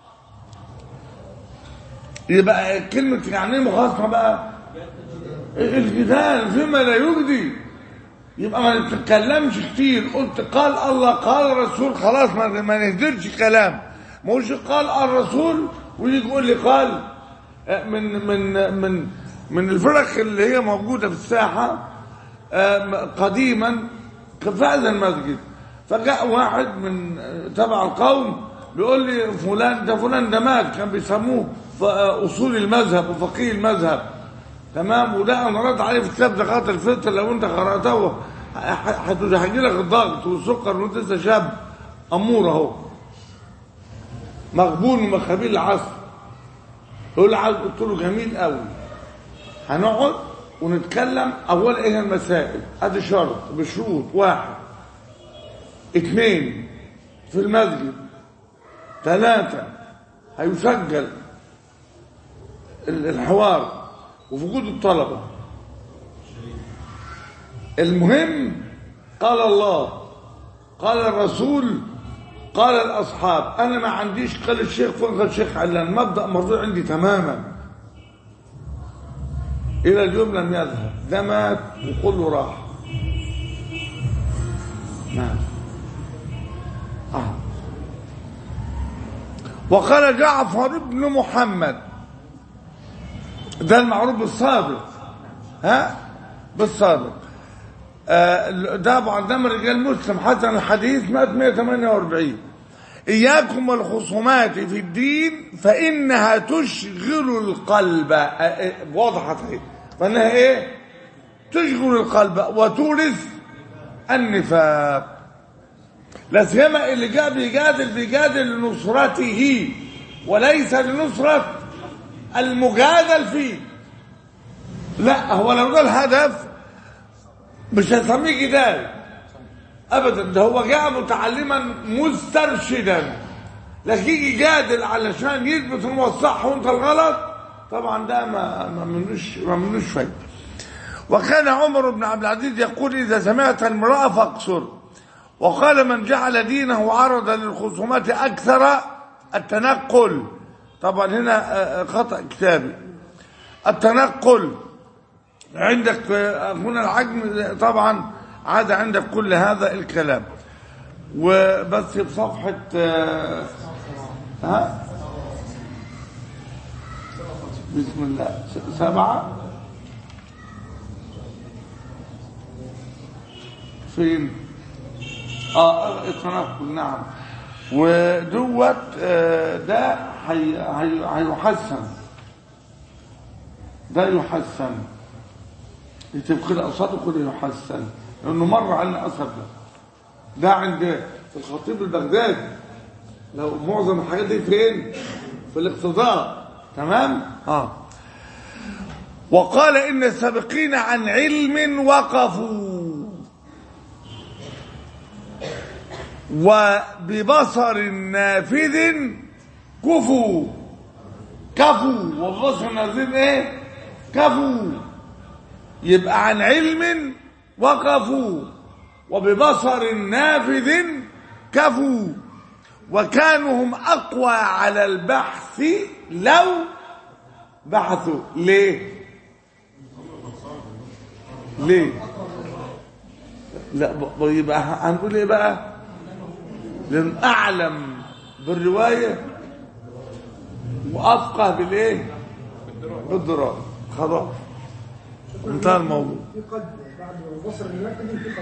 A: يبقى كلمة يعني ايه مخاصمة بقى الجدال فيما لا يجدي يبقى ما نتكلمش كتير قلت قال الله قال الرسول خلاص ما, ما نهدرش كلام ما هوش قال الرسول ويجي يقول لي قال من من من من الفرق اللي هي موجوده في الساحه قديما كان في هذا المسجد فجاء واحد من تبع القوم بيقول لي فلان ده فلان ده مات كان بيسموه اصول المذهب وفقيه المذهب تمام وده انا رد عليه في كتاب زكاه الفطر لو انت قراته هيجي لك الضغط والسكر وانت لسه شاب امور اهو مغبون ومخابيل العصر يقول لي عايز قلت له جميل قوي هنقعد ونتكلم اول ايه المسائل ادي شرط بشروط واحد اثنين في المسجد ثلاثة هيسجل ال- الحوار وفي وجود الطلبة المهم قال الله قال الرسول قال الأصحاب أنا ما عنديش قال الشيخ فوق قال الشيخ علان مبدأ مرضوع عندي تماما إلى اليوم لم يذهب ده مات وكله راح نعم آه. وقال جعفر بن محمد ده المعروف بالصادق ها بالصادق آه، ده ابو عندما رجال مسلم حسن الحديث مات 148 اياكم والخصومات في الدين فانها تشغل القلب آه، آه، وضحت اهي فانها ايه تشغل القلب وتورث النفاق لا سيما اللي جاء بيجادل بيجادل لنصرته وليس لنصرة المجادل فيه لا هو لو ده الهدف مش هسميه جدال ابدا ده هو جاء متعلما مسترشدا لكن يجي يجادل علشان يثبت ان هو الصح وانت الغلط طبعا ده ما ما منوش ما منوش فايده وكان عمر بن عبد العزيز يقول اذا سمعت المراه فاقصر وقال من جعل دينه عرضا للخصومات اكثر التنقل طبعا هنا آه، خطا كتابي التنقل عندك آه، هنا العجم طبعا عاد عندك كل هذا الكلام وبس بصفحة آه، ها بسم الله س- سبعة فين اه التنقل نعم ودوت آه، ده هي- هي- هيحسن ده يحسن يكتب كده قصاده كده يحسن لانه مر على اثر ده ده عند في الخطيب البغدادي لو معظم الحاجات دي فين في الاقتضاء تمام اه وقال ان السابقين عن علم وقفوا وببصر نافذ كفوا كفوا وببصر نافذ ايه كفوا يبقى عن علم وقفوا وببصر نافذ كفوا وكانوا هم اقوى على البحث لو بحثوا ليه ليه لا ب- ب- يبقى هنقول ايه بقى لان اعلم بالروايه وافقه بالايه بالدراسه خلاص انتهى الموضوع
F: في قد بعد البصر المنفذ في قد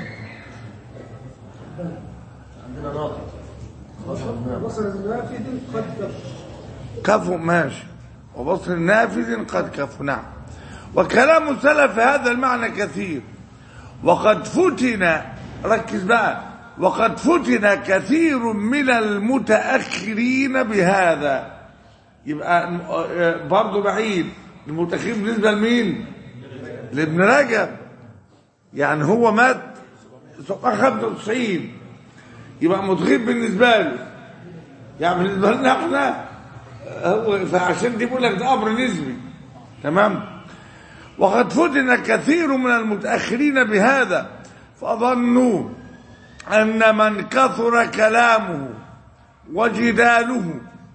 E: عندنا ناطق
F: البصر المنفذ قد
A: كفوا ماشي وبصر نافذ قد كفوا نعم وكلام السلف في هذا المعنى كثير وقد فتن ركز بقى وقد فتن كثير من المتأخرين بهذا يبقى آه، برضه بعيد المتأخرين بالنسبة لمين لابن رجب يعني هو مات 95 يبقى متغيب بالنسبة له يعني بالنسبة لنا احنا هو فعشان دي بقول لك ده امر نسبي تمام وقد فتن كثير من المتاخرين بهذا فظنوا ان من كثر كلامه وجداله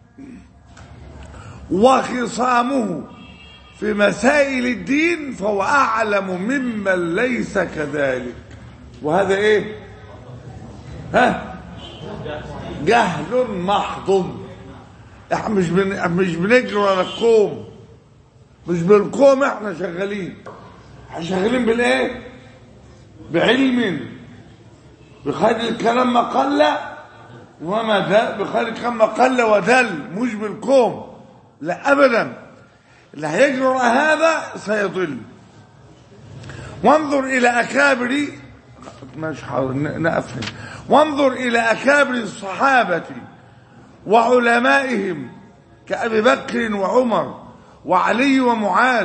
A: وخصامه في مسائل الدين فهو اعلم ممن ليس كذلك وهذا ايه ها جهل محض احنا مش بن... مش بنجري ورا الكوم مش بالكوم احنا شغالين احنا شغالين بالايه بعلم بخير الكلام ما قل وما دل بخير الكلام ما قل ودل مش بالكوم لا ابدا اللي هيجري ورا هذا سيضل وانظر الى اكابر مش حاضر ن- نقفل وانظر الى اكابر الصحابه وعلمائهم كأبي بكر وعمر وعلي ومعاذ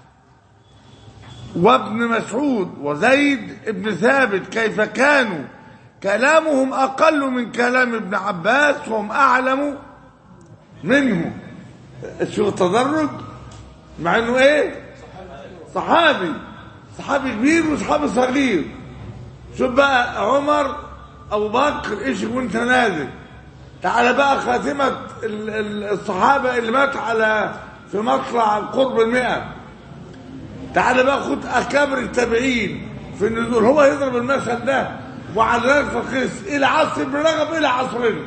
A: وابن مسعود وزيد بن ثابت كيف كانوا كلامهم أقل من كلام ابن عباس وهم أعلم منه شو التدرج مع انه ايه صحابي صحابي كبير وصحابي صغير شوف بقى عمر ابو بكر ايش وانت نازل تعال بقى خاتمة ال- ال- الصحابة اللي مات على في مطلع قرب المئة تعال بقى خد أكابر التابعين في النزول هو يضرب المثل ده وعلى ذلك فقيس إلى عصر ابن رجب إلى عصرنا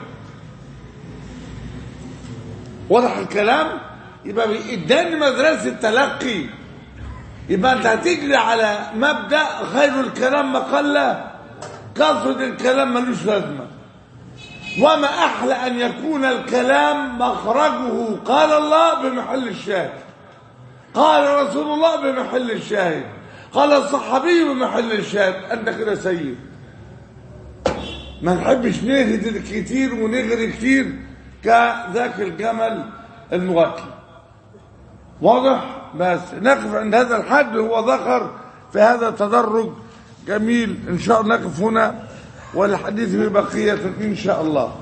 A: واضح الكلام يبقى اداني مدرسة تلقي يبقى انت هتجري على مبدأ خير الكلام ما قل كثرة الكلام ملوش لازمة وما أحلى أن يكون الكلام مخرجه قال الله بمحل الشاهد قال رسول الله بمحل الشاهد قال الصحابي بمحل الشاهد أنت كده سيد ما نحبش نهد كتير ونغري كتير كذاك الجمل المغطي واضح بس نقف عند هذا الحد هو ذكر في هذا التدرج جميل ان شاء الله نقف هنا والحديث في بقية ان شاء الله